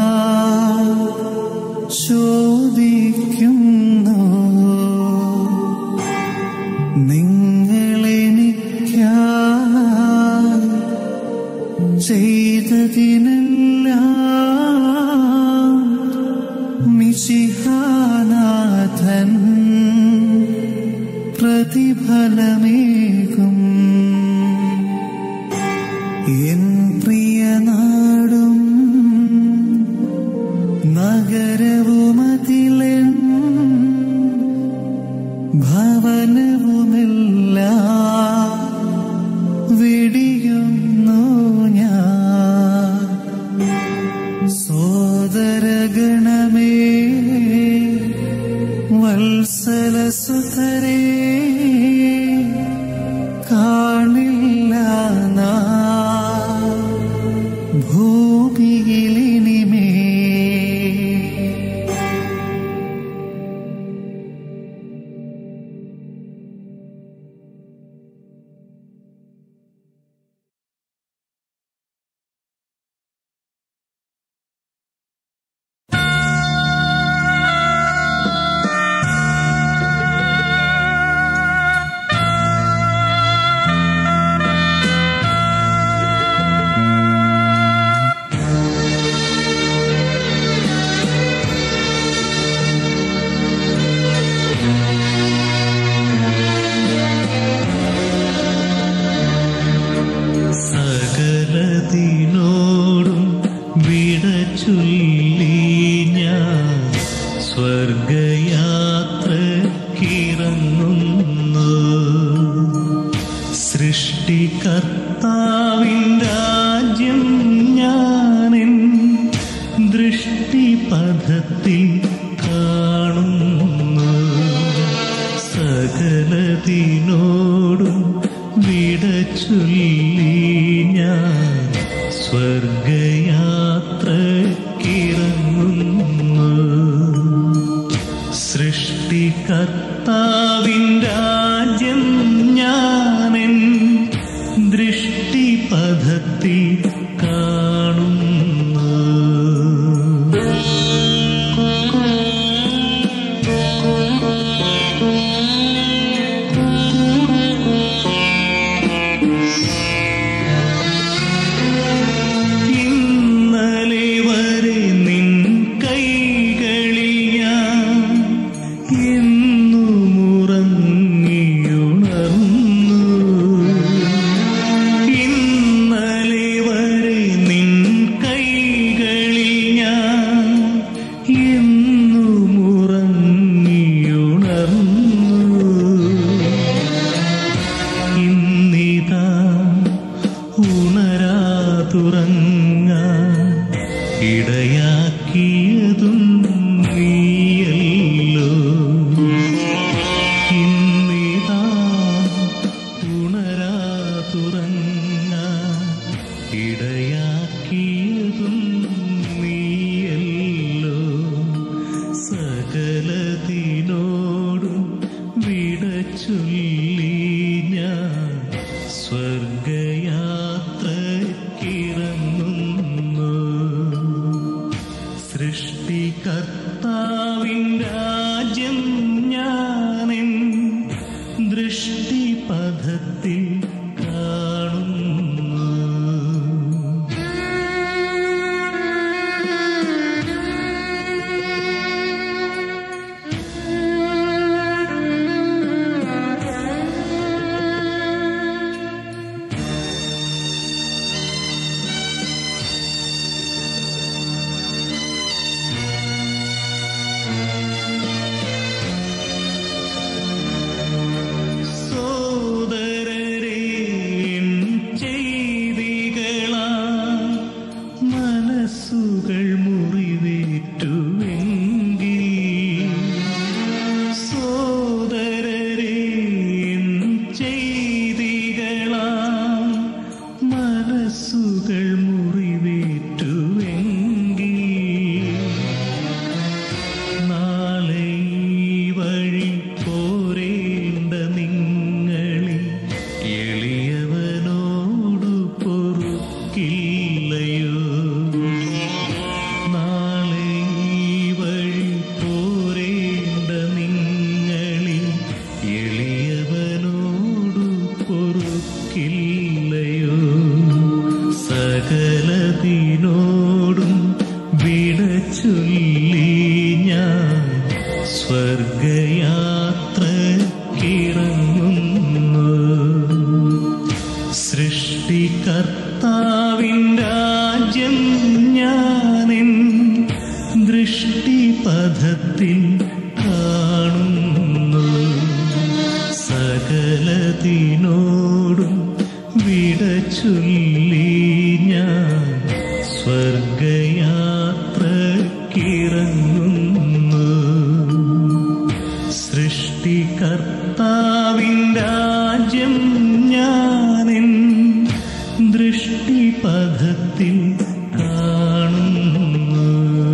ചോദിക്കുന്നു നിങ്ങളെനിക്കായി ചെയ്തതിനെല്ലാം മിശിഹാനാഥൻ പ്രതിഫലമേകും എൻ പ്രിയനാടും നഗരവുമതിലെൻ ഭവനവുമെല്ലാം വെടിയുന്നു ഞാൻ സോദരഗണമേ വത്സലസുതരേ കാണില്ല നാം ഭൂമിയിലിനിമേ സകലതിനോടും വിട ചൊല്ലി ഞാൻ സ്വർഗയാത്രക്കിറങ്ങുന്നു സൃഷ്ടികർത്താവിൻ രാജ്യം ഞാനെൻ ദൃഷ്ടിപഥത്തിൽ കാണുന്നു സകലതിനോടും വിട ചൊല്ലി ഞാൻ സ്വർഗയാത്രക്കിറങ്ങുന്നു സൃഷ്ടികർത്താവിൻ രാജ്യം ഞാനെൻ ദൃഷ്ടിപഥത്തിൽ കാണുന്നു ഇന്നലെ വരെ നിൻ കൈകളിൽ ഇന്നിതാ ഉണരാതുറങ്ങ ഇടയാക്കിയതും നീയല്ലോ ഇന്നിതാ ഉണരാതുറങ്ങ ഇടയാക്കിയതും നീയല്ലോ സകലതിനോടും വിട ചൊല്ലി ഞാൻ സ്വർഗയാത്രക്കിറങ്ങുന്നു സൃഷ്ടികർത്താവിൻ രാജ്യം ഞാനെൻ ദൃഷ്ടിപഥത്തിൽ കാണുന്നു സോദരരേ എൻ ചെയ്തികളാ മനസ്സുകൾ മുറിവേറ്റുവെങ്കിൽ സോദരരേ എൻ ചെയ്തികളാ മനസ്സുകൾ മുറിവേറ്റുവെങ്കിൽ നാളെ ഈ വഴി പോരേണ്ട നിങ്ങളിൽ എളിയവനോടു പൊറുക്കില്ലയോ നാളെ ഈ വഴി പോരേണ്ട നിങ്ങളിൽ എളിയവനോടു പൊറുക്കില്ലയോ സകലതിനോടും വിട ചൊല്ലി ഞാൻ സ്വർഗയാത്രക്കിറങ്ങുന്നു സൃഷ്ടികർത്താവിൻ രാജ്യം ഞാനെൻ ദൃഷ്ടിപഥത്തിൽ കാണുന്നു സകലതിനോടും വിട ചൊല്ലി ഞാൻ സ്വർഗയാത്രക്കിറങ്ങുന്നു സൃഷ്ടികർത്താവിൻ രാജ്യം ഞാനെൻ ദൃഷ്ടിപഥത്തിൽ കാണുന്നു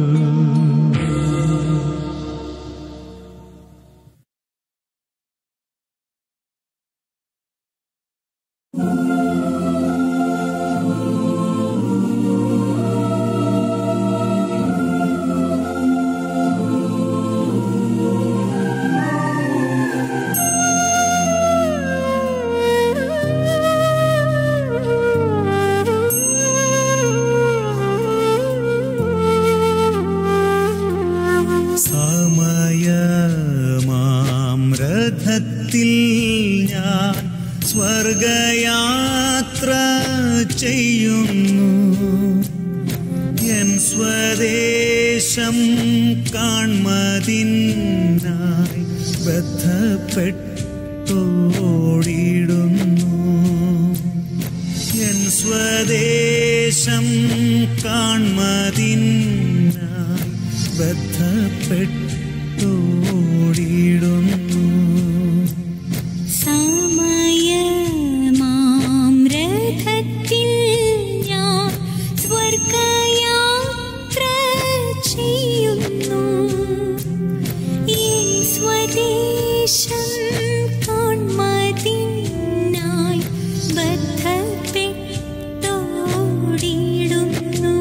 സമയമാം രഥത്തിൽ ഞാൻ സ്വർഗയാത്ര ചെയ്യുന്നു എൻ സ്വദേശം കാൺമതിനായി ബന്ധപ്പെട്ടോടിടുന്നു എൻ സ്വദേശം കാൺമതിനായി ബന്ധപ്പെട്ടോടിടുന്നു സമയമാം രഥത്തിൽ ഞാൻ സ്വർഗയാത്ര ചെയ്യുന്നു എൻ സ്വദേശം കാൺമതിനായി ബന്ധപ്പെട്ടോടിടുന്നു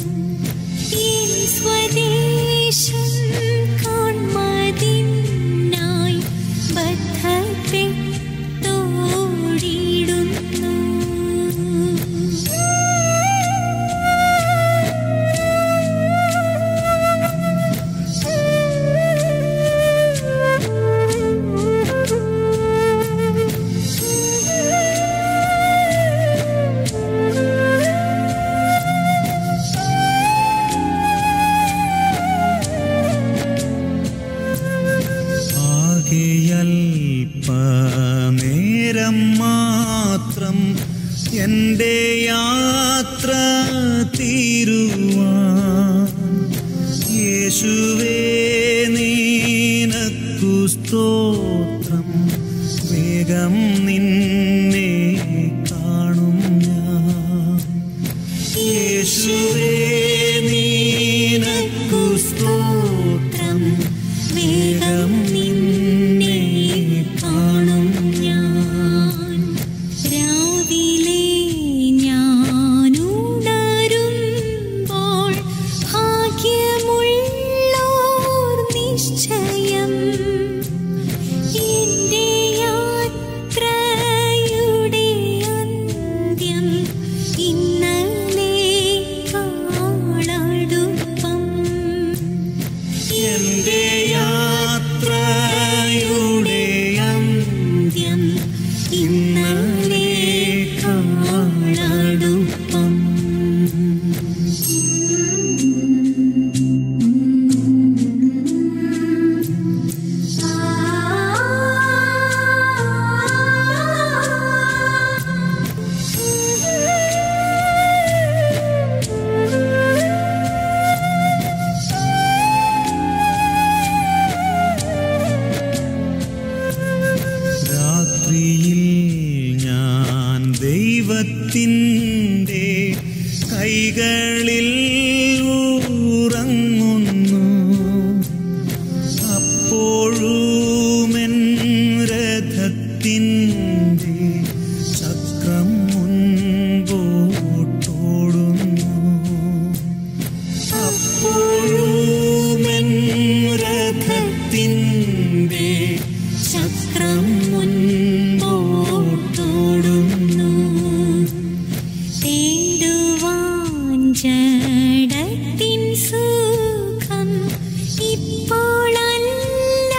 എൻ സ്വദേശം കാൺമതിനായി എൻ്റെ യാത്ര തീരുവാൻ യേശുവേ നീനക്കു സ്തോത്രം വേഗം നിന്നെ കാണും ഞാൻ യേശുവേ നീനക്കു സ്തോത്രം വേഗം നിന്നെ കാണും ഞാൻ രാവിലെ ഞാനുണരുമ്പോൾ ഭാഗ്യമുള്ളോർ നിശ്ചയം എൻ്റെ യാത്രയുടെ അന്ത്യം ഇന്നലെ കാളടുപ്പം എൻ്റെ യാത്രയുടെ അന്ത്യം ഇന്നലെ കാളടുപ്പം രാത്രിയിൽ ഞാൻ ദൈവത്തിൻ്റെ കൈകളിൽ ഉറങ്ങുന്നു അപ്പോഴുമെൻ രഥത്തിൻ്റെ ചക്രം മുൻപോട്ടോടുന്നു അപ്പോഴുമെൻ രഥത്തിൻ്റെ ചക്രം മുൻപോട്ടോടുന്നു തേടുവാൻ ജഡത്തിൻ സുഖം ഇപ്പോഴല്ല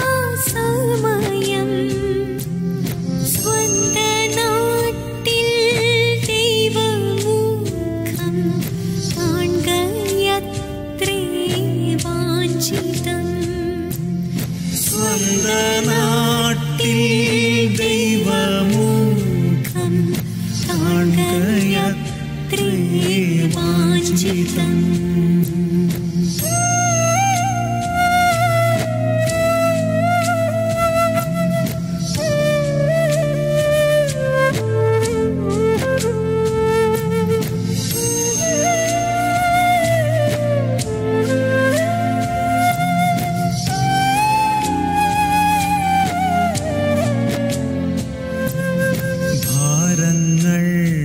സമയം സ്വന്ത നാട്ടിൽ ദൈവമുഖം കാൺകയത്രേ വാഞ്ചിതം സ്വന്ത നാട്ടിൽ ദൈവമുഖം കാണുകയത്രേ വാഞ്ചിതം ഭാരങ്ങൾ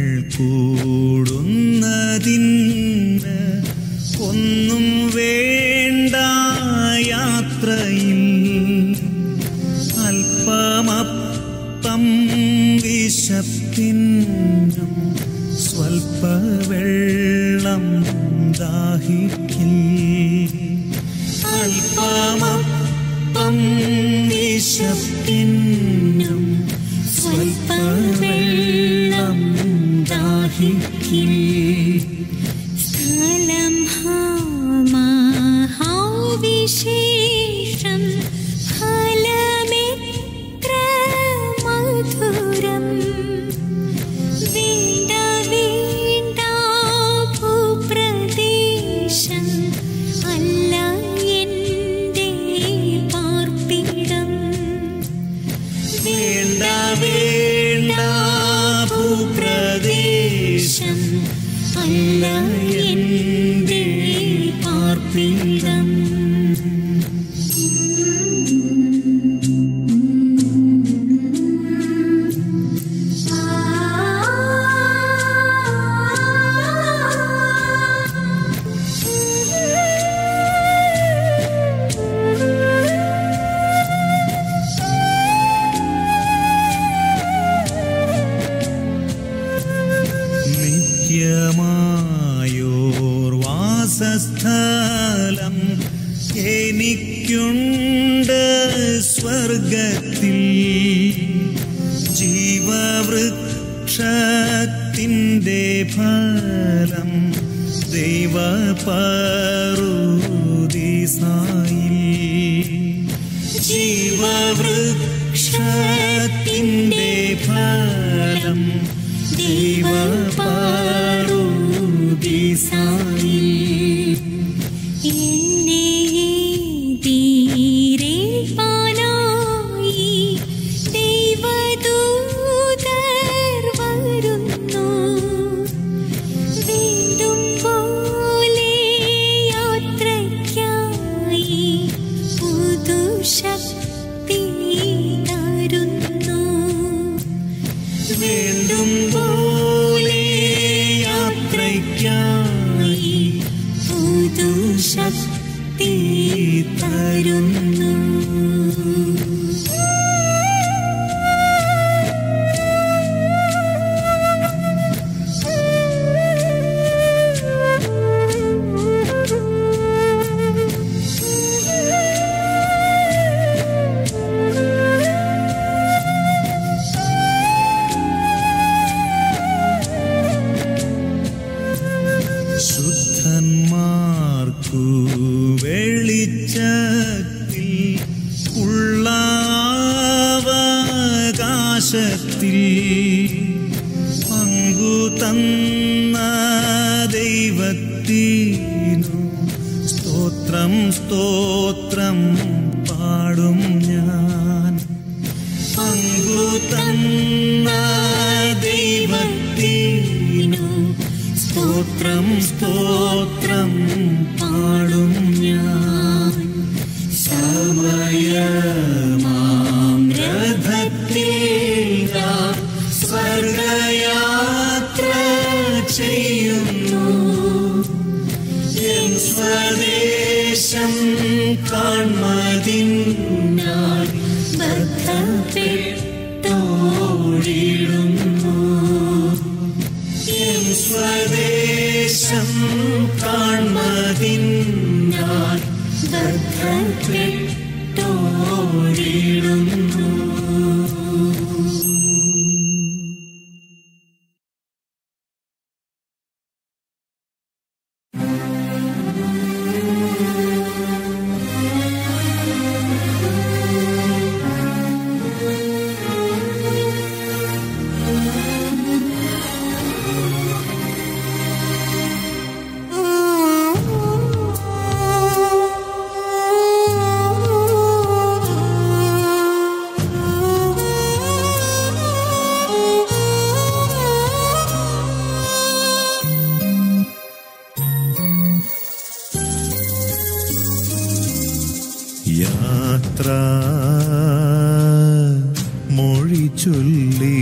കൂടുന്നതിന് ഒന്നും വേണ്ട യാത്രയിൽ അല്പമപ്പം വിശപ്പിനും സ്വൽപ്പ വെള്ളം ദാഹിക്കിൽ അല്പമപ്പം വിശപ്പിനും സ്വൽപ്പ വെള്ളം ദാഹിക്കിൽ സ്ഥലം മഹാവിശേഷം ഫലമെത്ര മധുരം വേണ്ട വേണ്ട ഭൂപ്രദേശം അല്ല എൻ്റെ പാർപ്പിടം വേണ്ട വേണ്ട ഭൂപ്രദേശം അല്ല എൻ്റെ പാർപ്പിടം നിത്യമായോർ വാസസ്ഥലം എനിക്കുണ്ട് സ്വർഗത്തിൽ ജീവവൃക്ഷത്തിൻ്റെ ഫലം ദൈവപറുദീസായി ജീവവൃക്ഷത്തിൻ്റെ ഫലം ദൈവപാറുദീസായി എന്നെ തീരേൽപ്പാനായി ദൈവദൂതർ വരുന്നു വീണ്ടും പോലെ യാത്രയ്ക്കായി പുതുശക്തി തരുന്നു വീണ്ടും പോലെ യാത്രയ്ക്കായി പുതുശക്തി തരുന്നു ശുദ്ധന്മാർക്കു വെളിച്ചത്തിൽ ഉള്ള അവകാശത്തിൽ പങ്കു തന്ന ദൈവത്തിനു സ്തോത്രം സ്തോത്രം പാടും ഞാൻ പങ്കു തന്ന ദൈവത്തിനു സ്തോത്രം സ്തോത്രം പാടും ഞാൻ സമയമാം രഥത്തിൽ നാം സ്വർഗയാത്ര ചെയ്യുന്നു എൻ സ്വദേശം കാൺമതിനായി ബദ്ധപ്പെട്ടോടിടുന്നു എൻ സ്വദേശം കാൺമതിനായി ബദ്ധപ്പെട്ടോടിടുന്നു യാത്ര മൊഴി ചൊല്ലി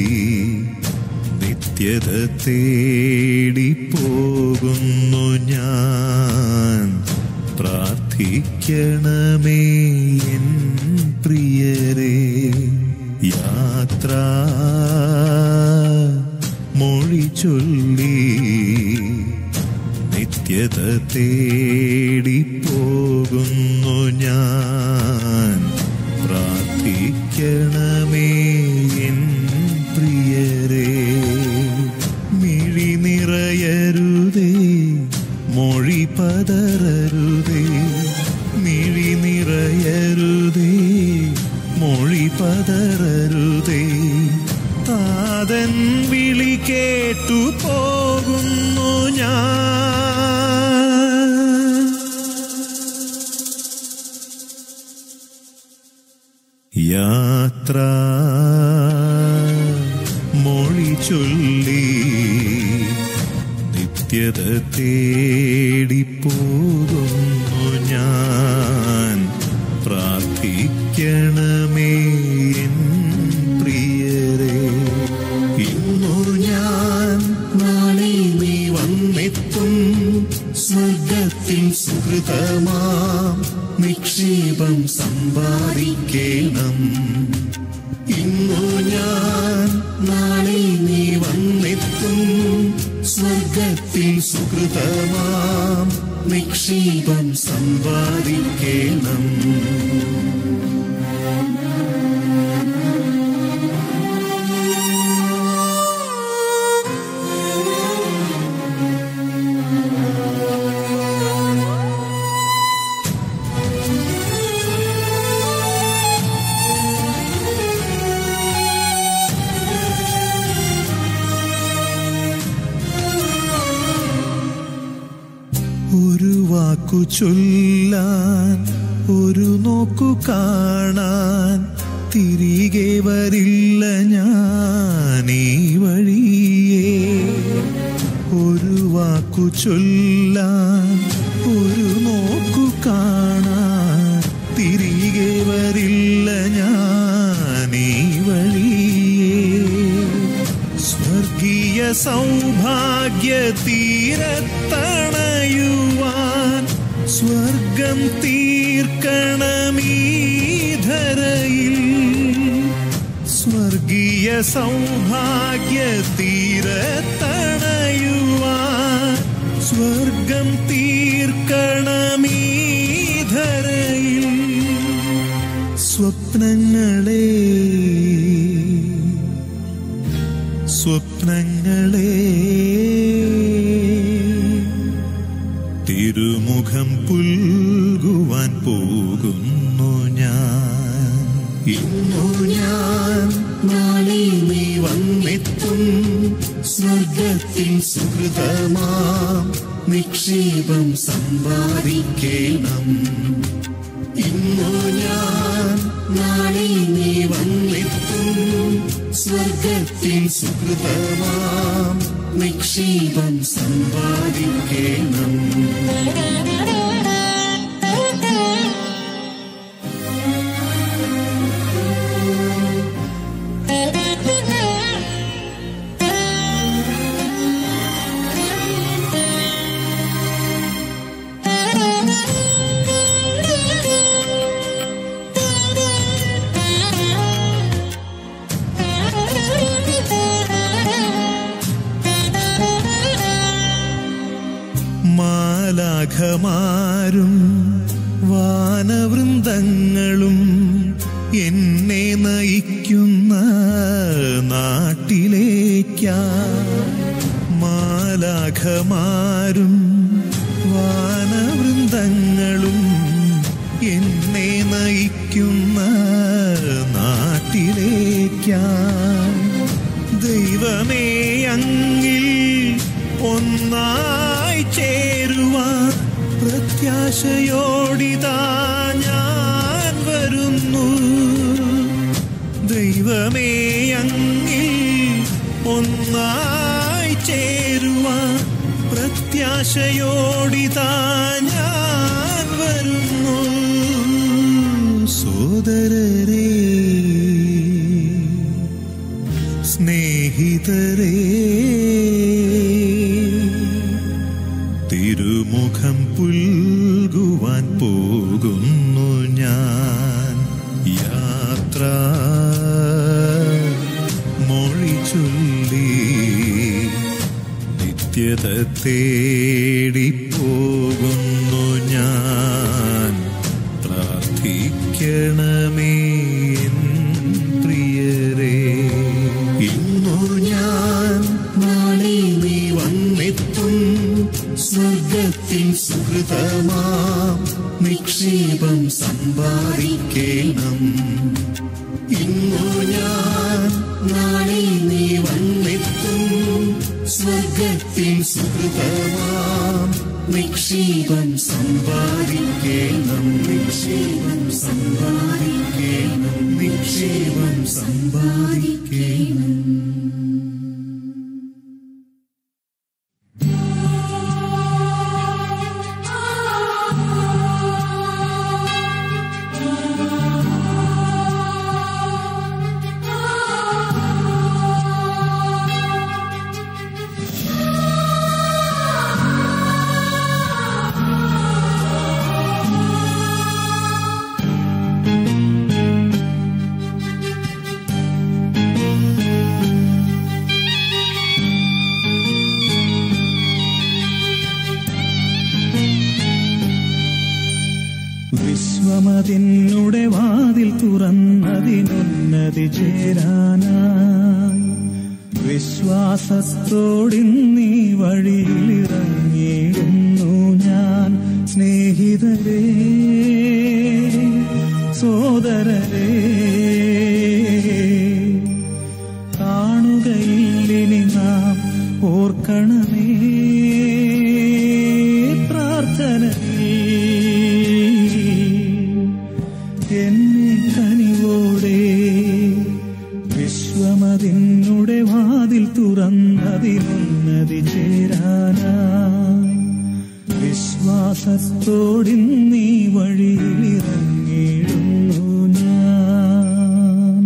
നിത്യത തേടി പോകുന്നു ഞാൻ പ്രാർത്ഥിക്കണമേ എൻ പ്രിയരെ യാത്ര മൊഴി ചൊല്ലി നിത്യത തേടി പോകുന്നു ഞാൻ പ്രാർത്ഥിക്കണമേ എൻ പ്രിയരെ മിഴി നിറയരുതേ മൊഴി പതറരുതേ മിഴി നിറയരുതേ മൊഴി പതറരുതേ താതൻ വിളി കേട്ടു പോകുന്നു ഞാൻ യാത്ര മൊഴി ചൊല്ലി നിത്യത തേടി പോകുന്നു ഞാൻ പ്രാർത്ഥിക്കണമേ എൻ പ്രിയരെ ഇന്നു ഞാൻ നാളെ നീ വന്നെത്തും സ്വർഗത്തിൽ സുഹൃതമാം നിക്ഷേപം സമ്പാദിക്കണം ഇന്നു ഞാൻ നാളെ നീ വന്നെത്തും സ്വർഗത്തിൽ സുഹൃതമാം നിക്ഷേപം സമ്പാദിക്കണം വാക്കു ചൊല്ലാൻ ഒരു നോക്കു കാണാൻ തിരികെ വരില്ല ഞാൻ ഈ വഴിയേ ഒരു വാക്കു ചൊല്ലാൻ ഒരു നോക്കു കാണാൻ തിരികെ വരില്ല ഞാൻ ഈ വഴിയേ സ്വർഗീയ സൗഭാഗ്യ തീരത്തണയുവാൻ സ്വർഗം തീർക്കണമീ ധരയിൽ സ്വർഗീയ സൗഭാഗ്യ തീരത്തണയുവാൻ സ്വർഗം തീർക്കണമീ ധരയിൽ സ്വപ്നങ്ങളെ സ്വപ്നങ്ങളെ തിരുമുഖം പുൽകുവാൻ പോകുന്നു ഞാൻ ഇന്നു ഞാൻ നാളെ നീ വന്നെത്തും സ്വർഗത്തിൽ സുഹൃതമാം നിക്ഷേപം സമ്പാദിക്കണം ഇന്നു ഞാൻ നാളെ നീ വന്നെത്തും സ്വർഗത്തിൽ സുഹൃതമാം നിക്ഷേപം സമ്പാദിക്കണം മാലാഖമാരും വാനവൃന്ദങ്ങളും എന്നെ നയിക്കുന്ന നാട്ടിലേക്കാ മാലാഖമാരും വാനവൃന്ദങ്ങളും എന്നെ നയിക്കുന്ന നാട്ടിലേക്കാ ദൈവമേ അങ്ങിൽ ഒന്നായി ചേരുവാൻ പ്രത്യാശയോടിതാ ഞാൻ വരുന്നു ദൈവമേ അങ്ങിൽ ഒന്നായി ചേരുവാൻ പ്രത്യാശയോടിതാ ഞാൻ വരുന്നു സോദരരേ സ്നേഹിതരേ തിരുമുഖം പുൽകുവാൻ പോകുന്നു ഞാൻ യാത്ര മൊഴി ചൊല്ലി നിത്യത തേടി പോകുന്നു ഞാൻ പ്രാർത്ഥിക്കണമേ എൻ പ്രിയരേ ഇന്നു ഞാൻ നാളെ നീ വന്നെത്തും സ്വർഗത്തിൽ സുഹൃതമാം നിക്ഷേപം സമ്പാദിക്കണം ഇന്നു ഞാൻ നാളെ നീ വന്നെത്തും സ്വർഗത്തിൽ സുഹൃതമാം നിക്ഷേപം സമ്പാദിക്കണം നിക്ഷേപം സമ്പാദിക്കണം നിക്ഷേപം സമ്പാദിക്കണം വിശ്വമതിനുടെ വാതിൽ തുറന്നതിനുന്നതി ചേരാനായി വിശ്വാസത്തോടിന്നീ വഴിയിലിറങ്ങിയിടുന്നു ഞാൻ സ്നേഹിതരേ സോദരരേ കാണുകയില്ലിനി നാം ഓർക്കണമേ പ്രാർത്ഥനയിൽ വിശ്വാസത്തോടിന്നീ വഴിയിലിറങ്ങിയിടുന്നു ഞാൻ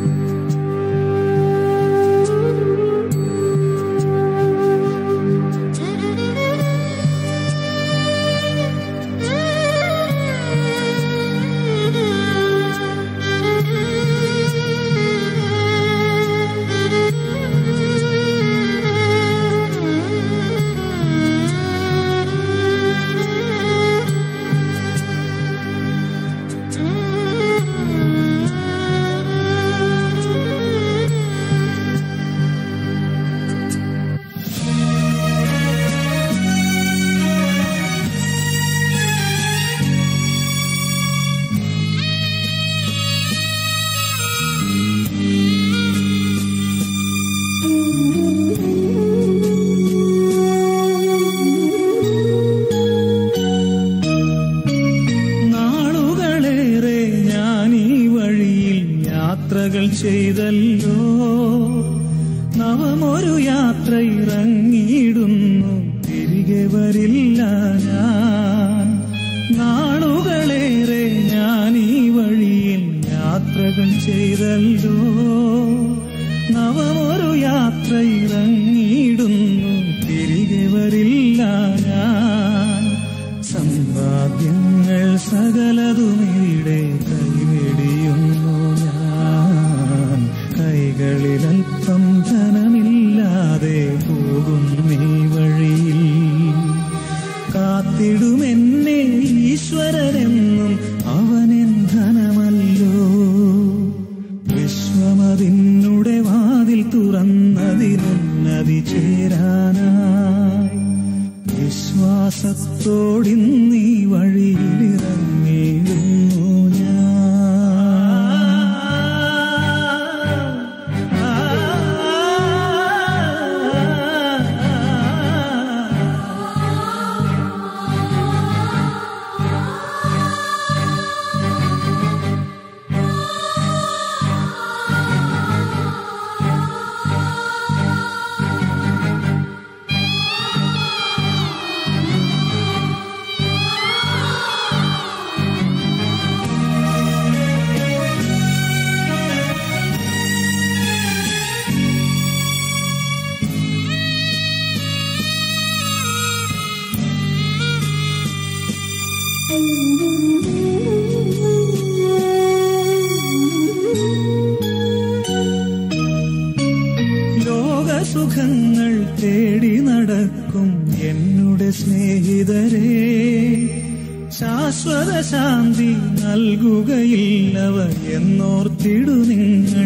നാളുകളേറെ ഞാൻ ഈ വഴിയിൽ യാത്രകൾ ചെയ്തല്ലോ നവമൊരു യാത്ര ഇറങ്ങിയിടുന്നു തിരികെ വരില്ല ഞാൻ നാളുകളേറെ ഞാൻ ഈ വഴിയിൽ യാത്രകൾ ചെയ്തല്ലോ നവമൊരു യാത്ര ഇറങ്ങിയിടുന്നു തിരികെ വരില്ല ഞാൻ സമ്പാദ്യങ്ങൾ സകലതുമിവിടെ കൈവെടിയുന്നു ഞാൻ കൈകളിലൽപ്പം ധനമില്ലാതെ പോകും നീ വഴിയിൽ കാത്തിടുമെന്നെ ഈശ്വരനെന്നും അവനെൻ ധനമല്ലോ വിശ്വമതിന്നുടെ വാതിൽ തുറന്നതിനുന്നതി ചേരാനായി വിശ്വാസത്തോടിന്നീ വഴിയിലിറങ്ങിയിടുന്നു ഞാൻ ലോകസുഖങ്ങൾ തേടി നടക്കും എന്നുടെ സ്നേഹിതരെ ശാശ്വത ശാന്തി നൽകുകയില്ലവ എന്നോർത്തിടു നിങ്ങൾ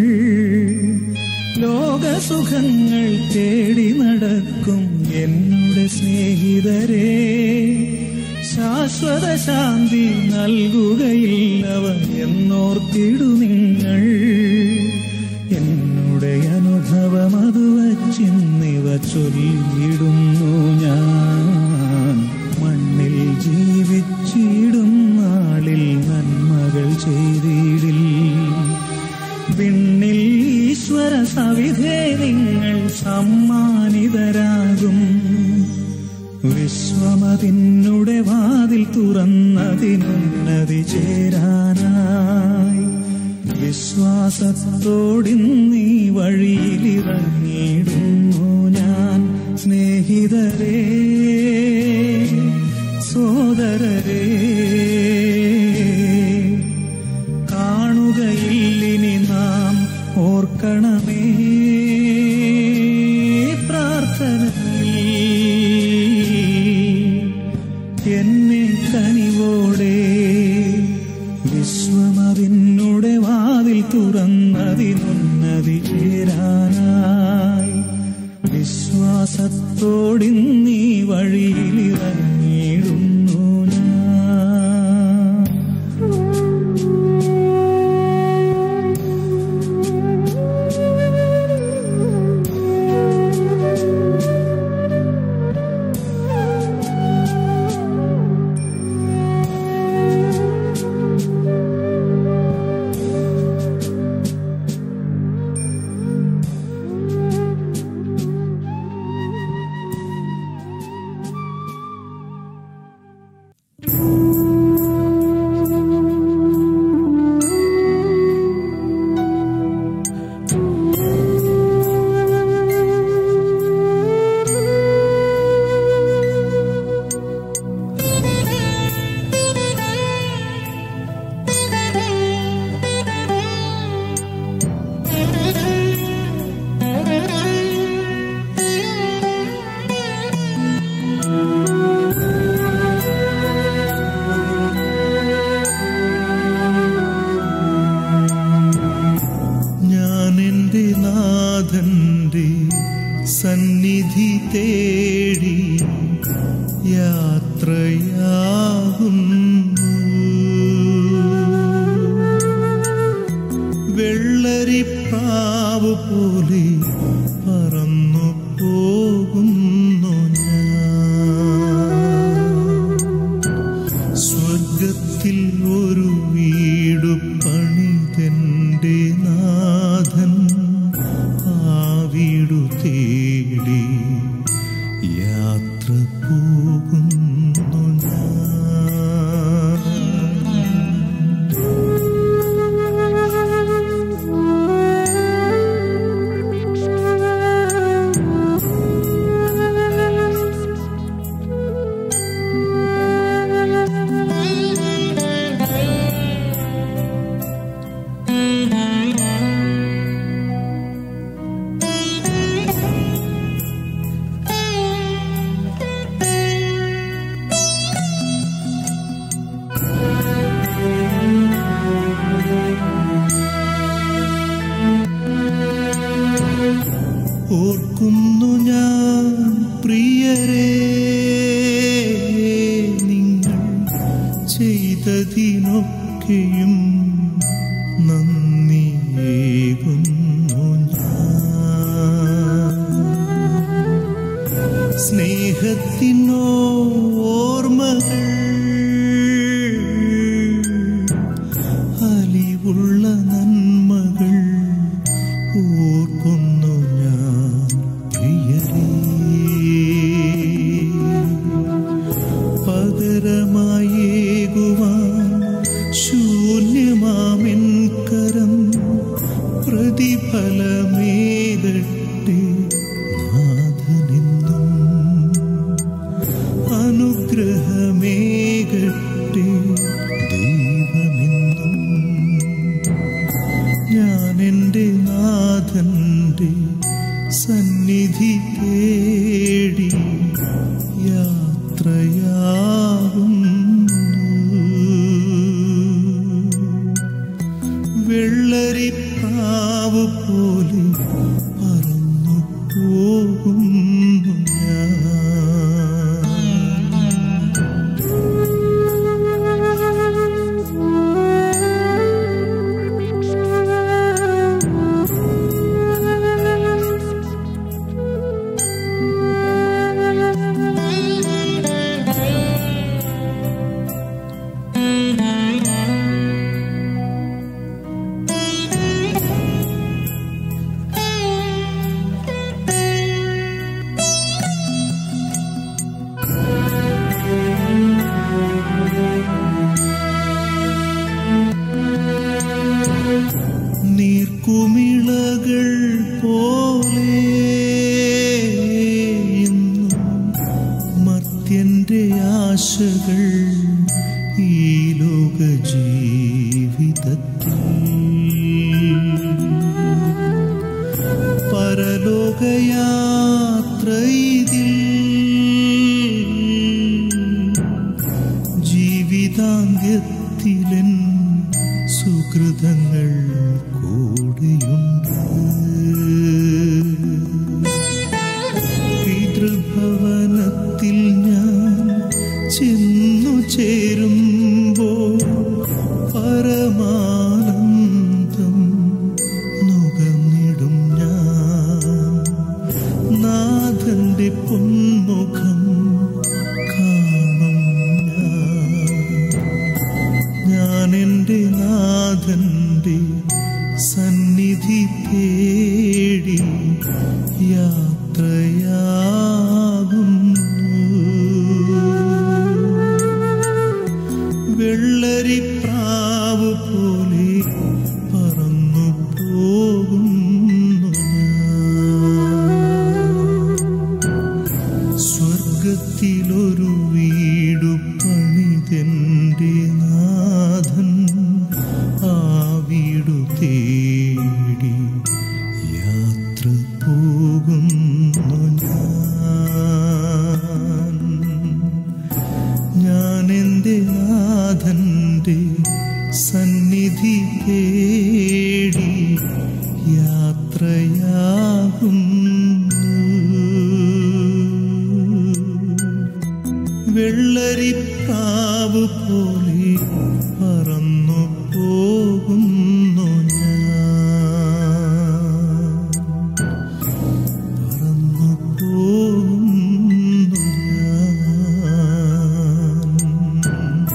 ലോകസുഖങ്ങൾ തേടി നടക്കും എന്നുടെ സ്നേഹിതരെ ശാശ്വത ശാന്തി നൽകുകയില്ലവ എന്നോർത്തിടു നിങ്ങൾ എന്നുടെ അനുഭവം അത് വച്ചിന്നിവ ചൊല്ലിയിടുന്നു ഞാൻ മണ്ണിൽ ജീവിച്ചിടും നാളിൽ നന്മകൾ ചെയ്തിടിൽ വിണ്ണിൽ ഈശ്വര സവിധേ നിങ്ങൾ സമ്മാനിതരാകും വിശ്വമതിന്നുടെ വാതിൽ തുറന്നതിനുന്നതി ചേരാനായി വിശ്വാസത്തോടിന്നീ വഴിയിലിറങ്ങിയിടുന്നു ഞാൻ സ്നേഹിതരേ സോദരരേ കാണുകയില്ലിനി നാം ഓർക്കണമേ പ്രാർത്ഥനയിൽ എന്നെ കനിവോടെ വിശ്വമതിന്നുടെ വാതിൽ തുറന്നതിനുന്നതി ചേരാനായി വിശ്വാസത്തോടിന്നീ വഴിയിലിറങ്ങിയിടുന്നു ഞാൻ നാഥന്റെ സന്നിധി തേടി യാത്രയാകുന്നു വെള്ളരിപ്രാവ് പോലെ പറന്നു പോകുന്നു ഞാൻ സ്വർഗത്തിൽ ഒരു വീടു പണിതെന്റെ നാഥൻ ആ വീടു തേടി യാത്ര പോകുന്നു ഞാൻ ഓർക്കുന്നു ഞാൻ പ്രിയരേ നിങ്ങൾ ചെയ്തതിനൊക്കെയും നന്ദിയേകുന്നു ഞാൻ സ്നേഹത്തിനോ ഓർമ്മകൾ അലിവുള്ള നന്മകൾ ഓർക്കുന്നു ഞാൻ പ്രിയരേ പകരമായേകുവാൻ ശൂന്യമാമെൻ കരം പ്രതിഫലമേകട്ടെ നാഥനെന്നും അനുഗ്രഹമേകട്ടെ ദൈവമെന്നും ഞാൻ എൻ്റെ നാഥൻ്റെ സന്നിധി തേടി യാത്രയാകുന്നു വെള്ളരിപ്രാവ് പോലെ പറന്നു പോകുന്നു ഞാൻ നീർക്കുമിളകൾ പോലെ എന്നും മർത്യന്റെ ആശകൾ ഈ ലോക ജീവിതത്തിൽ പരലോകയാത്ര ഇതിൽ ജീവിതാന്ത്യത്തിലൻ സുഹൃതങ്ങൾ കൂടെയുണ്ട് പിതൃഭവനത്തിൽ ഞാൻ ചെന്നു ചേരുമ്പോൾ പരമാനന്ദം നുകർന്നിടും ഞാൻ നാഥന്റെ പൊന്മുഖം കാണും ഞാൻ ഞാൻ എൻ്റെ നാഥന്റെ സന്നിധി തേടി യാത്രയാകുന്നു വെള്ളരിപ്രാവ് പോലെ പറന്നു പോകുന്നു ഞാൻ. സ്വർഗത്തിലൊരു വീടു പണിതെന്റെ നാഥൻ ആ വീടു തേടി യാത്ര പോകുന്നു ഞാൻ ഞാൻ എൻ്റെ നാഥന്റെ സന്നിധി തേടി യാത്രയാകുന്നു അതുപോലെ പറന്നു പോകുന്നു ഞാൻ പറന്നു പോകുന്നു ഞാൻ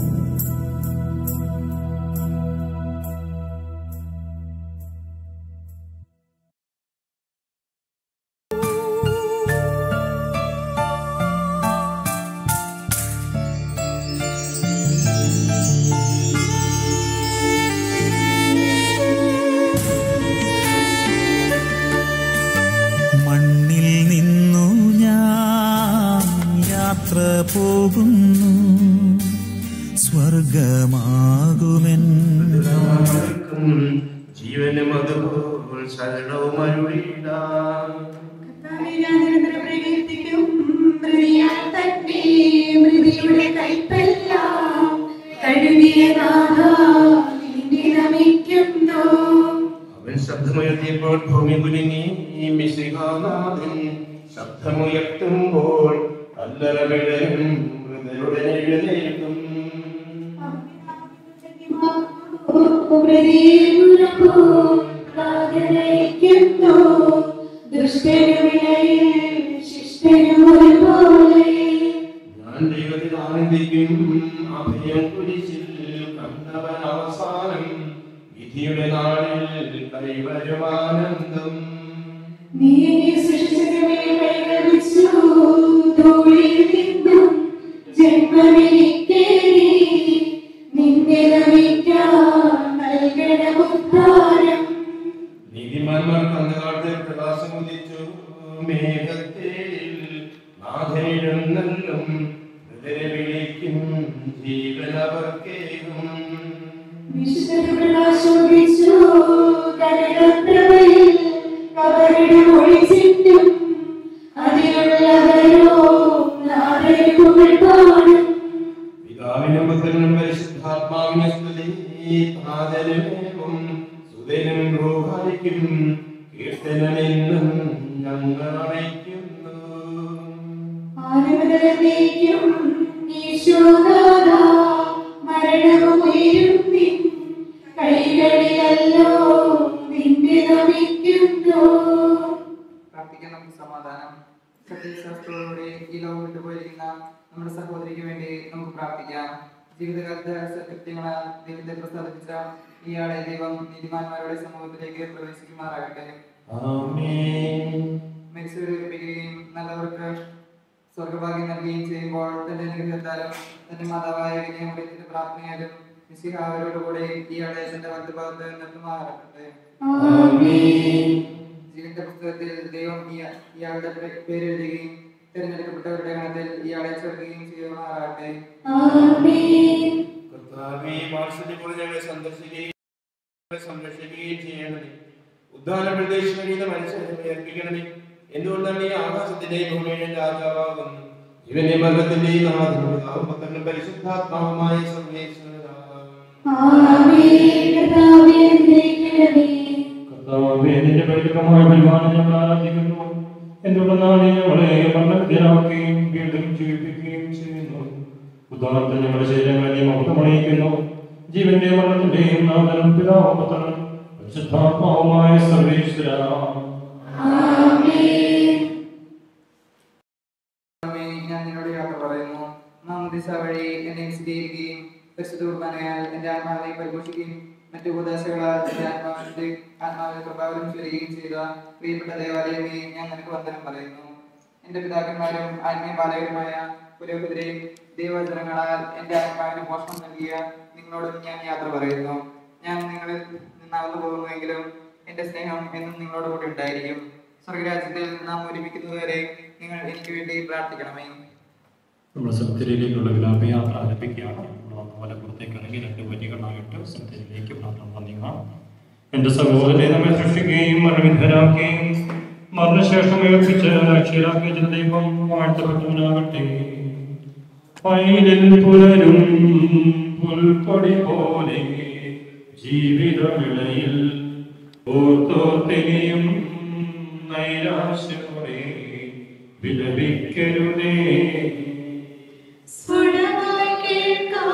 മണ്ണിൽ നിന്നു ഞാൻ യാത്ര പോകുന്നു സ്വർഗമാകുമെൻ ജീവനും അതുപോൽ ശരണവും അരുളിടാം കർത്താവേ, ഞാൻ നിരന്തരം പ്രകീർത്തിക്കും. മൃതിയാൽ തന്നെ മൃതിയുടെ കൈപ്പെല്ലാം കഴുകിയ നാഥാ, നിന്നെ നമിക്കുന്നു. അവൻ ശബ്ദമുയർത്തിയപ്പോൾ ഭൂമി കുലുങ്ങി ഈ മിശിഹാനാഥൻ ശബ്ദമുയർത്തുമ്പോൾ കല്ലറവിടരും മൃതരുടെ എഴുന്നേൽക്കും മൃതിയുള്ളപ്പോ പ്രാർത്ഥനയ്ക്കുന്നു. ദുഷ്ടനുമിടയിൽ ശിഷ്ടനും ഒരുപോലെ ഞാൻ ദൈവത്തിൽ ആനന്ദിക്കും അഭയം കുരിശിൽ കണ്ടവൻ അവസാനം വിധിയുടെ നാളിൽ കൈവരുമാനന്ദം നീ എന്നെ സൃഷ്ടിച്ചതിനെ പരിഗണിച്ചു. ധൂളിയിൽ നിന്നും ജന്മമെനിക്കേകി. നിന്നെ നമിക്കാൻ നൽകണം ഉദ്ധാരം. നീതിമാന്മാർക്ക് അന്ധകാലത്തെ പ്രകാശം ഉദിച്ചു മേഘത്തേരിൽ നാഥനെഴുന്നള്ളും ഹൃദയ വിളിക്കും ജീവനവർക്കേകും വിശുദ്ധ പ്രകാശോദിച്ചു. കനകപ്രഭയിൽ കബറിടം ഒളിച്ചിട്ടും അതിലുള്ളവരോ നാഥനെ പുകഴ്ത്താനും പിതാവിനും പുത്രനും പരിശുദ്ധാത്മാവിനെ സ്തുതി നാഥനുമേവും സുതനും റൂഹായിക്കും കീർത്തനമെന്നും ഞങ്ങൾ അണയ്ക്കുന്നു ആനന്ദത്തേക്കും ഈശോനാഥ മരണവും ഉയരും നിൻ കൈകളിലല്ലോ നിന്നെ നമിക്കുന്നു പ്രാർത്ഥിക്കാൻ നമുക്ക് സമാധാനം സത്യശാസ്ത്രത്തോടെ ഈ ലോകം വിട്ടുപോയിരിക്കുന്ന നമ്മുടെ സഹോദരിക്ക് വേണ്ടി നമുക്ക് പ്രാർത്ഥിക്കാം ജീവിതകാലത്ത് സത്യങ്ങളാൽ ദൈവത്തെ പ്രസാദിപ്പിച്ച ഇയാളെ ദൈവം നീതിമാന്മാരുടെ സമൂഹത്തിലേക്ക് പ്രവേശിക്കുമാറാകട്ടെ ആമേൻ മരിച്ചവരെ ഒരുപ്പിക്കുകയും നല്ലവർക്ക് സ്വർഗഭാഗ്യം നൽകുകയും ചെയ്യുമ്പോൾ തന്റെ അനുഗ്രഹത്താലും തന്റെ മാതാവായ വിനയമൃത്തിന്റെ പ്രാർത്ഥനയാലും മിശിഹ അവരോടുകൂടെ ഇയാളെ തന്റെ വലതുഭാഗത്ത് നിർത്തുമാറാകട്ടെ ജീവന്റെ പുസ്തകത്തിൽ ദൈവം ഇയ- ഇയാളുടെ പേ- പേരെഴുതുകയും തിരഞ്ഞെടുക്കപ്പെട്ടവരുടെ ഗണത്തിൽ ഇയാളെ ചേർക്കുകയും ചെയ്യുമാറാകട്ടെ ആമേൻ കർത്താവേ വാത്സല്യത്തോടെ ഞങ്ങളെ സന്ദർശിക്കുകയും ഞങ്ങളെ സംരക്ഷിക്കുകയും ചെയ്യണമേ ഉദ്ധാന പ്രദേശിക്കുന്ന മനുഷ്യരെ ഏൽപ്പിക്കണമേ എന്തുകൊണ്ടാണ് ഈ ആകാശത്തിന്റെയും ഭൂമിയുടെയും രാജാവാകുന്നു ഇവനെ മരണത്തിന്റെയും നാഥനും പരിശുദ്ധാത്മാവുമായ സർവേശ്വരാം ആമേൻ കർത്താവേ അനുഗ്രഹിക്കണമേ കർത്താവേ, നിന്റെ പരിചിതമായ പരിപാലനം ഞങ്ങൾ ആരാധിക്കുന്നു എന്തുകൊണ്ടെന്നാൽ നീ ഞങ്ങളെ മരണത്തിലാക്കുകയും വീണ്ടും ജീവിപ്പിക്കുകയും ചെയ്യുന്നു ഉദാഹരണത്തിന് ഞങ്ങളുടെ ശരീരങ്ങളെ നീ മൗത്തമണിയിക്കുന്നു ജീവന്റെ മരണത്തിന്റെയും നാമനും പിതാവും പുത്രനും പരിശുദ്ധാത്മാവുമായ സർവേശ്വര ആമേൻ ദൈവമേ, ഞാൻ നിന്നോട് യാത്ര പറയുന്നു നാം ദിശ വഴി എന്നെ വിശദീകരിക്കുകയും പരിശുദ്ധ കുർബാനയാൽ എന്റെ ആത്മാവിനെ പരിപോഷിക്കുകയും മറ്റു ഉപദേശങ്ങളാൽ എന്റെ ആത്മാവിന്റെ ആത്മാവിനെ പ്രഭാവനം ചൊരിയുകയും ചെയ്ത പ്രിയപ്പെട്ട ദേവാലയമേ ഞാൻ നിനക്ക് വന്ദനം പറയുന്നു എന്റെ പിതാക്കന്മാരും ആത്മീയ ബാലകരുമായ പുരോഹിതരെയും ദൈവചരങ്ങളാൽ എന്റെ ആത്മാവിന് പോഷണം നൽകിയ നിങ്ങളോടും ഞാൻ യാത്ര പറയുന്നു ഞാൻ നിങ്ങളിൽ നിന്നകന്നു പോകുന്നുവെങ്കിലും എന്റെ സ്നേഹം എന്നും നിങ്ങളോട് കൂടി ഉണ്ടായിരിക്കും സ്വർഗരാജ്യത്തിൽ നാം ഒരുമിക്കുന്നതുവരെ നിങ്ങൾ എനിക്ക് വേണ്ടി പ്രാർത്ഥിക്കണമേ നമ്മുടെ സെമിത്തേരിയിലേക്കുള്ള വിലാപയാത്ര ആരംഭിക്കുകയാണ് നമ്മൾ മലപ്പുറത്തേക്ക് ഇറങ്ങി രണ്ട് വരികളായിട്ട് സെമിത്തേരിയിലേക്ക് പ്രാർത്ഥന വന്നിക എന്റെ സഹോദരനെ നമ്മെ സൃഷ്ടിക്കുകയും മരണവിധരാക്കുകയും മരണശേഷം ഉയർപ്പിച്ച് രക്ഷയിലാക്കിയ ചില ദൈവം വാഴ്ത്തപ്പെട്ടവനാകട്ടെ പൈലിൽ പുലരും പുൽക്കൊടി പോലെ ജീവിതവിളയിൽ ഓർത്തോർത്തിനിയും നൈരാശ്യമോടെ വിലപിക്കരുതേ സ്ഫുടമായി കേൾക്കാം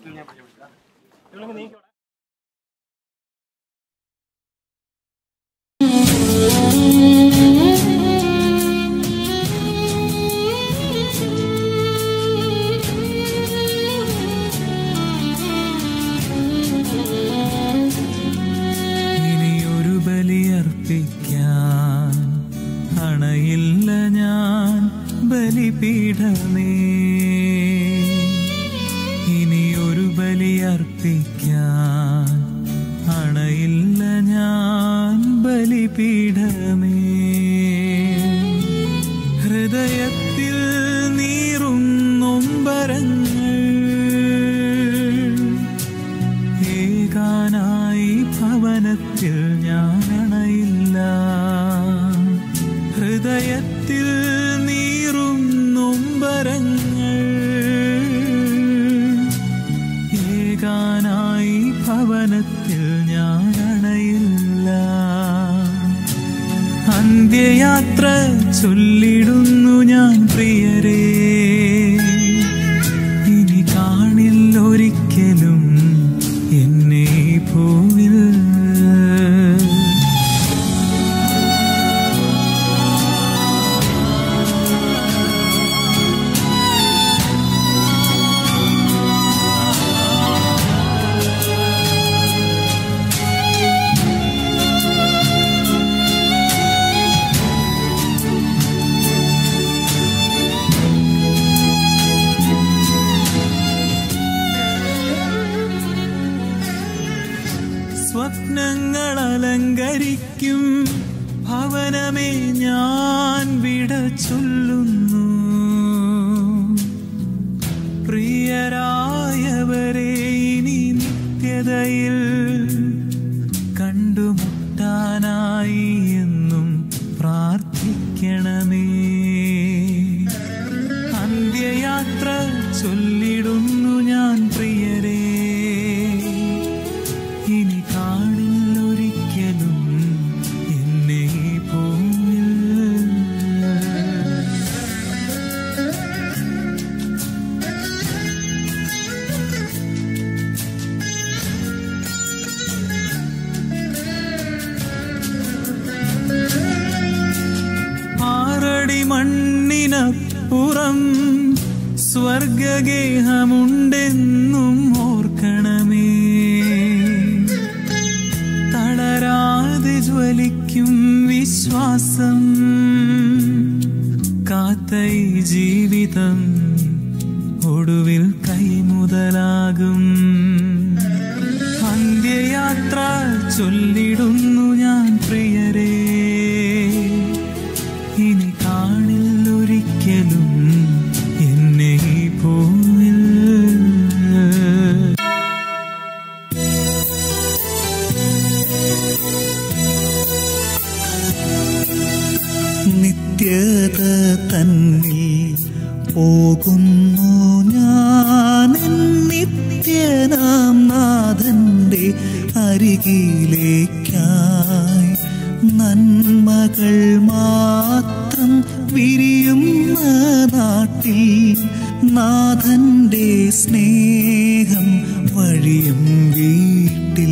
ഇനിയൊരു ബലിയർപ്പിക്കാൻ അണയില്ല ഞാൻ ബലിപീഠമേ ഇനിയൊരു ബലിയർപ്പിക്കാൻ അണയില്ല ഞാൻ ബലിപീഠമേ ഹൃദയത്തിൽ നീറും നൊമ്പരങ്ങൾ ഏകാനായി ഭവനത്തിൽ ഞാൻ അണയില്ല ഹൃദയത്തിൽ നീറും നൊമ്പരങ്ങൾ ഏകാനായി ഭവനത്തിൽ ഞാൻ അണയില്ല അന്ത്യയാത്ര ചൊല്ലിടുന്നു ഞാൻ പ്രിയരേ ഇനി കാണില്ലൊരിക്കലും എന്നെ ഈ ഭൂവിൽ സ്വപ്നങ്ങൾ അലങ്കരിക്കും ഭവനമേ ഞാൻ വിട ചൊല്ലുന്നു പ്രിയരായവരെ ഇനി നിത്യതയിൽ കണ്ടുമുട്ടാനായി എന്നും പ്രാർത്ഥിക്കണമേ അന്ത്യയാത്ര ചൊല്ലിടുന്നു ഞാൻ പ്രിയരേ ഇനി കാണില്ലൊരിക്കലും എന്നെ ഈ ഭൂമിയിൽ ആറടി മണ്ണിനപ്പുറം സ്വർഗഗേഹമുണ്ടെന്നും ഓർക്കണമേ തളരാതെ ജ്വലിക്കും വിശ്വാസം കാത്ത ഈ ജീവിതം ഒടുവിൽ കൈമുതലാകും അന്ത്യയാത്ര ചൊല്ലിടുന്നു ഞാൻ പ്രിയരേ ഇനി കാണില്ലൊരിക്കലും എന്നെ ഈ ഭൂമിയിൽ നിത്യത തന്നിൽ പോകുന്നു ഞാൻ എൻ നിത്യനാം നാഥന്റെ അരികിലേക്കായി നന്മകൾ മാത്രം വിരിയുന്ന നാട്ടിൽ നാഥന്റെ സ്നേഹം വഴിയും വീട്ടിൽ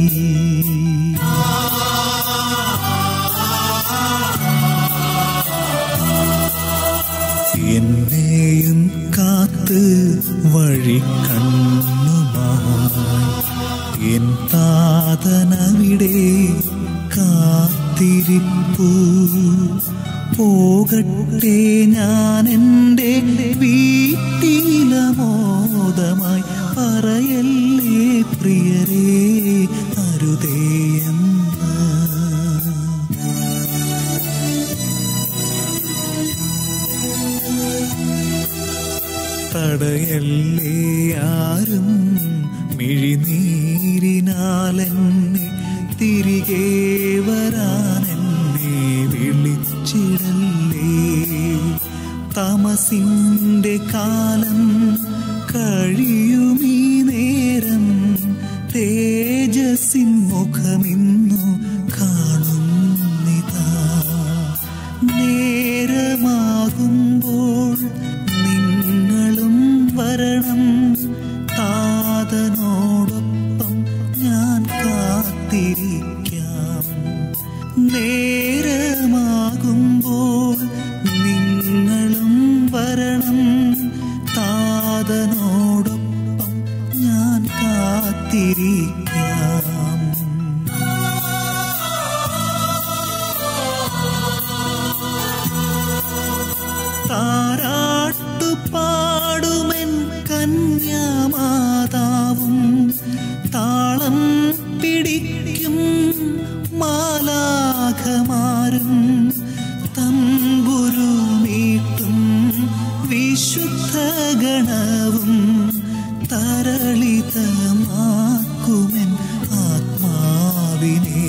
എന്നെയും കാത്ത് വഴി കണ്ണുമായി എൻ താതനവിടെ കാത്തിരിപ്പു പോകട്ടെ ഞാൻ എൻ്റെ വീട്ടിലമോദമായി പറയല്ലേ പ്രിയരേ അരുതേയെന്ന് തടയല്ലേ ആരും മിഴിനീരിനാലെന്നെ തിരികെ വരാനെന്നെ വിളിച്ചിടല്ലേ തമസിന്റെ കാലം കഴിയുമീ നേരം തേജസ്സിൻ മുഖമിന്നു കാണുന്നിതാ നേരമാകുമ്പോൾ നിങ്ങളും വരണം വരണം താതനോടൊപ്പം ഞാൻ കാത്തിരിക്കാം നേരമാകുമ്പോൾ നിങ്ങളും വരണം താതനോടൊപ്പം ഞാൻ കാത്തിരിക്കാം താരാട്ടുപാടുമെൻ കന്യാമാതാവും താളം പിടിക്കും മാലാഖമാരും തമ്പുരുമീട്ടും വിശുദ്ധ ഗണവും തരളിതമാക്കുമെൻ ആത്മാവിനെ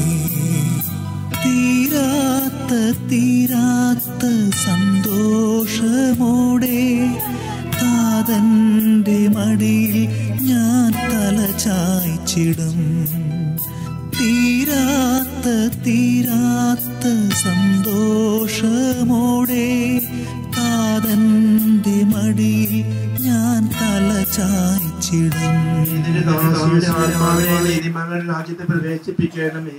തീരാത്ത തീരാത്ത സന്തോഷമോടെ താതന്റെ മടിയിൽ ഞാൻ തല ചായ്ച്ചിടും തീരാത്ത തീരാത്ത സന്തോഷമോടെ താതന്റെ മടിയിൽ ഞാൻ തല ചായ്ച്ചിടും നിന്റെ ദാസിയുടെ ആത്മാവിനെ നീതിമാങ്ങളുടെ രാജ്യത്തെ പ്രവേശിപ്പിക്കണമേ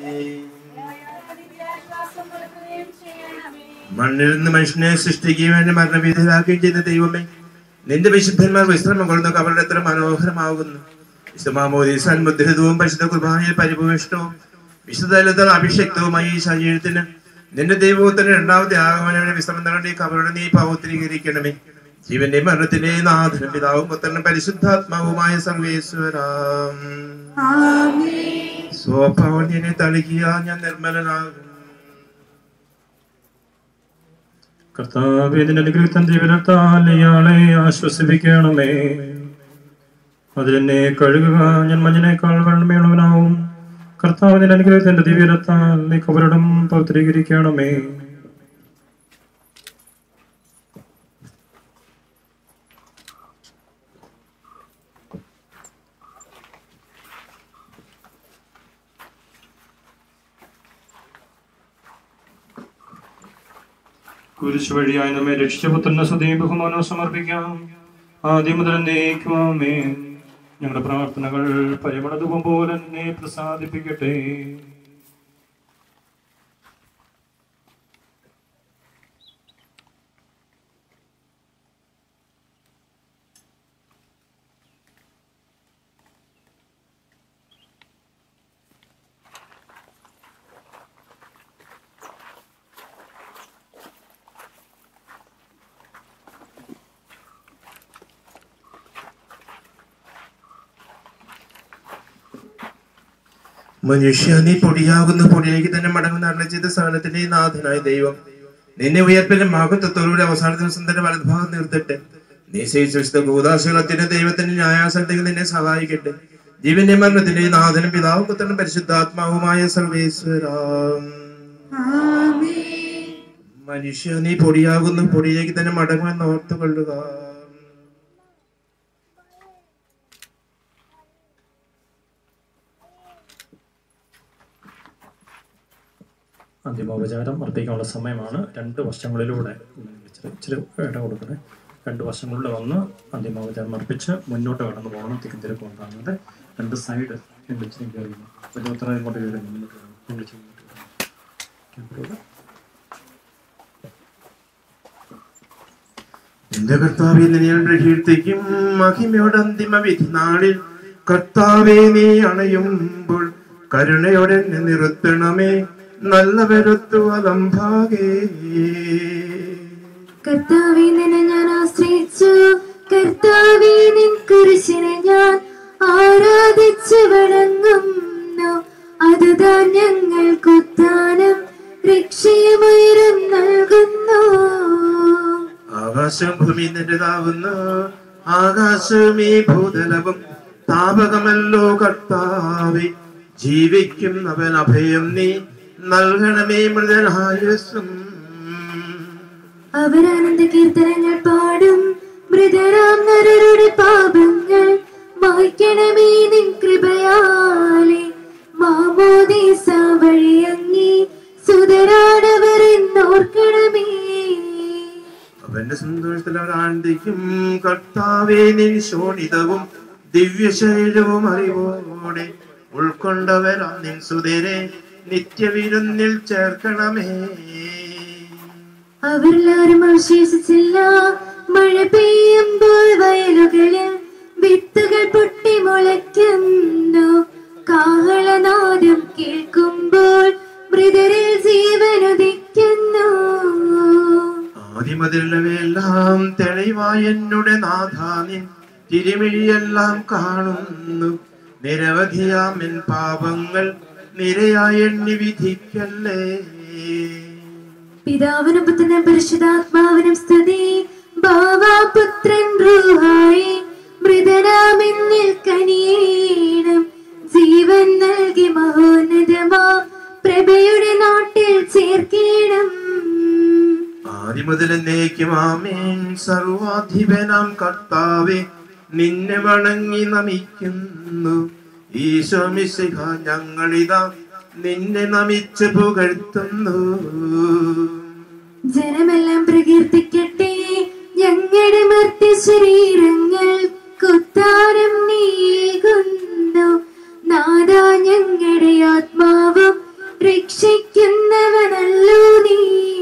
മണ്ണിൽ നിന്ന് മനുഷ്യനെ സൃഷ്ടിക്കുകയും വേണ്ടി മരണവിധേയരാക്കുകയും ചെയ്യുന്ന ദൈവമേ നിന്റെ വിശുദ്ധന്മാർ വിശ്രമം കൊള്ളുന്ന അവരുടെ എത്ര മനോഹരമാകുന്നു വിശുദ്ധമാമോദീസാൻ മുദ്രിതവും പരിശുദ്ധ കുർബാനയിൽ പരിഭൂഷിഷ്ടവും വിശുദ്ധ അഭിഷക്തവുമായി ഈ ശരീരത്തിന് നിന്റെ ദൈവത്തിന്റെ രണ്ടാമത്തെ ആഗമനയുടെ വിശ്രമം നടത്തി അവരുടെ നീ പൗത്രീകരിക്കണമേ ജീവന്റെ മരണത്തിന്റെ നാഥനും പിതാവും പുത്രനും പരിശുദ്ധാത്മാവുമായ സർവേശ്വരാം സ്വഭാവനെ തളിക്കുക ഞാൻ നിർമ്മലനാകും കർത്താവ് ഇതിന്റെ അനുഗ്രഹത്തൻ ജീവനത്താൽ ഇയാളെ ആശ്വസിപ്പിക്കണമേ അതിലെന്നെ കഴുകുക ഞാൻ മഞ്ഞിനേക്കാൾ വെള്ളമേളവനാവും കർത്താവിന്റെ അനുഗ്രഹത്തിന്റെ ദിവ്യരത്താൽ നീ കവരടം പൗത്രീകരിക്കണമേ കുരിശ് വഴിയായി നമ്മെ രക്ഷിച്ച പുത്രന്റെ സ്തുതിയും ബഹുമാനവും സമർപ്പിക്കാം ആദ്യം മുതൽ എന്നേക്കുമാമേ ഞങ്ങളുടെ പ്രാർത്ഥനകൾ പരിമളധൂപം പോലെ എന്നെ പ്രസാദിപ്പിക്കട്ടെ മനുഷ്യ നീ പൊടിയാകുന്ന പൊടിയിലേക്ക് തന്നെ മടങ്ങുന്ന അരുളി ചെയ്ത സ്ഥാനത്തിന്റെ നാഥനായ ദൈവം നിന്നെ ഉയർപ്പിന്റെ മഹത്വത്തോടുകൂടി അവസാന ദിവസം തന്നെ വലതുഭാഗം നിർത്തട്ടെ നീ ശേഷിച്ച ഭൂതാശകളത്തിന്റെ ദൈവത്തിന്റെ ന്യായാസനത്തിൽ നിന്നെ സഹായിക്കട്ടെ ജീവന്റെ മരണത്തിന്റെ നാഥനും പിതാവും പുത്രനും പരിശുദ്ധാത്മാവുമായ സർവേശ്വരാം മനുഷ്യ നീ പൊടിയാകുന്നു പൊടിയിലേക്ക് തന്നെ മടങ്ങുമെന്ന് ഓർത്തുകൊള്ളുക അന്തിമോപചാരം അർപ്പിക്കാനുള്ള സമയമാണ് രണ്ട് വർഷങ്ങളിലൂടെ ഇച്ചിരി ഇച്ചിരി ഇട കൊടുക്കണേ രണ്ട് വർഷങ്ങളിലൂടെ വന്ന് അന്തിമോപചാരം അർപ്പിച്ച് മുന്നോട്ട് കടന്നു പോകണം തിക്കും തിരക്കും ഉണ്ടാകുന്നത് രണ്ട് സൈഡ് രണ്ട് ഇച്ചിരി കയറുന്നു ഓരോരുത്തരെ ഇങ്ങോട്ട് കയറി മുന്നോട്ട് വരണം. രണ്ട് ഇച്ചിരി ഇങ്ങോട്ട് വരണം. ക്യാമറയുടെ എന്റെ കർത്താവെ നിന്നെ ഞാൻ പ്രകീർത്തിക്കും മഹിമയുടെ അന്തിമ വിധി നാളിൽ കർത്താവെ നീ അണയുമ്പോൾ കരുണയോടെ എന്നെ നിർത്തണമേ നല്ലവരത്തു അതംഭാഗേ കർത്താവെ നിന്നെ ഞാൻ ആശ്രയിച്ചു കർത്താവെ നിൻ കുരിശിനെ ഞാൻ ആരാധിച്ചു വണങ്ങുന്നു അതുതാൻ ഞങ്ങൾക്കുത്താനം രക്ഷയുമയരം നൽകുന്നു ആകാശം ഭൂമി നിന്റേതാവുന്നു ആകാശം ഈ ഭൂതലവും താപകമല്ലോ കർത്താവെ ജീവിക്കുന്നവൻ അഭയം നീ നൽകണമേ മൃതനായസും അവരാനന്ദ കീർത്തനങ്ങൾ പാടും മൃതരാം നരരുടെ പാപങ്ങൾ മായ്ക്കണമേ നിൻ കൃപയാലെ മാമോദീസ വഴിയങ്ങി സുതരാണവർ എന്നോർക്കണമേ അവന്റെ സന്തോഷത്തിൽ അവർ ആനന്ദിക്കും ആരാധിക്കും കർത്താവേ നിൻ ശോണിതവും ദിവ്യശരീരവും അറിവോടെ ഉൾക്കൊണ്ടവരാ നിൻ സുതരെ നിത്യവിരുന്നിൽ ചേർക്കണമേ അവരെല്ലാരും അവശേഷിച്ചില്ല മഴ പെയ്യുമ്പോൾ വയലുകളിൽ വിത്തുകൾ പൊട്ടി മുളയ്ക്കുന്നു കാഹളനാദം കേൾക്കുമ്പോൾ മൃതരിൽ ജീവനുദിക്കുന്നു ആദിമുതലുള്ളവയെല്ലാം തെളിവായ എന്നുടെ നാഥാനിൻ തിരുമിഴിയെല്ലാം കാണുന്നു നിരവധിയാമെൻ പാപങ്ങൾ നിരയായി എണ്ണി വിധിക്കല്ലേ പിതാവിനും പുത്രനും പരിശുദ്ധാത്മാവിനും സ്തുതി ഭാവാപുത്രൻ റൂഹായി മൃതനാമെന്നിൽ കനിയേണം ജീവൻ നൽകി മഹോന്നതമാ പ്രഭയുടെ നാട്ടിൽ ചേർക്കേണം ആദിമുതൽ എന്നേക്കും ആമേൻ സർവാധിപനാം കർത്താവെ നിന്നെ വണങ്ങി നമിക്കുന്നു ഈശോ മിശിഹ ഞങ്ങളിതാ നിന്നെ നമിച്ച് പുകഴ്ത്തുന്നു ജനമെല്ലാം പ്രകീർത്തിക്കട്ടെ ഞങ്ങളുടെ മർത്യ ശരീരങ്ങൾ കുത്താരം നീകുന്നു നാദ ഞങ്ങളുടെ ആത്മാവും രക്ഷിക്കുന്നവനല്ലോ നീ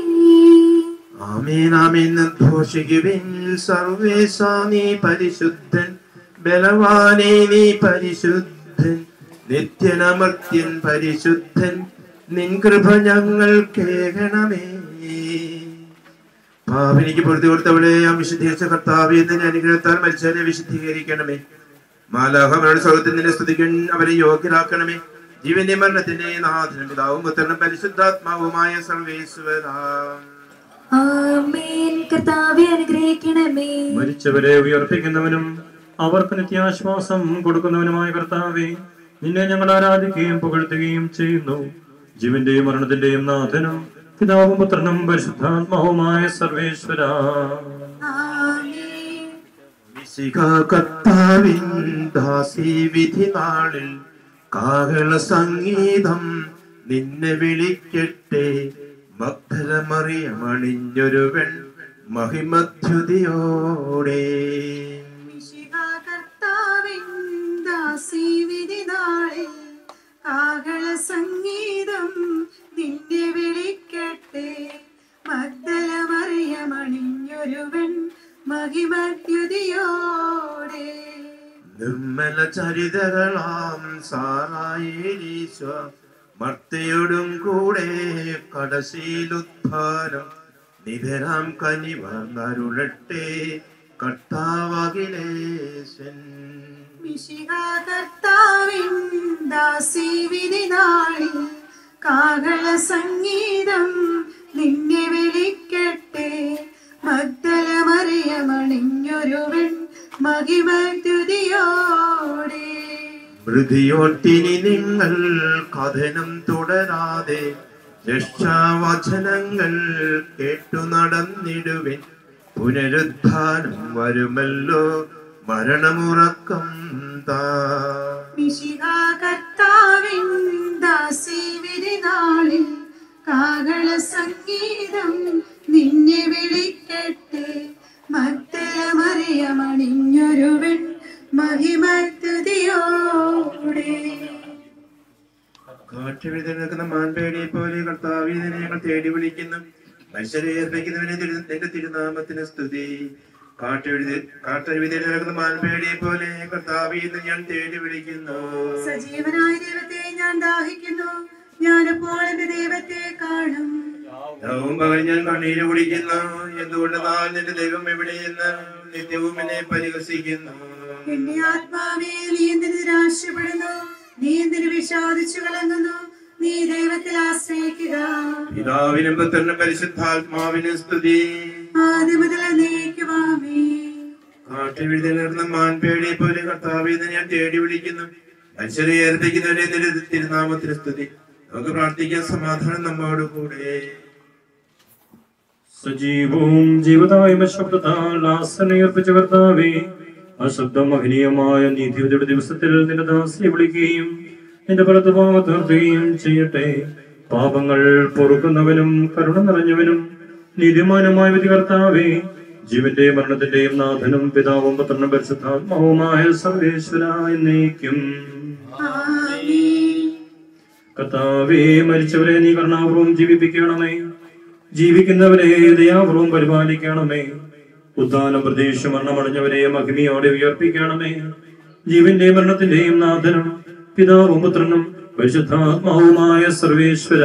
ആമേൻ ആമേൻ ഘോഷിക്കുവിൻ സർവേശ നീ പരിശുദ്ധൻ ബലവാനേ നീ പരിശുദ്ധൻ നിത്യനമർത്യൻ പരിശുദ്ധൻ നിൻ കൃപ ഞങ്ങൾ കേൾക്കണമേ പാപിനിക്ക് പൊറുതി കൊടുത്തവളെ ആ വിശുദ്ധീകരിച്ച കർത്താവ് എന്നതിന്റെ അനുഗ്രഹത്താൽ മരിച്ചവരെ വിശുദ്ധീകരിക്കണമേ മാലാഹമരുടെ സ്വർഗത്തിൽ നിന്നെ സ്തുതിക്കൻ അവരെ യോഗ്യരാക്കണമേ ജീവന്റെ മരണത്തിന്റെ നാഥനും പിതാവും പുത്രനും പരിശുദ്ധാത്മാവുമായ സർവേശ്വരാ ആമേൻ കർത്താവെ അനുഗ്രഹിക്കണമേ മരിച്ചവരെ ഉയർപ്പിക്കുന്നവനും അവർക്ക് നിത്യാശ്വാസം കൊടുക്കുന്നവനുമായ കർത്താവെ നിന്നെ ഞങ്ങൾ ആരാധിക്കുകയും പുകഴ്ത്തുകയും ചെയ്യുന്നു ജീവന്റെയും മരണത്തിന്റെയും നാഥനും പിതാവും പുത്രനും പരിശുദ്ധാത്മാവുമായ സർവേശ്വര മിശിഹ കർത്താവിൻ ദാസി വിധി നാളിൽ കാഹള സംഗീതം നിന്നെ വിളിക്കട്ടെ മഗ്ധലമറിയമണിഞ്ഞൊരുവൻ മഹിമധ്യുതിയോടെ കാഹള സംഗീതം നിന്നെ വിളിക്കട്ടെ മഗ്ദലമറിയമണിഞ്ഞൊരുവൻ മഹിമദ്യുതിയോടെ നിർമ്മല ചരിതകളാം സാറായേലീശ മർത്തയോടും കൂടെ കടശീലുദ്ധാനം നിധരാം കനിവന്നരുളട്ടെ കർത്താവകിലേശൻ മിശിഹാ കർത്താവിൻ ദാസി വിധി നാളിൽ കാഹള സംഗീതം നിന്നെ വിളിക്കട്ടെ മഗ്ദലമറിയമണിഞ്ഞൊരുവൻ മഹിമദ്യുതിയോടെ മൃതിയോട്ടിനി നിങ്ങൾ കഥനം തുടരാതെ രക്ഷാവചനങ്ങൾ കേട്ടു നടന്നിടുവിൻ പുനരുദ്ധാനം വരുമല്ലോ മരണമുറക്കം താ മിശിഹാ കർത്താവിൻ ദാസി വിധി നാളിൽ കാഹള സംഗീതം നിന്നെ വിളിക്കട്ടെ മഗ്ദലമറിയമണിഞ്ഞൊരുവൻ മഹിമദ്യുതിയോടെ കാറ്റുവിധി നിൽക്കുന്ന മാൻപേടിയെ പോലെ കർത്താവിനെ ഞങ്ങൾ തേടി വിളിക്കുന്നു മനുഷ്യരെ ഏർപ്പിക്കുന്നവനെ തിരു നിന്റെ തിരുനാമത്തിന് സ്തുതി കാട്ടുവിധി കാട്ടുവിധി നിൽക്കുന്ന മാൻപേടിയെ പോലെ കർത്താവിനെ ഞാൻ തേടി വിളിക്കുന്നു സജീവനായ ദൈവത്തെ ഞാൻ ദാഹിക്കുന്നു ഞാനപ്പോൾ എന്റെ ദൈവത്തെ കാണും രാവും പകൽ ഞാൻ കണ്ണീര് കുടിക്കുന്നു എന്തുകൊണ്ടെന്നാൽ നിന്റെ ദൈവം എവിടെയെന്ന് നിത്യവും എന്നെ പരിഹസിക്കുന്നു എന്റെ ആത്മാവേ നീ എന്തിനു നിരാശപ്പെടുന്നു നീ എന്തിനു വിഷാദിച്ചു കലങ്ങുന്നു നീ ദൈവത്തിൽ ആശ്രയിക്കുക പിതാവിനും പുത്രനും പരിശുദ്ധാത്മാവിനും സ്തുതി ആദ്യം മുതൽ നീക്കുവാമേ കാട്ടുവിഴുതി നടന്ന മാൻപേടിയെ പോലെ കർത്താവിനെ ഞാൻ തേടി വിളിക്കുന്നു മനുഷ്യരെ ഏർപ്പിക്കുന്നവരെ നിന്റെ തിരുനാമത്തിന് സ്തുതി നമുക്ക് പ്രാർത്ഥിക്കാൻ സമാധാനം നമ്മോട് കൂടെ സജീവവും ജീവതായ്മ ശബ്ദത്താൽ ആസനയർപ്പിച്ച കർത്താവേ അശബ്ദം മഹനീയമായ നീതിയുടെ ദിവസത്തിൽ നിന്റെ ദാസിയെ വിളിക്കുകയും നിന്റെ വലതുഭാഗത്ത് നിർത്തുകയും ചെയ്യട്ടെ പാപങ്ങൾ പൊറുക്കുന്നവനും കരുണ നിറഞ്ഞവനും നീതിമാനുമായ വിധി കർത്താവേ ജീവന്റെയും മരണത്തിന്റെയും നാഥനും പിതാവും പുത്രനും പരിശുദ്ധാത്മാവുമായ സർവേശ്വര എന്നേക്കും കർത്താവേ മരിച്ചവരെ നീ കരുണാപൂർവം ജീവിപ്പിക്കണമേ ജീവിക്കുന്നവരെ ദയാപൂർവം പരിപാലിക്കണമേ ഉദ്ധാനം പ്രതീക്ഷ മരണമടഞ്ഞവരെ മഹിമയോടെ ഉയർപ്പിക്കണമേ ജീവന്റെയും മരണത്തിന്റെയും നാഥനും പിതാവും പുത്രനും പരിശുദ്ധാത്മാവുമായ സർവേശ്വര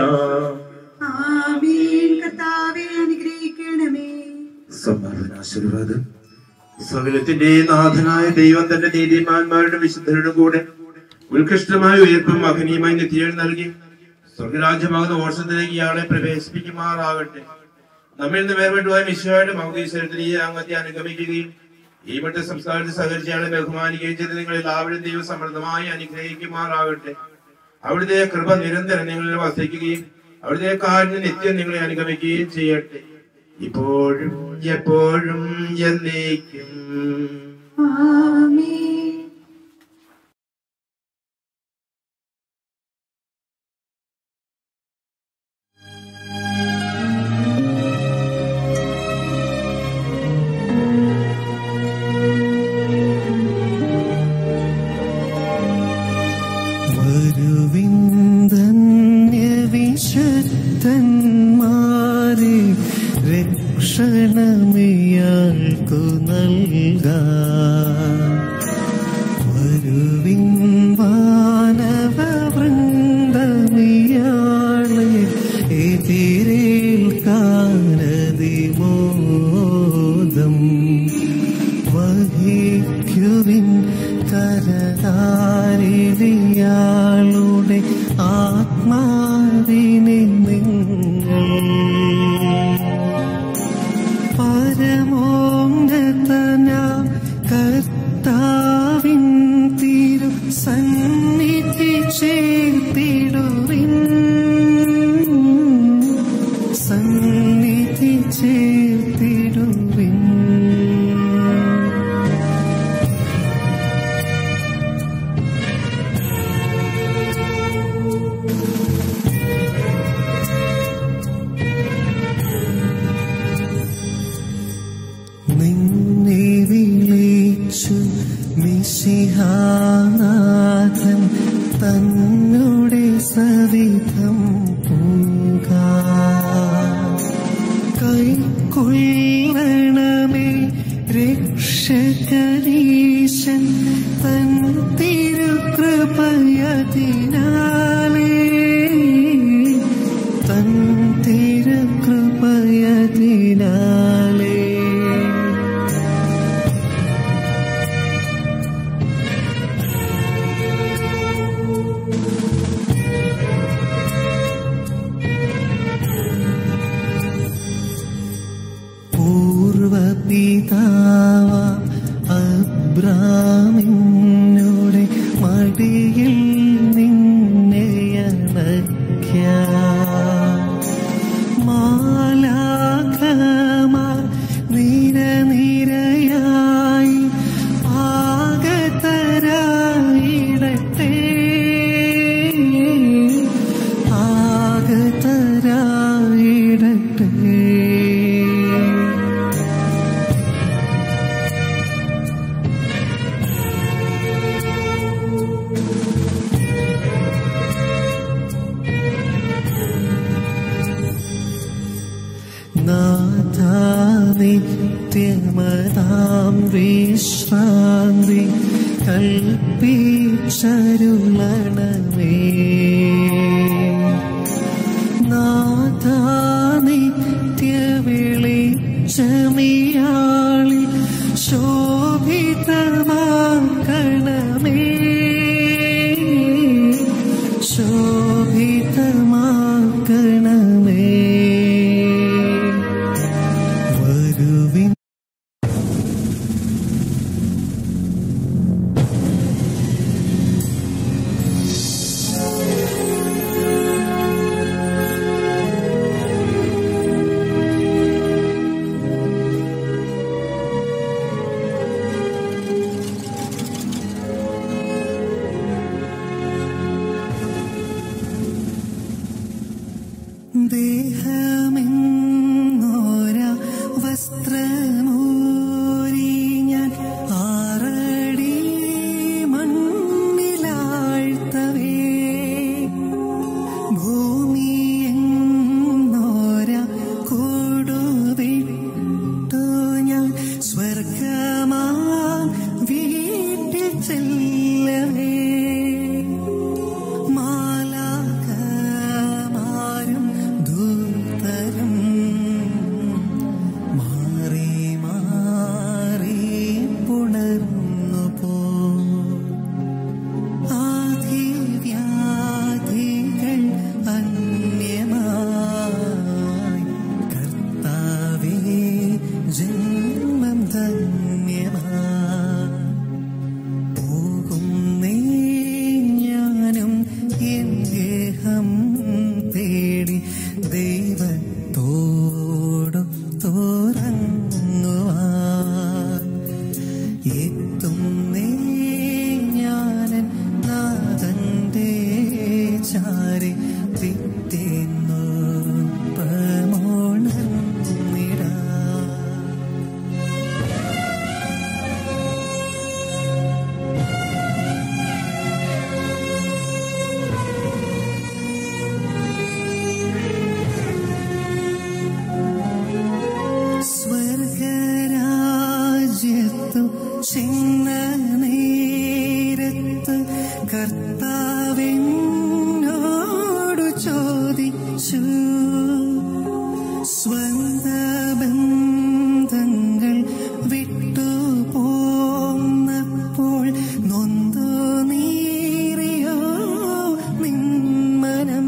ആമേൻ കർത്താവെ അനുഗ്രഹിക്കണമേ സമാധാനാശീർവാദം സകലത്തിന്റെ നാഥനായ ദൈവം തന്റെ നീതിമാന്മാരുടെ വിശുദ്ധരുടെ കൂടെ ഉത്കൃഷ്ടമായ ഉയർപ്പും മഹനീയമായി നിത്യകൾ നൽകി സ്വർഗരാജ്യമാകുന്ന ഓഷത്തിലേക്ക് ഇയാളെ പ്രവേശിപ്പിക്കുമാറാകട്ടെ നമ്മിൽ നിന്ന് വേർപെട്ടുപോയ മിശ്രയുടെ മൗകീശ്വരത്തിൽ ഈ അംഗത്തെ അനുഗമിക്കുകയും ഈ മറ്റ സംസ്കാരത്തിൽ സഹകരിച്ച് ഇയാളെ ബഹുമാനിക്കുകയും ചെയ്ത് നിങ്ങൾ എല്ലാവരും ദൈവം സമൃദ്ധമായി അനുഗ്രഹിക്കുമാറാകട്ടെ അവിടുത്തെ കൃപ നിരന്തരം നിങ്ങളിൽ വസിക്കുകയും അവിടുത്തെ കാര്യം നിത്യം നിങ്ങളെ അനുഗമിക്കുകയും ചെയ്യട്ടെ ഇപ്പോഴും എപ്പോഴും എന്നേക്കും ആമേൻ വരുവിന്ദന്യവിശുദ്ധന്മാരെ രക്ഷണമിയാൾക്കു നൽകാം വരുവിൻ വാനവ വൃന്ദമിയാളെ എതിരേൽക്കാനതിമോദം വഹിക്കുവിൻ കരതാരിയാളുടെ ആത്മാവിനെ നിങ്ങൾ പരമോന്നതന കർത്താവിൻ തിരു സന്നിധി ചേർത്തിടുവിൻ സന്നിധി ചേർത്തിടുവിൻ നിന്നെ വിളിച്ചു മിശിഹാനാഥൻ തന്നുടെ സവിധം പൂക കൈക്കൊള്ളണമേ രക്ഷകരീശൻ തൻ തിരുകൃപയതിനാലേ തൻ തിരുകൃപയതിനാലേ പൂർവപിതാവ അബ്രാമിന്നോടെ മടിയിൽ നിന്നെ അണയ്ക്ക മാലാഖമാർ നിരനിരയായി ആകതരായിടട്ടെ ആകതരായിടട്ടെ നാഥാനിത്യമതാം വിശ്രാന്തി കൽപ്പിച്ചരുളണമേ നാഥാനിത്യവിളിച്ചമിയാളി ശോഭിതമാക്കണമേ ശോഭിതമാക്കണമേ വരുവിൻ കർത്താവിനോടു ചോദിച്ചു സ്വന്ത ബന്ധങ്ങൾ വിട്ടു പോന്നപ്പോൾ നൊന്തു നീറിയോ നിന്മനം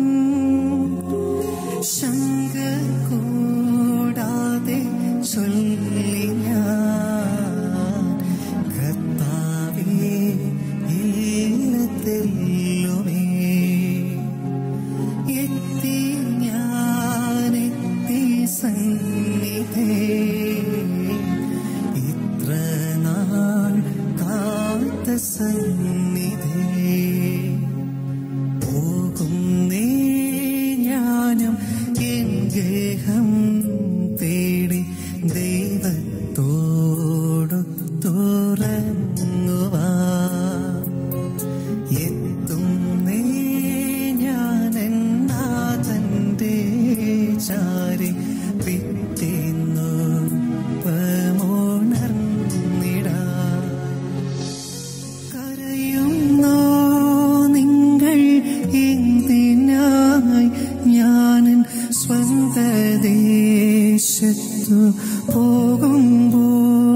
ശങ്ക കൂടാതെ ചൊല്ലി ഞാൻ കർത്താവേ ഇല്ലത്തെല്ലുമേ എത്തി ഞാനെത്തി സന്നിധേ ഇത്ര നാൾ കാത്ത സന്നിധേ പോകുന്നേ ഞാനും എൻ ഗേഹം തേടി ദൈവത്തോടു തുറങ്ങുവാ എത്തുന്നേ ഞാൻ നാഥന്റെ ചാരി പിറ്റേന്നു പമോണർന്നിടാ കരയുന്നോ നിങ്ങൾ എന്തിനായി ഞാനൻ സ്വന്ത ദേശത്തു പോകുമ്പോൾ